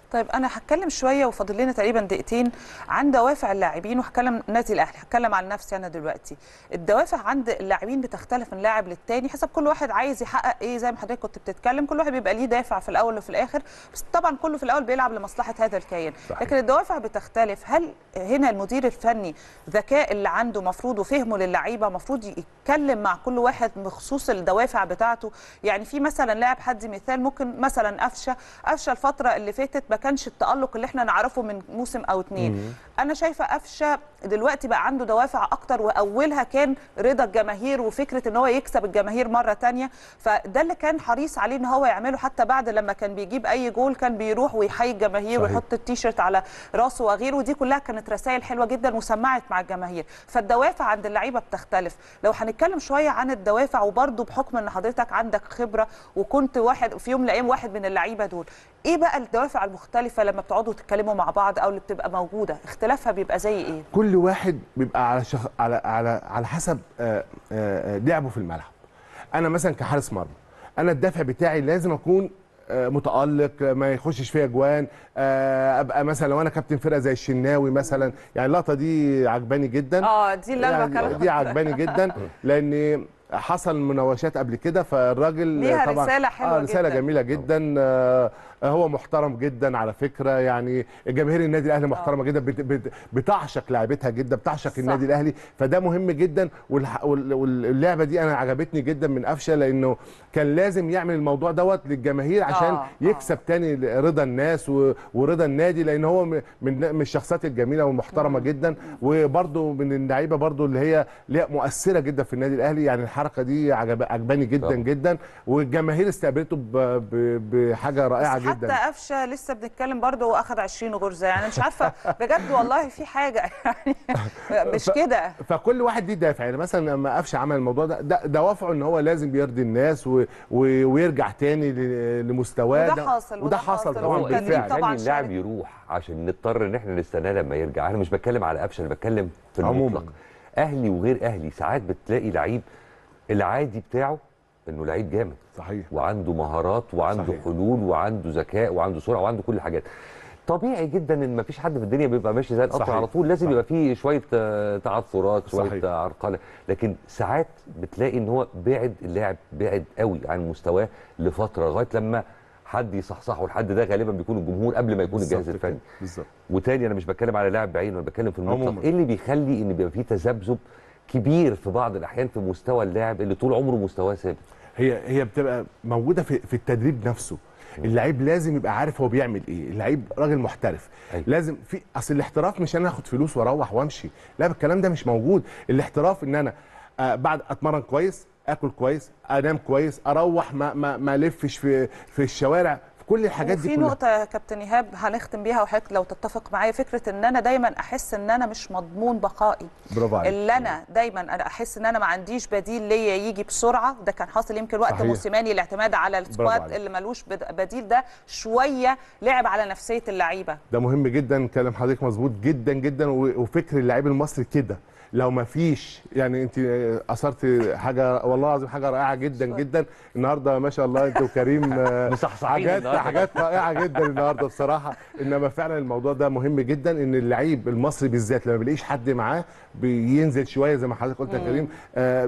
طيب انا هتكلم شويه وفاضل لنا تقريبا دقيقتين عن دوافع اللاعبين وهتكلم نادي الاهلي هتكلم عن نفسي انا دلوقتي الدوافع عند اللاعبين بتختلف من لاعب للتاني حسب كل واحد عايز يحقق ايه زي ما حضرتك كنت بتتكلم كل واحد بيبقى ليه دافع في الاول وفي الاخر بس طبعا كله في الاول بيلعب لمصلحه هذا الكيان صحيح. لكن الدوافع بتختلف هل هنا المدير الفني ذكاء اللي عنده مفروض وفهمه للعيبه مفروض يتكلم مع كل واحد بخصوص الدوافع بتاعته يعني في مثلا لاعب حد مثال ممكن مثلا قفشه قفشه الفتره اللي فاتت ما كانش التالق اللي احنا نعرفه من موسم او اتنين انا شايفه قفشه دلوقتي بقى عنده دوافع اكتر واولها كان رضا الجماهير وفكره ان هو يكسب الجماهير مره تانية فده اللي كان حريص عليه ان هو يعمله حتى بعد لما كان بيجيب اي جول كان بيروح ويحيي الجماهير صحيح. ويحط التيشيرت على راسه وغيره ودي كلها كانت رسائل حلوه جدا وسمعت مع الجماهير فالدوافع عند اللعيبه بتختلف لو هنتكلم شويه عن الدوافع وبرده بحكم ان حضرتك عندك خبره وكنت واحد في يوم من الايام واحد من اللعيبه دول ايه بقى الدوافع المختلفه لما بتقعدوا تتكلموا مع بعض او اللي بتبقى موجوده اختلافها بيبقى زي ايه كل واحد بيبقى على شخ... على على على حسب آه، آه، آه، لعبه في الملعب انا مثلا كحارس مرمى انا الدافع بتاعي لازم اكون آه، متالق آه، ما يخشش فيها اجوان آه، ابقى مثلا لو انا كابتن فرقه زي الشناوي مثلا يعني اللقطه دي عجباني جدا اه دي اللي انا يعني بكلم دي عجباني جدا لان حصل مناوشات قبل كده فالراجل ليها طبعا رسالة حلوة آه رساله جداً. جميله جدا آه هو محترم جدا على فكره يعني جماهير النادي الاهلي محترمه جدا بت بت بتعشق لعبتها جدا بتعشق صح. النادي الاهلي فده مهم جدا والح- وال- واللعبه دي انا عجبتني جدا من قفشه لانه كان لازم يعمل الموضوع دوت للجماهير عشان آه، آه. يكسب تاني رضا الناس و- ورضا النادي لان هو م- من من الشخصيات الجميله والمحترمه جدا وبرده من اللعيبه برده اللي هي ليها مؤثره جدا في النادي الاهلي يعني الحركه دي عجب عجباني جدا طبعا. جدا والجماهير استقبلته ب- ب- بحاجه رائعه بس حتى جدا قفشه لسه بنتكلم برضه هو اخذ 20 غرزه يعني مش عارفه بجد والله في حاجه يعني مش ف- كده فكل واحد ليه دافع يعني مثلا لما قفشه عمل الموضوع ده ده دوافعه ان هو لازم يرضي الناس و و ويرجع تاني ل- لمستواه وده ده- حاصل، وده وده حصل حاصل. طبعا هو كان بالفعل طبعاً خلي اللاعب شارك. يروح عشان نضطر ان احنا نستناه لما يرجع انا مش بتكلم على قفشه انا بتكلم في عموماً. المطلق اهلي وغير اهلي ساعات بتلاقي لعيب العادي بتاعه انه لعيب جامد صحيح وعنده مهارات وعنده صحيح. حلول وعنده ذكاء وعنده سرعه وعنده كل حاجات طبيعي جدا ان مفيش حد في الدنيا بيبقى ماشي زي القطر صحيح. على طول لازم صحيح. يبقى فيه شويه آه، تعثرات شويه صحيح. آه، عرقله لكن ساعات بتلاقي ان هو بعد اللاعب بعد قوي عن مستواه لفتره لغايه لما حد يصحصحه الحد ده غالبا بيكون الجمهور قبل ما يكون الجهاز بالظبط الفني كده، بالظبط وتاني انا مش بتكلم على لاعب بعينه انا بتكلم في المطلق عموماً. ايه اللي بيخلي ان بيبقى فيه تذبذب كبير في بعض الاحيان في مستوى اللاعب اللي طول عمره مستواه ثابت هي هي بتبقى موجوده في في التدريب نفسه اللعيب لازم يبقى عارف هو بيعمل ايه اللعيب راجل محترف أيوة. لازم في اصل الاحتراف مش انا اخد فلوس واروح وامشي لا الكلام ده مش موجود الاحتراف ان انا آه بعد اتمرن كويس اكل كويس انام كويس اروح ما ما ما الفش في في الشوارع في كل الحاجات دي وفي كلها نقطة يا كابتن إيهاب هنختم بيها وحضرتك لو تتفق معايا فكرة إن أنا دايما أحس إن أنا مش مضمون بقائي برافو عليك اللي أنا دايما أنا أحس إن أنا ما عنديش بديل ليا يجي بسرعة ده كان حاصل يمكن وقت صحيح. موسيماني الاعتماد على برافو السكواد عليك. اللي ملوش بد- بديل ده شوية لعب على نفسية اللعيبة ده مهم جدا كلام حضرتك مظبوط جدا جدا و- وفكر اللاعب المصري كده لو ما فيش يعني انت اثرت حاجه والله العظيم حاجه رائعه جدا جدا النهارده ما شاء الله انت وكريم آه، مصحصحين حاجات النهاردة. حاجات رائعه جدا النهارده بصراحه انما فعلا الموضوع ده مهم جدا ان اللعيب المصري بالذات لما بيلاقيش حد معاه بينزل شويه زي ما حضرتك قلت يا كريم آه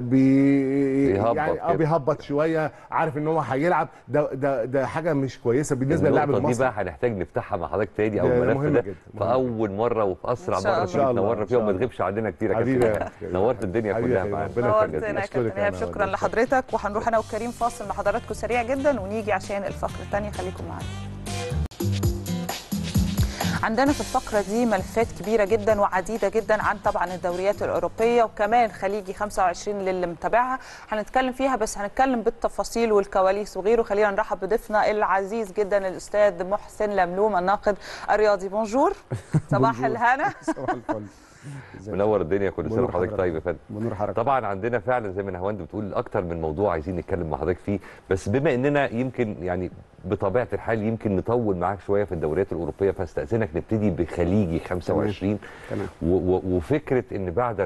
بي بيهبط يعني اه كده. بيهبط شويه عارف ان هو هيلعب ده ده ده حاجه مش كويسه بالنسبه للاعب النقطة دي المصري بقى هنحتاج نفتحها مع حضرتك تاني او ده الملف مهم ده جدا، في مهم اول مره وفي اسرع إن شاء مره الله. إن شاء تيجي الله، تنورنا إن فيها شاء وما الله. تغيبش عننا كتير يا حبيبي كابتن يا إيهاب. كريم. نورت الدنيا حبيبي يا كلها كريم، معانا ربنا يخليك. نورتنا يا أشكرك كابتن إيهاب أنا شكرا والله. لحضرتك وهنروح أنا وكريم فاصل مع حضراتكم سريع جدا ونيجي عشان الفقرة الثانية خليكم معانا عندنا في الفقرة دي ملفات كبيرة جدا وعديدة جدا عن طبعا الدوريات الأوروبية وكمان خليجي 25 للي متابعها هنتكلم فيها بس هنتكلم بالتفاصيل والكواليس وغيره خلينا نرحب بضيفنا العزيز جدا الأستاذ محسن لملوم الناقد الرياضي بونجور صباح بونجور. الهنا صباح الفل ازيك؟ منور الدنيا كل سنه منور وحضرتك حضرتك. طيب يا فندم منور حضرتك طبعا عندنا فعلا زي ما نهاوند بتقول اكتر من موضوع عايزين نتكلم مع حضرتك فيه بس بما اننا يمكن يعني بطبيعه الحال يمكن نطول معاك شويه في الدوريات الاوروبيه فاستاذنك نبتدي بخليجي 25 تمام. و- و- وفكره ان بعد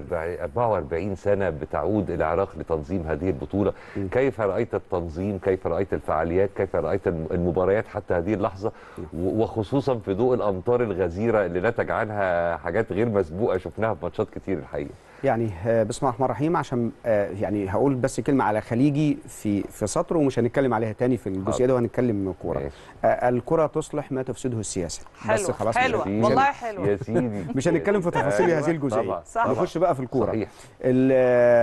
44 سنه بتعود العراق لتنظيم هذه البطوله كيف رايت التنظيم كيف رايت الفعاليات كيف رايت الم- المباريات حتى هذه اللحظه و- وخصوصا في ضوء الامطار الغزيره اللي نتج عنها حاجات غير مسبوقه شفناها في ماتشات كتير الحقيقه يعني آه، بسم الله الرحمن الرحيم عشان آه، يعني هقول بس كلمه على خليجي في في سطر ومش هنتكلم عليها تاني في الجزئيه دي وهنتكلم كوره آه، الكره تصلح ما تفسده السياسه بس حلوة، خلاص حلوة، مش- والله حلوة. يا سيدي مش هنتكلم في تفاصيل أيوة، هذه الجزئيه طبعاً، صح. نخش بقى في الكوره صحيح. ال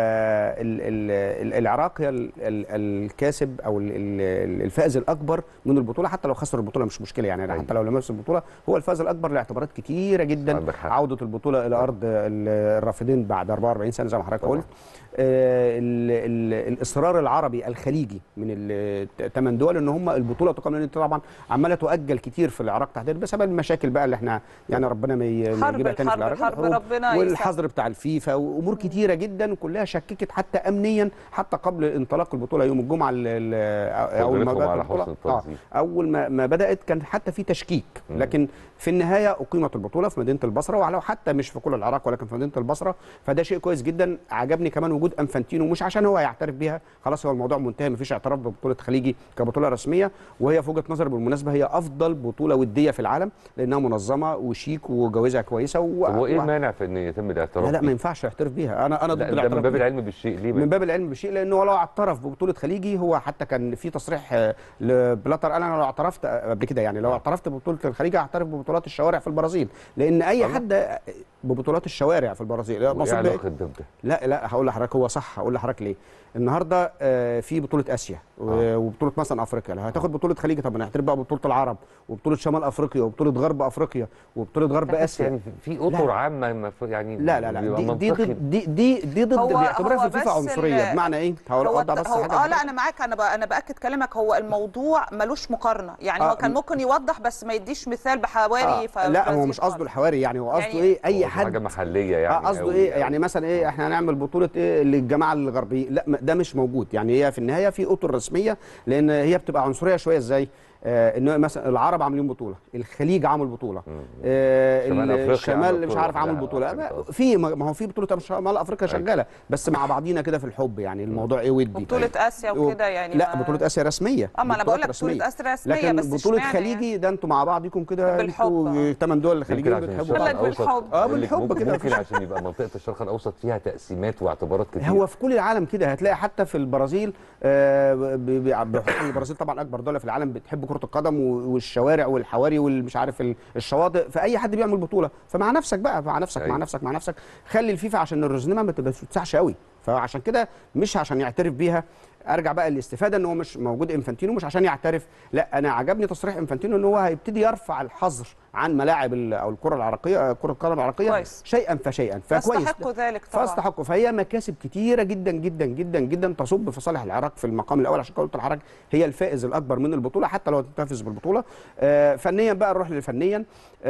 ال ال العراق هي ال- ال- الكاسب او ال- ال- الفائز الاكبر من البطوله حتى لو خسر البطوله مش مشكله يعني حتى لو لمس البطوله هو الفائز الاكبر لاعتبارات كتيره جدا عوده البطوله الى ارض ال- الرافدين بعد 44 سنه زي ما حضرتك قلت آه، ال- ال- الاصرار العربي الخليجي من الثمان دول ان هم البطوله تقام لان طبعا عماله تؤجل كتير في العراق تحديدا بسبب المشاكل بقى اللي احنا يعني ربنا ما ي- ما حرب يجيبها تاني في الحرب العراق الحرب ربنا والحظر بتاع الفيفا وامور كتيره جدا كلها شككت حتى امنيا حتى قبل انطلاق البطوله يوم الجمعه ال- ال- اول ما قدرتهم بدات على البطوله حسن آه، التنظيم. اول ما ما بدات كان حتى في تشكيك لكن في النهايه اقيمت البطوله في مدينه البصره ولو حتى مش في كل العراق ولكن في مدينه البصره فده شيء كويس جدا عجبني كمان وجود انفانتينو مش عشان هو يعترف بيها خلاص هو الموضوع منتهي مفيش اعتراف ببطوله خليجي كبطوله رسميه وهي في وجهه نظري بالمناسبه هي افضل بطوله وديه في العالم لانها منظمه وشيك وجوائزها كويسه و... طب وايه و- المانع في ان يتم الاعتراف لا لا ما بيه؟ ينفعش يعترف بيها انا انا ضد لا ده من الاعتراف باب بيها. العلم بالشيء ليه من باب العلم بالشيء لانه لو اعترف ببطوله خليجي هو حتى كان في تصريح آه، لبلاتر قال انا لو اعترفت آه، قبل كده يعني لو اعترفت ببطوله الخليج اعترف ببطولات الشوارع في البرازيل لان اي حد آه، ببطولات الشوارع في البرازيل وايه مقصود بإيه؟ علاقه ده بده؟ لا لا هقول لحضرتك هو صح هقول لحضرتك ليه النهارده آه، في بطوله اسيا و- وبطوله مثلا افريقيا لو هتاخد بطوله خليج طب نعترف بقى ببطوله العرب وبطوله شمال افريقيا وبطوله غرب افريقيا وبطوله غرب لا، بس اسيا يعني في اطر عامه المفروض يعني لا لا لا بيبقى دي دي منطقي. ضد دي دي, دي ضد هو- بيعتبرها هو في الفيفا بس عنصريه ال- بمعنى ايه؟ هقول هو اوضح الت- بس هو حاجه اه لا لحضرتك. انا معاك انا بقى انا باكد كلامك هو الموضوع ملوش مقارنه يعني آه، هو كان م- ممكن يوضح بس ما يديش مثال بحواري آه لا هو مش قصده الحواري يعني هو قصده يعني- ايه اي هو حد حاجه محليه يعني اه قصده أوي ايه أوي. يعني مثلا ايه احنا هنعمل بطوله ايه للجماعه الغربيين لا ما- ده مش موجود يعني هي في النهايه في اطر رسميه لان هي بتبقى عنصريه شويه ازاي آه انه مثلا العرب عاملين بطوله الخليج عامل بطوله آه شمال ال- أفريقيا الشمال عامل مش بطولة عارف عامل لوحدها. بطوله آه، ما- في ما هو في بطوله شمال افريقيا شغاله بس مع بعضينا كده في الحب يعني الموضوع ايه ودي بطوله اسيا وكده يعني لا ما- بطوله اسيا رسميه اه ما انا بقول لك بطولات بطوله اسيا رسميه لكن بس بطوله اشمعنى خليجي ده انتوا مع بعضكم كده بالحب، انتوا ثمان دول يمكن الخليجيين عشان بتحبوا الشرق بعض الاوسط اه بقول لك بالحب ممكن, كده ممكن عشان يبقى منطقه الشرق الاوسط فيها تقسيمات واعتبارات كتير هو في كل العالم كده هتلاقي حتى في البرازيل آه، ب- ب- بحكم البرازيل طبعا اكبر دوله في العالم بتحب كره القدم و- والشوارع والحواري والمش عارف ال- الشواطئ فاي حد بيعمل بطوله فمع نفسك بقى مع نفسك مع أيوة. نفسك مع نفسك خلي الفيفا عشان الرزنامه ما تتسعش قوي فعشان كده مش عشان يعترف بيها ارجع بقى للاستفاده ان هو مش موجود انفانتينو مش عشان يعترف لا انا عجبني تصريح انفانتينو ان هو هيبتدي يرفع الحظر عن ملاعب ال- او الكره العراقيه كره القدم العراقيه كويس. شيئا فشيئا فكويس يستحقوا ذلك طبعا فاستحقوا فهي مكاسب كتيره جدا جدا جدا جدا تصب في صالح العراق في المقام الاول عشان كده قلت العراق هي الفائز الاكبر من البطوله حتى لو تنافس بالبطوله آه فنيا بقى نروح لفنيا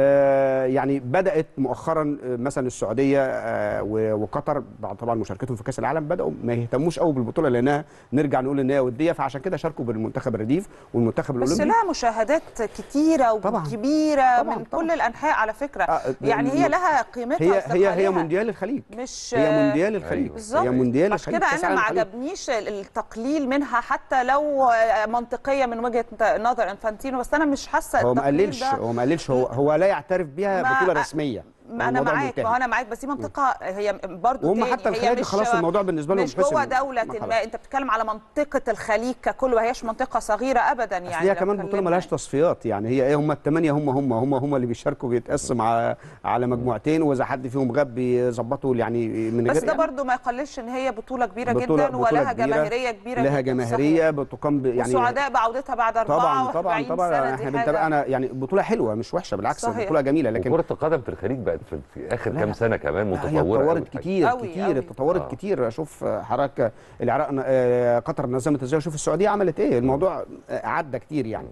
آه يعني بدات مؤخرا آه، مثلا السعوديه آه و- وقطر بعد طبعا مشاركتهم في كاس العالم بداوا ما يهتموش قوي بالبطوله لانها نرجع نقول ان هي وديه فعشان كده شاركوا بالمنتخب الرديف والمنتخب بس الاولمبي لها مشاهدات كتيره طبعاً. وكبيره طبعاً، من طبعاً. كل الانحاء على فكره آه، يعني هي م- لها قيمتها هي هي هي واستقلالها. مونديال الخليج مش هي مونديال الخليج بالظبط هي مونديال عشان الخليج كده كأس انا ما العالم الخليج. عجبنيش التقليل منها حتى لو منطقيه من وجهه نظر انفانتينو بس انا مش حاسه هو ما التقليل قللش ده هو ما قللش هو هو لا يعترف بيها ما- بطوله رسميه ما انا الموضوع معاك منتهي. ما هو انا معاك بس دي منطقه هي برضو وهم تاني حتى هي الخليج مش خلاص الموضوع بالنسبه لهم مش جوه حسم دوله مرحلة. ما انت بتتكلم على منطقه الخليج ككل ما هياش منطقه صغيره ابدا يعني يعني هي لو كمان بطوله اتكلمنا. ملهاش تصفيات يعني هي ايه هم الثمانيه هم هم هم هم اللي بيشاركوا بيتقسم على على مجموعتين واذا حد فيهم غاب بيظبطوا يعني من بس غير ده يعني برضو ما يقللش ان هي بطوله كبيره بطولة- جدا بطولة ولها كبيرة، جماهيريه كبيره لها جدا جماهيريه بتقام ب- يعني يعني وسعداء بعودتها بعد 44 طبعا طبعا سنه طبعا دي احنا حاجة- بنتابع انا يعني بطوله حلوه مش وحشه بالعكس صحيح. بطوله جميله لكن وكره القدم في الخليج بقت في, في اخر لا. كام سنه كمان لا، هي متطوره اتطورت أوي الحقيقة. كتير أوي، كتير أوي. اتطورت آه. كتير اشوف حضرتك العراق آه، قطر نظمت ازاي اشوف السعوديه عملت ايه الموضوع آه، عدى كتير يعني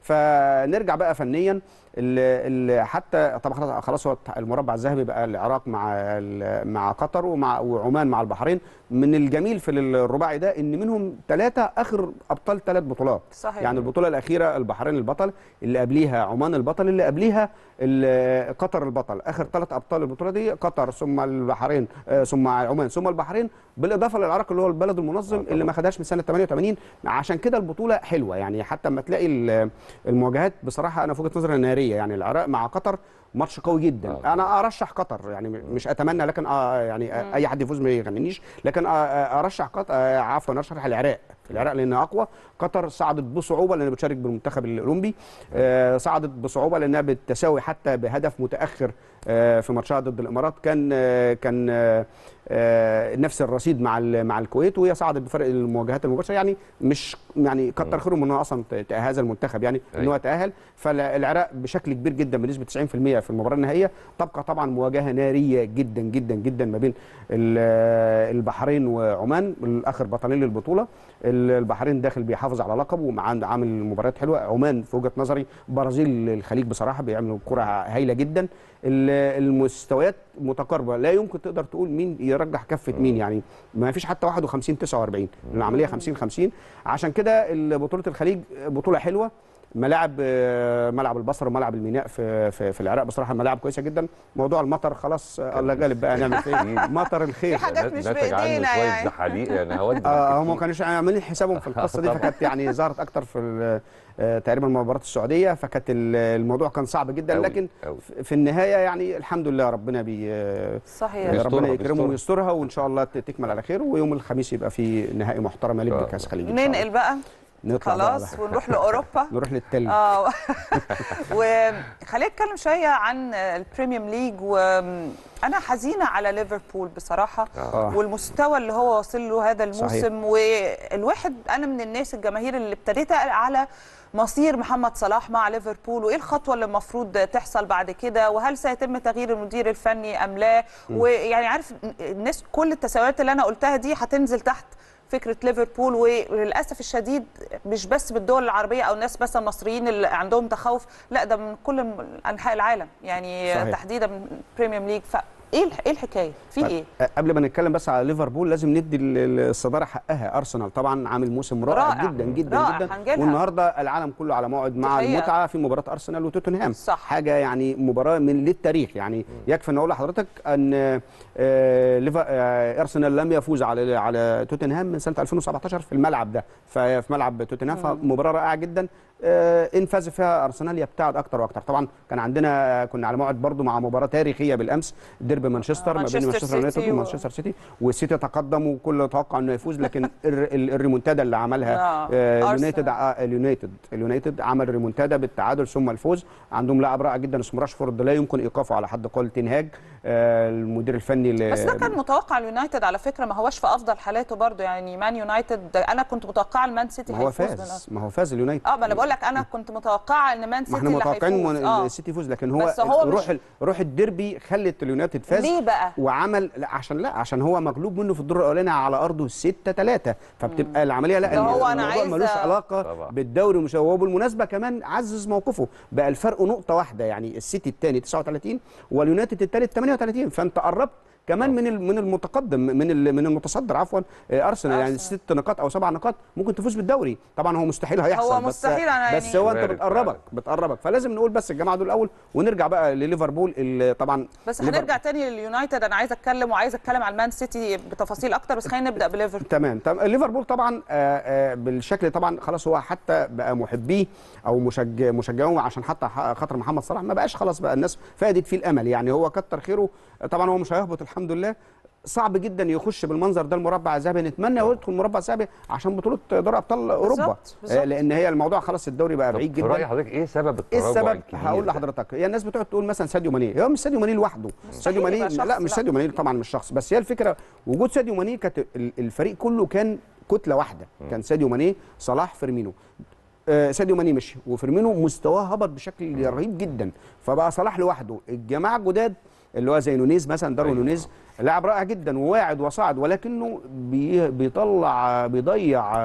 فنرجع بقى فنيا ال- ال- حتى طبعا خلاص- خلاص هو المربع الذهبي بقى العراق مع ال- مع قطر ومع وعمان مع البحرين من الجميل في الرباعي ده ان منهم ثلاثه اخر ابطال ثلاث بطولات صحيح. يعني البطوله الاخيره البحرين البطل اللي قبليها عمان البطل اللي قبليها ال- قطر البطل اخر ثلاث ابطال البطوله دي قطر ثم البحرين آه، ثم عمان ثم البحرين بالاضافه للعراق اللي هو البلد المنظم اللي ما خدهاش من سنه 88 عشان كده البطوله حلوه يعني حتى لما تلاقي ال- المواجهات بصراحه انا في وجهه نظري ناريه يعني العراق مع قطر ماتش قوي جدا انا ارشح قطر يعني مش اتمنى لكن آه يعني آه اي حد يفوز ما يغنينيش لكن آه آه ارشح قطر آه عفوا ارشح العراق العراق لانها اقوى قطر صعدت بصعوبه لانها بتشارك بالمنتخب الاولمبي آه صعدت بصعوبه لانها بالتساوي حتى بهدف متاخر آه في ماتشها ضد الامارات كان آه كان آه آه نفس الرصيد مع ال- مع الكويت وهي صعدت بفرق المواجهات المباشره يعني مش يعني كتر خيرهم انه اصلا ت- ت- هذا المنتخب يعني ان هو تاهل فالعراق بشكل كبير جدا بنسبه 90% في المباراه النهائيه تبقى طبعا مواجهه ناريه جدا جدا جدا ما بين ال- البحرين وعمان الاخر بطلين للبطوله ال- البحرين داخل بيحافظ على لقبه ومع عامل مباريات حلوه عمان في وجهه نظري برازيل الخليج بصراحه بيعملوا كره هايله جدا ال- المستويات متقاربه لا يمكن تقدر تقول مين يرجح كفه مين يعني ما فيش حتى 51 49 العمليه 50 50 عشان كده بطوله الخليج بطوله حلوه ملاعب آه، ملعب البصره وملعب الميناء في في, في العراق بصراحه ملاعب كويسه جدا موضوع المطر خلاص آه، الله غالب بقى نعمل فيه مطر الخير في حاجات مش نتج عنه بإيدينا شويه يعني. زحاليق يعني هودي اه هم ما كانوش عاملين حسابهم في القصه دي طبعاً. فكانت يعني ظهرت اكتر في ال- آه، تقريبا مباراه السعوديه فكانت ال- الموضوع كان صعب جدا أوي، لكن أوي. في- في النهايه يعني الحمد لله ربنا بي صحيح. ربنا بيسترها، يكرمه بيسترها. ويسترها وان شاء الله ت- تكمل على خير ويوم الخميس يبقى في نهائي محترم يلعب بكاس خليج إن شاء الله. ننقل بقى نطلع بقى خلاص على- ونروح لاوروبا نروح للتلج اه وخلينا نتكلم شويه عن البريميوم ليج وانا حزينه على ليفربول بصراحه آه. والمستوى اللي هو واصل له هذا صحيح. الموسم والواحد انا من الناس الجماهير اللي ابتديت أقلق على مصير محمد صلاح مع ليفربول وايه الخطوه اللي المفروض تحصل بعد كده وهل سيتم تغيير المدير الفني ام لا ويعني عارف الناس كل التساؤلات اللي انا قلتها دي هتنزل تحت فكره ليفربول وللاسف الشديد مش بس بالدول العربيه او الناس بس المصريين اللي عندهم تخوف لا ده من كل انحاء العالم يعني صحيح. تحديدا من البريميوم ليج فايه الح- ايه الحكايه في ايه أه، قبل ما نتكلم بس على ليفربول لازم ندي ال- ال- الصداره حقها ارسنال طبعا عامل موسم رائع, رائع، جدا جدا رائع، جدا هنجيلها. والنهارده العالم كله على موعد مع حقيقة. المتعه في مباراه ارسنال وتوتنهام صح. حاجه يعني مباراه من للتاريخ يعني يكفي ان اقول لحضرتك ان آه، ليفا- آه، ارسنال لم يفوز على على توتنهام من سنه 2017 في الملعب ده في في ملعب توتنهام فمباراه رائعه جدا آه، ان فاز فيها ارسنال يبتعد اكتر واكتر طبعا كان عندنا كنا على موعد برضو مع مباراه تاريخيه بالامس ديربي مانشستر ما بين مانشستر مانشستر سيتي يونايتد و- ومانشستر سيتي والسيتي تقدم وكل توقع انه يفوز لكن ال- ال- الريمونتادا اللي عملها آه، آه، أرسنال. اليونايتد آه، اليونايتد اليونايتد عمل ريمونتادا بالتعادل ثم الفوز عندهم لاعب رائع جدا اسمه راشفورد لا يمكن ايقافه على حد قول تنهاج آه، المدير الفني ل- بس ده كان متوقع اليونايتد على فكره ما هوش في افضل حالاته برضو يعني مان يونايتد انا كنت متوقعه المان سيتي ما هو هيفوز فاز من ما هو فاز اليونايتد اه ما انا بقول لك انا كنت متوقعه ان مان ما سيتي احنا اللي متوقعين هيفوز من اه السيتي يفوز لكن هو, بس هو روح مش- ال- روح الديربي خلت اليونايتد فاز ليه بقى؟ وعمل لا عشان لا عشان هو مغلوب منه في الدور الاولاني على ارضه 6 3 فبتبقى العمليه لا ده هو أنا الموضوع عايزة- ملوش علاقه طبعا. بالدوري مش هو بالمناسبه كمان عزز موقفه بقى الفرق نقطه واحده يعني السيتي الثاني 39 واليونايتد الثالث 38 فانت قربت كمان من ال- من المتقدم من ال- من المتصدر عفوا آه، ارسنال يعني أرسنال. ست نقاط او سبع نقاط ممكن تفوز بالدوري طبعا هو مستحيل هيحصل هو بس مستحيل أنا بس يعني- هو انت وارد بتقربك فعلا. بتقربك فلازم نقول بس الجماعه دول الاول ونرجع بقى لليفربول اللي طبعا بس ليفر- هنرجع تاني لليونايتد انا عايزه اتكلم وعايزه اتكلم على المان سيتي بتفاصيل اكتر بس خلينا نبدا بليفربول تمام تمام ليفربول طبعا آه، آه، بالشكل طبعا خلاص هو حتى بقى محبيه او مشجع مشجعوه عشان حتى ح- خاطر محمد صلاح ما بقاش خلاص بقى الناس فادت فيه الامل يعني هو كتر خيره طبعا هو مش هيهبط الحمد لله صعب جدا يخش بالمنظر ده المربع الذهبي نتمنى يدخل المربع الذهبي عشان بطوله دوري ابطال اوروبا بالظبط، بالظبط. آه، لان هي الموضوع خلاص الدوري بقى طب بعيد في جدا راي حضرتك ايه سبب ايه التراجع السبب الكبير هقول ده؟ لحضرتك هي الناس بتقعد تقول مثلا ساديو ماني هو مش ساديو ماني لوحده ساديو ماني يبقى شخص، لا مش لا. ساديو ماني طبعا مش شخص بس هي الفكره وجود ساديو ماني كانت ال- الفريق كله كان كتله واحده كان ساديو ماني صلاح فيرمينو آه، ساديو ماني مشي وفيرمينو مستواه هبط بشكل رهيب جدا فبقى صلاح لوحده الجماعه الجداد اللي هو زي نونيز مثلا داروين أيوة. نونيز لاعب رائع جدا وواعد وصاعد ولكنه بي بيطلع بيضيع آه،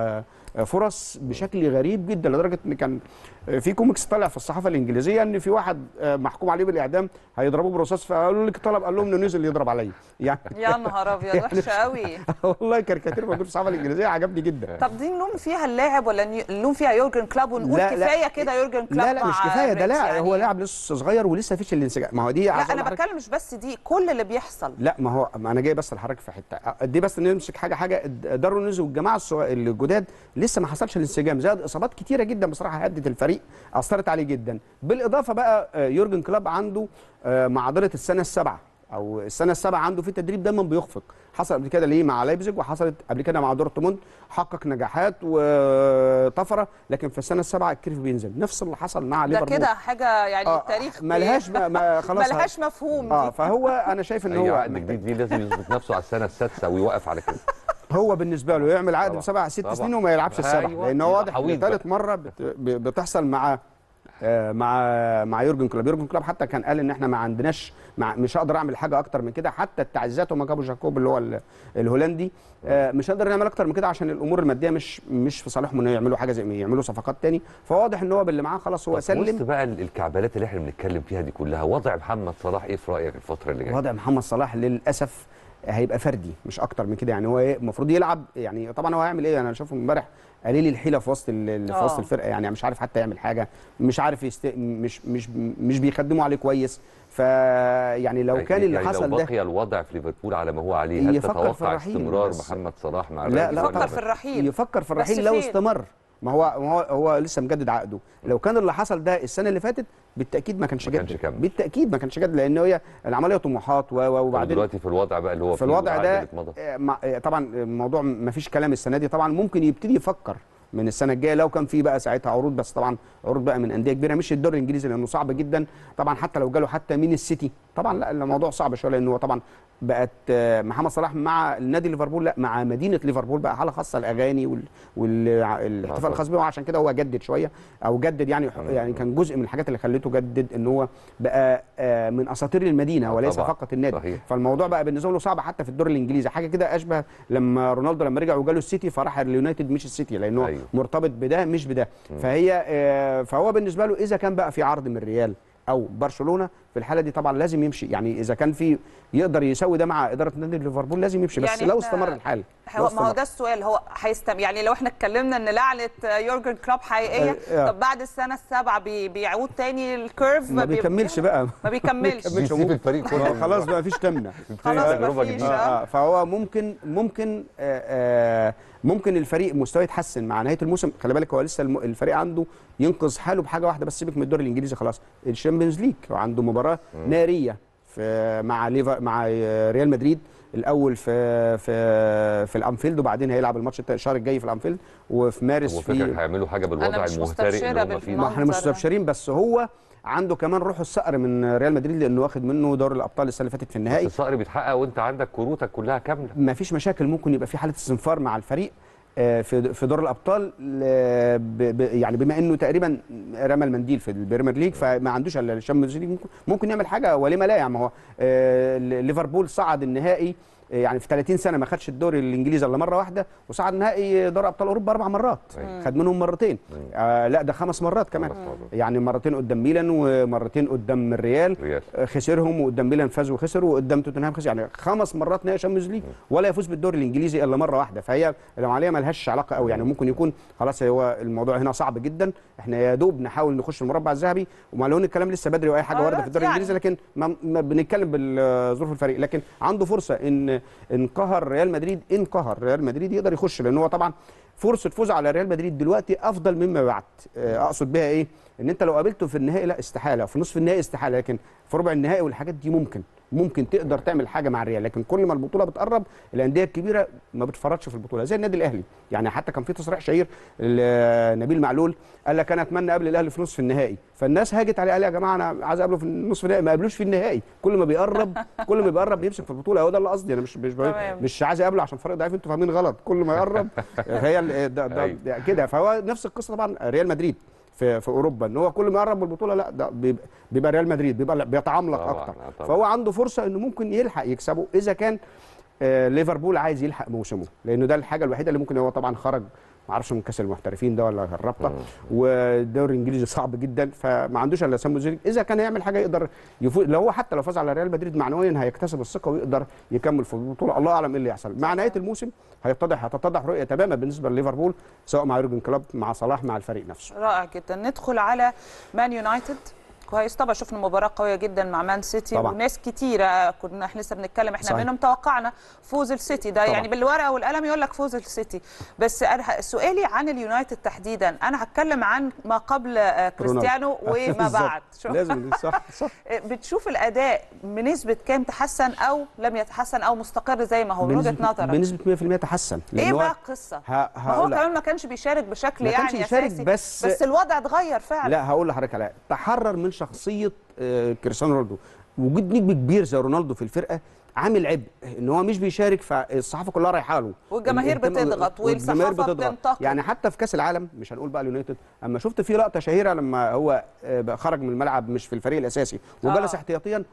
آه، فرص بشكل غريب جدا لدرجه ان كان آه، في كوميكس طالع في الصحافه الانجليزيه ان في واحد آه، محكوم عليه بالاعدام هيضربوه برصاص فقالوا لك طلب قال لهم انه نزل يضرب عليا يعني يا نهار ابيض يعني وحشه قوي والله كاريكاتير موجود في الصحافه الانجليزيه عجبني جدا طب دي نلوم فيها اللاعب ولا ن- نلوم فيها يورجن كلوب ونقول لا، لا. كفايه كده يورجن كلوب لا لا مش مع كفايه ده الريدز لا يعني. هو لاعب لسه صغير ولسه فيش الانسجام ما هو دي عايز لا أقول انا لحضرتك- بتكلم مش بس دي كل اللي بيحصل لا ما هو ما انا جاي بس لحضرتك في حته دي بس نمسك حاجه حاجه دارون نونيز والجماعه الصغ- الجداد لسه ما حصلش الانسجام زائد اصابات كتيره جدا بصراحه هدت الفريق اثرت عليه جدا بالاضافه بقى آه، يورجن كلوب عنده آه، معضله السنه السابعه او السنه السابعه عنده في التدريب دايما بيخفق حصل قبل كده ليه مع لايبزيج وحصلت قبل كده مع دورتموند حقق نجاحات وطفره لكن في السنه السابعه الكيرف بينزل نفس اللي حصل مع ده ليفربول كده حاجه يعني آه، التاريخ ملهاش ما ما خلاص ملهاش مفهوم اه دي. فهو انا شايف ان اي هو عقد جديد دي لازم يظبط نفسه على السنه السادسه ويوقف على كده هو بالنسبه له يعمل عقد طبعا. بسبع ست طبعا. سنين وما يلعبش السبع أيوة. لان هو يبقى واضح ان حويط ثالث بقى. مره بت... ب- بتحصل مع آه، مع مع يورجن كلوب يورجن كلوب حتى كان قال ان احنا ما عندناش مع مش هقدر اعمل حاجه اكتر من كده حتى التعزيزات هم جابوا جاكوب اللي هو ال- الهولندي آه، مش هنقدر نعمل اكتر من كده عشان الامور الماديه مش مش في صالحهم ان يعملوا حاجه زي ما يعملوا صفقات تاني فواضح ان هو باللي معاه خلاص هو طب وسط سلم بقى ال- الكعبلات اللي احنا بنتكلم فيها دي كلها وضع محمد صلاح ايه في رايك الفتره اللي جايه وضع محمد صلاح للاسف هيبقى فردي مش اكتر من كده يعني هو إيه، المفروض يلعب يعني طبعا هو هيعمل ايه انا شايفه امبارح قليل الحيله في وسط ال- ال- في آه. وسط الفرقه يعني مش عارف حتى يعمل حاجه مش عارف يست... مش مش مش بيخدموا عليه كويس فيعني لو كان اللي يعني حصل لو ده بقي الوضع في ليفربول على ما هو عليه هل يفكر في تتوقع الرحيل استمرار بس. محمد صلاح مع لا الريال لا ولا يفكر لا؟ في الرحيل يفكر في بس الرحيل لو فين؟ استمر ما هو ما هو هو لسه مجدد عقده لو كان اللي حصل ده السنه اللي فاتت بالتاكيد ما كانش ما كانش جد كمل. بالتاكيد ما كانش جد لان هي العمليه طموحات و- و- وبعدين وبعدين دلوقتي في الوضع بقى اللي هو في فيه الوضع والعقد ده اللي اتمضى. آه، مع- آه، طبعا الموضوع ما فيش كلام السنه دي طبعا ممكن يبتدي يفكر من السنه الجايه لو كان في بقى ساعتها عروض بس طبعا عروض بقى من انديه كبيره مش الدوري الانجليزي لانه صعب جدا طبعا حتى لو جاله حتى من السيتي طبعا لا الموضوع صعب شويه لانه هو طبعا بقت آه، محمد صلاح مع النادي ليفربول لا مع مدينه ليفربول بقى حاله خاصه الاغاني والاحتفال الخاص بيه وعشان كده هو جدد شويه او جدد يعني يعني كان جزء من الحاجات اللي خلته جدد ان هو بقى آه، من اساطير المدينه آه، وليس طبعاً. فقط النادي صحيح. فالموضوع بقى بالنسبه له صعب حتى في الدوري الانجليزي حاجه كده اشبه لما رونالدو لما رجع وجاله السيتي فراح اليونايتد مش السيتي لانه أيوه. مرتبط بده مش بده فهي آه، فهو بالنسبه له اذا كان بقى في عرض من الريال او برشلونه في الحاله دي طبعا لازم يمشي يعني اذا كان في يقدر يسوي ده مع اداره نادي ليفربول لازم يمشي بس يعني لو إحنا- استمر الحال لو هو ما هو استمر. ده السؤال هو هيستم يعني لو احنا اتكلمنا ان لعنه يورجن كلوب حقيقيه آه، آه. طب بعد السنه السابعه بي بيعود تاني الكيرف ما بي- بيكملش بقى ما بيكملش بيكملش بيسيب الفريق كله. ما خلاص بقى مفيش تمنه خلاص تجربة مفيش جديدة. آه. آه فهو ممكن ممكن آه آه ممكن الفريق مستواه يتحسن مع نهايه الموسم خلي بالك هو لسه الم- الفريق عنده ينقذ حاله بحاجه واحده بس سيبك من الدوري الانجليزي خلاص الشامبيونز ليج هو عنده مباراه ناريه في مع ليفر مع آه، ريال مدريد الاول في في في الانفيلد وبعدين هيلعب الماتش التا- الشهر الجاي في الانفيلد وفي مارس هو في فكرك هيعملوا حاجه بالوضع مش المهترئ مستبشرة اللي هم فيه ما ده. احنا مش بالمنظر ده. مستبشرين بس هو عنده كمان روح الصقر من ريال مدريد لانه واخد منه دوري الابطال السنه اللي فاتت في بس النهائي الصقر بيتحقق وانت عندك كروتك كلها كامله ما فيش مشاكل ممكن يبقى في حاله استنفار مع الفريق آه، في في دور الابطال ل- ب- ب- يعني بما انه تقريبا رمى المنديل في البريمير ليج فما عندوش الا الشامبيونز ليج ممكن, ممكن يعمل حاجه ولما لا يعني ما هو آه، ليفربول صعد النهائي آه، يعني في 30 سنه ما خدش الدوري الانجليزي الا مره واحده وصعد نهائي دوري ابطال اوروبا اربع مرات أيوة. خد منهم مرتين آه لا ده خمس مرات كمان خمس مرات. يعني مرتين قدام ميلان ومرتين قدام الريال ريال خسرهم وقدام ميلان فاز وخسر وقدام توتنهام خسر يعني خمس مرات نهائي شامبيونز ليج ولا يفوز بالدوري الانجليزي الا مره واحده فهي العمليه ما لهاش علاقه قوي يعني ممكن يكون خلاص هو الموضوع هنا صعب جدا احنا يا دوب نحاول نخش المربع الذهبي ومع لو ان الكلام لسه بدري واي حاجه آه، وارده لا، في الدوري يعني. الانجليزي لكن ما, ما بنتكلم بظروف الفريق لكن عنده فرصه ان ان قهر ريال مدريد ان قهر ريال مدريد يقدر يخش لان هو طبعا فرصه فوز على ريال مدريد دلوقتي افضل مما بعد آه، اقصد بها ايه ان انت لو قابلته في النهائي لا استحاله في نصف النهائي استحاله لكن في ربع النهائي والحاجات دي ممكن ممكن تقدر تعمل حاجه مع الريال لكن كل ما البطوله بتقرب الانديه الكبيره ما بتفرطش في البطوله زي النادي الاهلي يعني حتى كان في تصريح شهير لنبيل معلول قال لك انا اتمنى اقابل الاهلي في نصف النهائي فالناس هاجت عليه قال يا جماعه انا عايز اقابله في نصف النهائي ما قابلوش في النهائي كل ما بيقرب كل ما بيقرب بيمسك في البطوله هو ده اللي قصدي انا مش مش تمام. مش عايز اقابله عشان فريق ضعيف انتوا فاهمين غلط كل ما يقرب هي ال- ده ده أيوة. كده فهو نفس القصه طبعا ريال مدريد في في اوروبا ان هو كل ما يقرب من البطوله لا ده بيبقى, بيبقى ريال مدريد بيبقى بيتعملق طبعاً، اكتر آه، طبعاً. فهو عنده فرصه انه ممكن يلحق يكسبه اذا كان آه، ليفربول عايز يلحق موسمه لانه ده الحاجه الوحيده اللي ممكن هو طبعا خرج ما اعرفش من كاس المحترفين ده ولا الرابطه والدوري الانجليزي صعب جدا فما عندوش الا سامو زينك اذا كان يعمل حاجه يقدر يفوز لو هو حتى لو فاز على ريال مدريد معنويا هيكتسب الثقه ويقدر يكمل في البطوله الله اعلم ايه اللي يحصل مع نهايه الموسم هيتضح هتتضح رؤيه تماما بالنسبه لليفربول سواء مع يورجن كلوب مع صلاح مع الفريق نفسه رائع جدا ندخل على مان يونايتد كويس طبعا شفنا مباراه قويه جدا مع مان سيتي طبعا. وناس كتيره كنا احنا لسه بنتكلم احنا صحيح. منهم توقعنا فوز السيتي ده طبعا. يعني بالورقه والقلم يقول لك فوز السيتي بس أنا سؤالي عن اليونايتد تحديدا انا هتكلم عن ما قبل آه، كريستيانو وما بالظبط. بعد شو- لازم صح صح بتشوف الاداء بنسبه كام تحسن او لم يتحسن او مستقر زي ما هو من وجهه نظرك بنسبه 100% تحسن ايه لأن هو- بقى القصه؟ ه- ما هو هقول لك. كمان ما كانش بيشارك بشكل ما كانش يعني يشارك اساسي بس- بس الوضع اتغير فعلا لا هقول لحضرتك على تحرر من شخصيه آه، كريستيانو رونالدو وجود نجم كبير زي رونالدو في الفرقه عامل عبء ان هو مش بيشارك فالصحافه كلها رايحه له والجماهير الاهتمام- بتضغط والجماهير والصحافة بتضغط. بتنتقد. يعني حتى في كاس العالم مش هنقول بقى اليونايتد اما شفت في لقطه شهيره لما هو آه، بقى خرج من الملعب مش في الفريق الاساسي وجلس آه. احتياطيا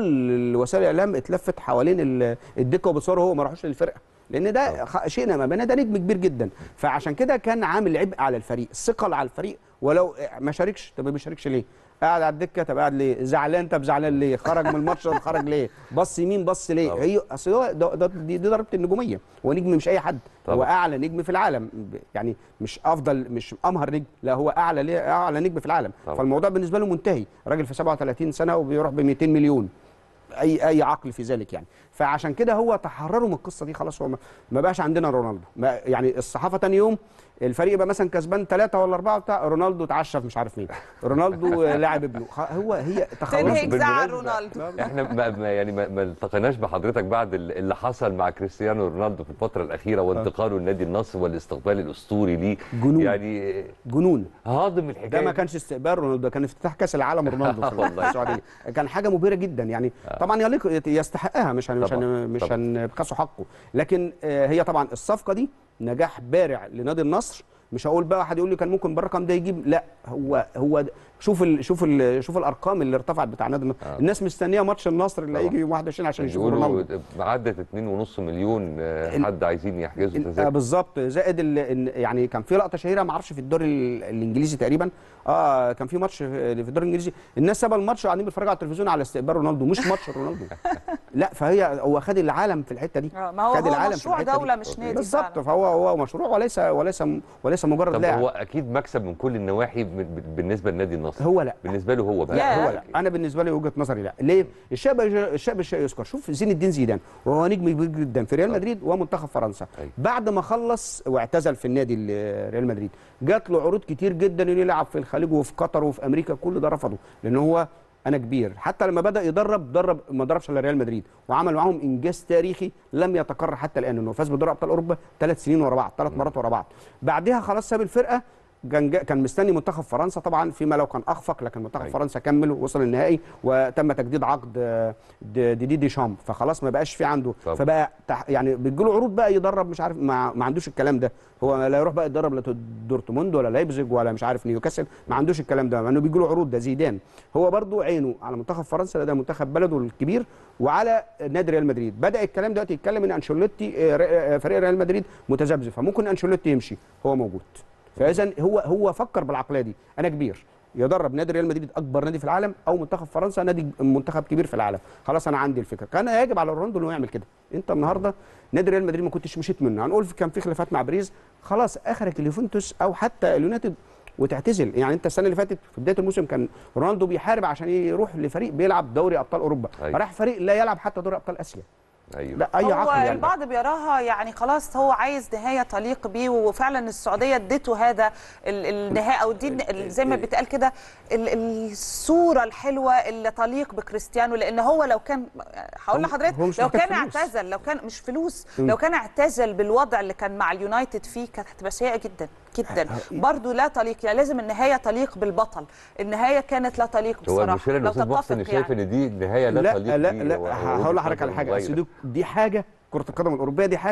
كل وسائل الاعلام اتلفت حوالين ال- الدكه وبيصوروا هو ما راحوش للفرقه لان ده خ- شئنا ما بينا ده نجم كبير جدا فعشان كده كان عامل عبء على الفريق ثقل على الفريق ولو ما شاركش طب ما بيشاركش ليه قاعد على الدكه طب قاعد ليه زعلان طب زعلان ليه خرج من الماتش طب خرج ليه بص يمين بص ليه طبعا. هي اصل هو ده ده دي, دي ضربه النجوميه هو نجم مش اي حد هو طبعا. اعلى نجم في العالم ب- يعني مش افضل مش امهر نجم لا هو اعلى ليه اعلى نجم في العالم طبعا. فالموضوع بالنسبه له منتهي راجل في 37 سنه وبيروح ب 200 مليون اي اي عقل في ذلك يعني فعشان كده هو تحرروا من القصه دي خلاص هو ما- ما بقاش عندنا رونالدو ما يعني الصحافه تاني يوم الفريق يبقى مثلا كسبان ثلاثة ولا أربعة بتاع رونالدو اتعشى في مش عارف مين رونالدو لاعب ابنه خ- هو هي تخلص تنهيك زعل بالمناسبة، رونالدو احنا ما ما- يعني ما ما التقيناش بحضرتك بعد ال- اللي حصل مع كريستيانو رونالدو في الفتره الاخيره وانتقاله لنادي النصر والاستقبال الاسطوري ليه جنون. يعني جنون هاضم الحكايه ده ما كانش استقبال رونالدو ده كان افتتاح كاس العالم رونالدو في والله. السعوديه كان حاجه مبهره جدا يعني طبعا يليق يستحقها مش هن مش طبعاً، هن مش طبعاً. هنبخسه حقه لكن آه، هي طبعا الصفقه دي نجاح بارع لنادي النصر مش هقول بقى واحد يقول لي كان ممكن بالرقم ده يجيب لا هو هو ده- شوف ال شوف ال شوف الارقام اللي ارتفعت بتاع نادي النصر آه. الناس مستنيه ماتش النصر اللي طبعاً. هيجي يوم 21 عشان يشوفوا بيقولوا رونالدو عدت 2.5 مليون آه، ال- حد عايزين يحجزوا آه، تذاكر بالظبط زائد ال- إن- يعني كان في لقطه شهيره ما اعرفش في الدوري ال- الانجليزي تقريبا اه كان في ماتش في في الدوري الانجليزي الناس سابوا الماتش وقاعدين بيتفرجوا على التلفزيون على استقبال رونالدو مش ماتش رونالدو لا فهي هو خد العالم في الحته دي آه، ما هو خد هو العالم في مشروع الحتة دي. دولة مش نادي بالظبط فعلا. فهو هو مشروع وليس وليس وليس مجرد طب لاعب هو اكيد مكسب من كل النواحي ب- ب- بالنسبه لنادي النصر هو لا بالنسبه له هو بقى لا هو لا انا بالنسبه لي وجهه نظري لا ليه الشاب الشاب الشيء يذكر شوف زين الدين زيدان وهو نجم كبير جدا في ريال مدريد ومنتخب فرنسا أيوة. بعد ما خلص واعتزل في النادي ال- ريال مدريد جات له عروض كتير جدا انه يلعب في الخليج وفي قطر وفي امريكا كل ده رفضه لان هو انا كبير حتى لما بدا يدرب درب ما دربش الا ريال مدريد وعمل معاهم انجاز تاريخي لم يتكرر حتى الان انه فاز بدوري ابطال اوروبا ثلاث سنين ورا بعض ثلاث مرات ورا بعض بعدها خلاص ساب الفرقه كان جا- كان مستني منتخب فرنسا طبعا فيما لو كان اخفق لكن منتخب أيوة. فرنسا كمل ووصل النهائي وتم تجديد عقد آه، د- ديدي دي شامب فخلاص ما بقاش في عنده طبعا. فبقى تح يعني بتجيله عروض بقى يدرب مش عارف ما, ما عندوش الكلام ده هو لا يروح بقى يدرب لا دورتموند ولا لايبزيج ولا مش عارف نيوكاسل ما عندوش الكلام ده مع انه بيجيله عروض ده زيدان هو برضو عينه على منتخب فرنسا ده منتخب بلده الكبير وعلى نادي ريال مدريد بدا الكلام دلوقتي يتكلم ان انشيلوتي آه، ر- آه، فريق ريال مدريد متذبذب فممكن انشيلوتي يمشي هو موجود فاذا هو هو فكر بالعقليه دي انا كبير يدرب نادي ريال مدريد اكبر نادي في العالم او منتخب فرنسا نادي منتخب كبير في العالم خلاص انا عندي الفكره كان يجب على رونالدو انه يعمل كده انت النهارده نادي ريال مدريد ما كنتش مشيت منه هنقول في- كان في خلافات مع بريز خلاص اخرك اليوفنتوس او حتى اليونايتد وتعتزل يعني انت السنه اللي فاتت في بدايه الموسم كان رونالدو بيحارب عشان يروح لفريق بيلعب دوري ابطال اوروبا أيوة. راح فريق لا يلعب حتى دوري ابطال اسيا ايوه لا اي هو عقل يعني البعض بيراها يعني خلاص هو عايز نهايه تليق بيه وفعلا السعوديه اديته هذا ال- النهايه او دي ال- زي ما بيتقال كده ال- الصوره الحلوه اللي تليق بكريستيانو لان هو لو كان هقول هو- لحضرتك هو مش لو محتاج كان فلوس. اعتزل لو كان مش فلوس مم. لو كان اعتزل بالوضع اللي كان مع اليونايتد فيه كانت هتبقى سيئه جدا جدا برضه لا تليق يعني لازم النهايه تليق بالبطل النهايه كانت لا تليق هو بصراحه المشكله ان لو الاستاذ محسن تتفق شايف يعني. ان دي نهايه لا لا تليق لا بيه لا و- ه- ووجهة هقول لحضرتك على نظر حاجه مغايرة. أصل دي- دي حاجه كره القدم الاوروبيه دي حاجه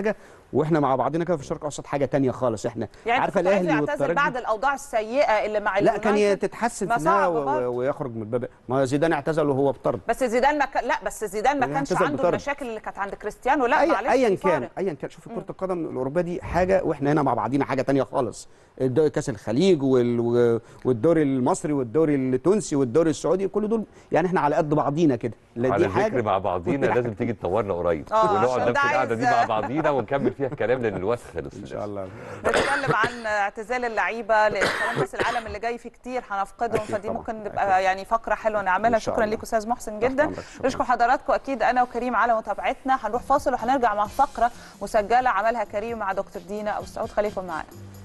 واحنا مع بعضنا كده في الشرق الاوسط حاجه تانية خالص احنا يعني عارفه عارفه الاهلي الاهلي يعتزل والترجي بعد الاوضاع السيئه اللي مع لا كان اليونايتد. تتحسن ما في النهايه صعب و- برضه. و- ويخرج من الباب ما زيدان اعتزل وهو بطرد بس زيدان ما كان لا بس زيدان ما يعني كانش اعتزل عنده بطرد. المشاكل اللي كانت عند كريستيانو لا أي- معلش ايا في كان فارق. ايا كان شوف كره القدم الاوروبيه دي حاجه واحنا هنا مع بعضينا حاجه تانية خالص الدوري كاس الخليج وال... و- والدوري المصري والدوري التونسي والدوري السعودي كل دول يعني احنا على قد بعضينا كده لا على دي حاجه ذكر مع بعضينا ودي لازم حاجة. تيجي تنورنا قريب آه، ونقعد عشان نفس ده القعده دي عايز- مع بعضينا ونكمل فيها الكلام لان الوقت خلص ان شاء الله نتكلم عن اعتزال اللعيبه لان كمان كاس العالم اللي جاي فيه كتير هنفقدهم أكيد فدي طبعاً. ممكن تبقى يعني فقره حلوه نعملها إن شاء شكرا الله. ليك استاذ محسن تحت جدا أمرك، شكراً. نشكر حضراتكم اكيد انا وكريم على متابعتنا هنروح فاصل وهنرجع مع فقره مسجله عملها كريم مع دكتور دينا ابو السعود خليكم معانا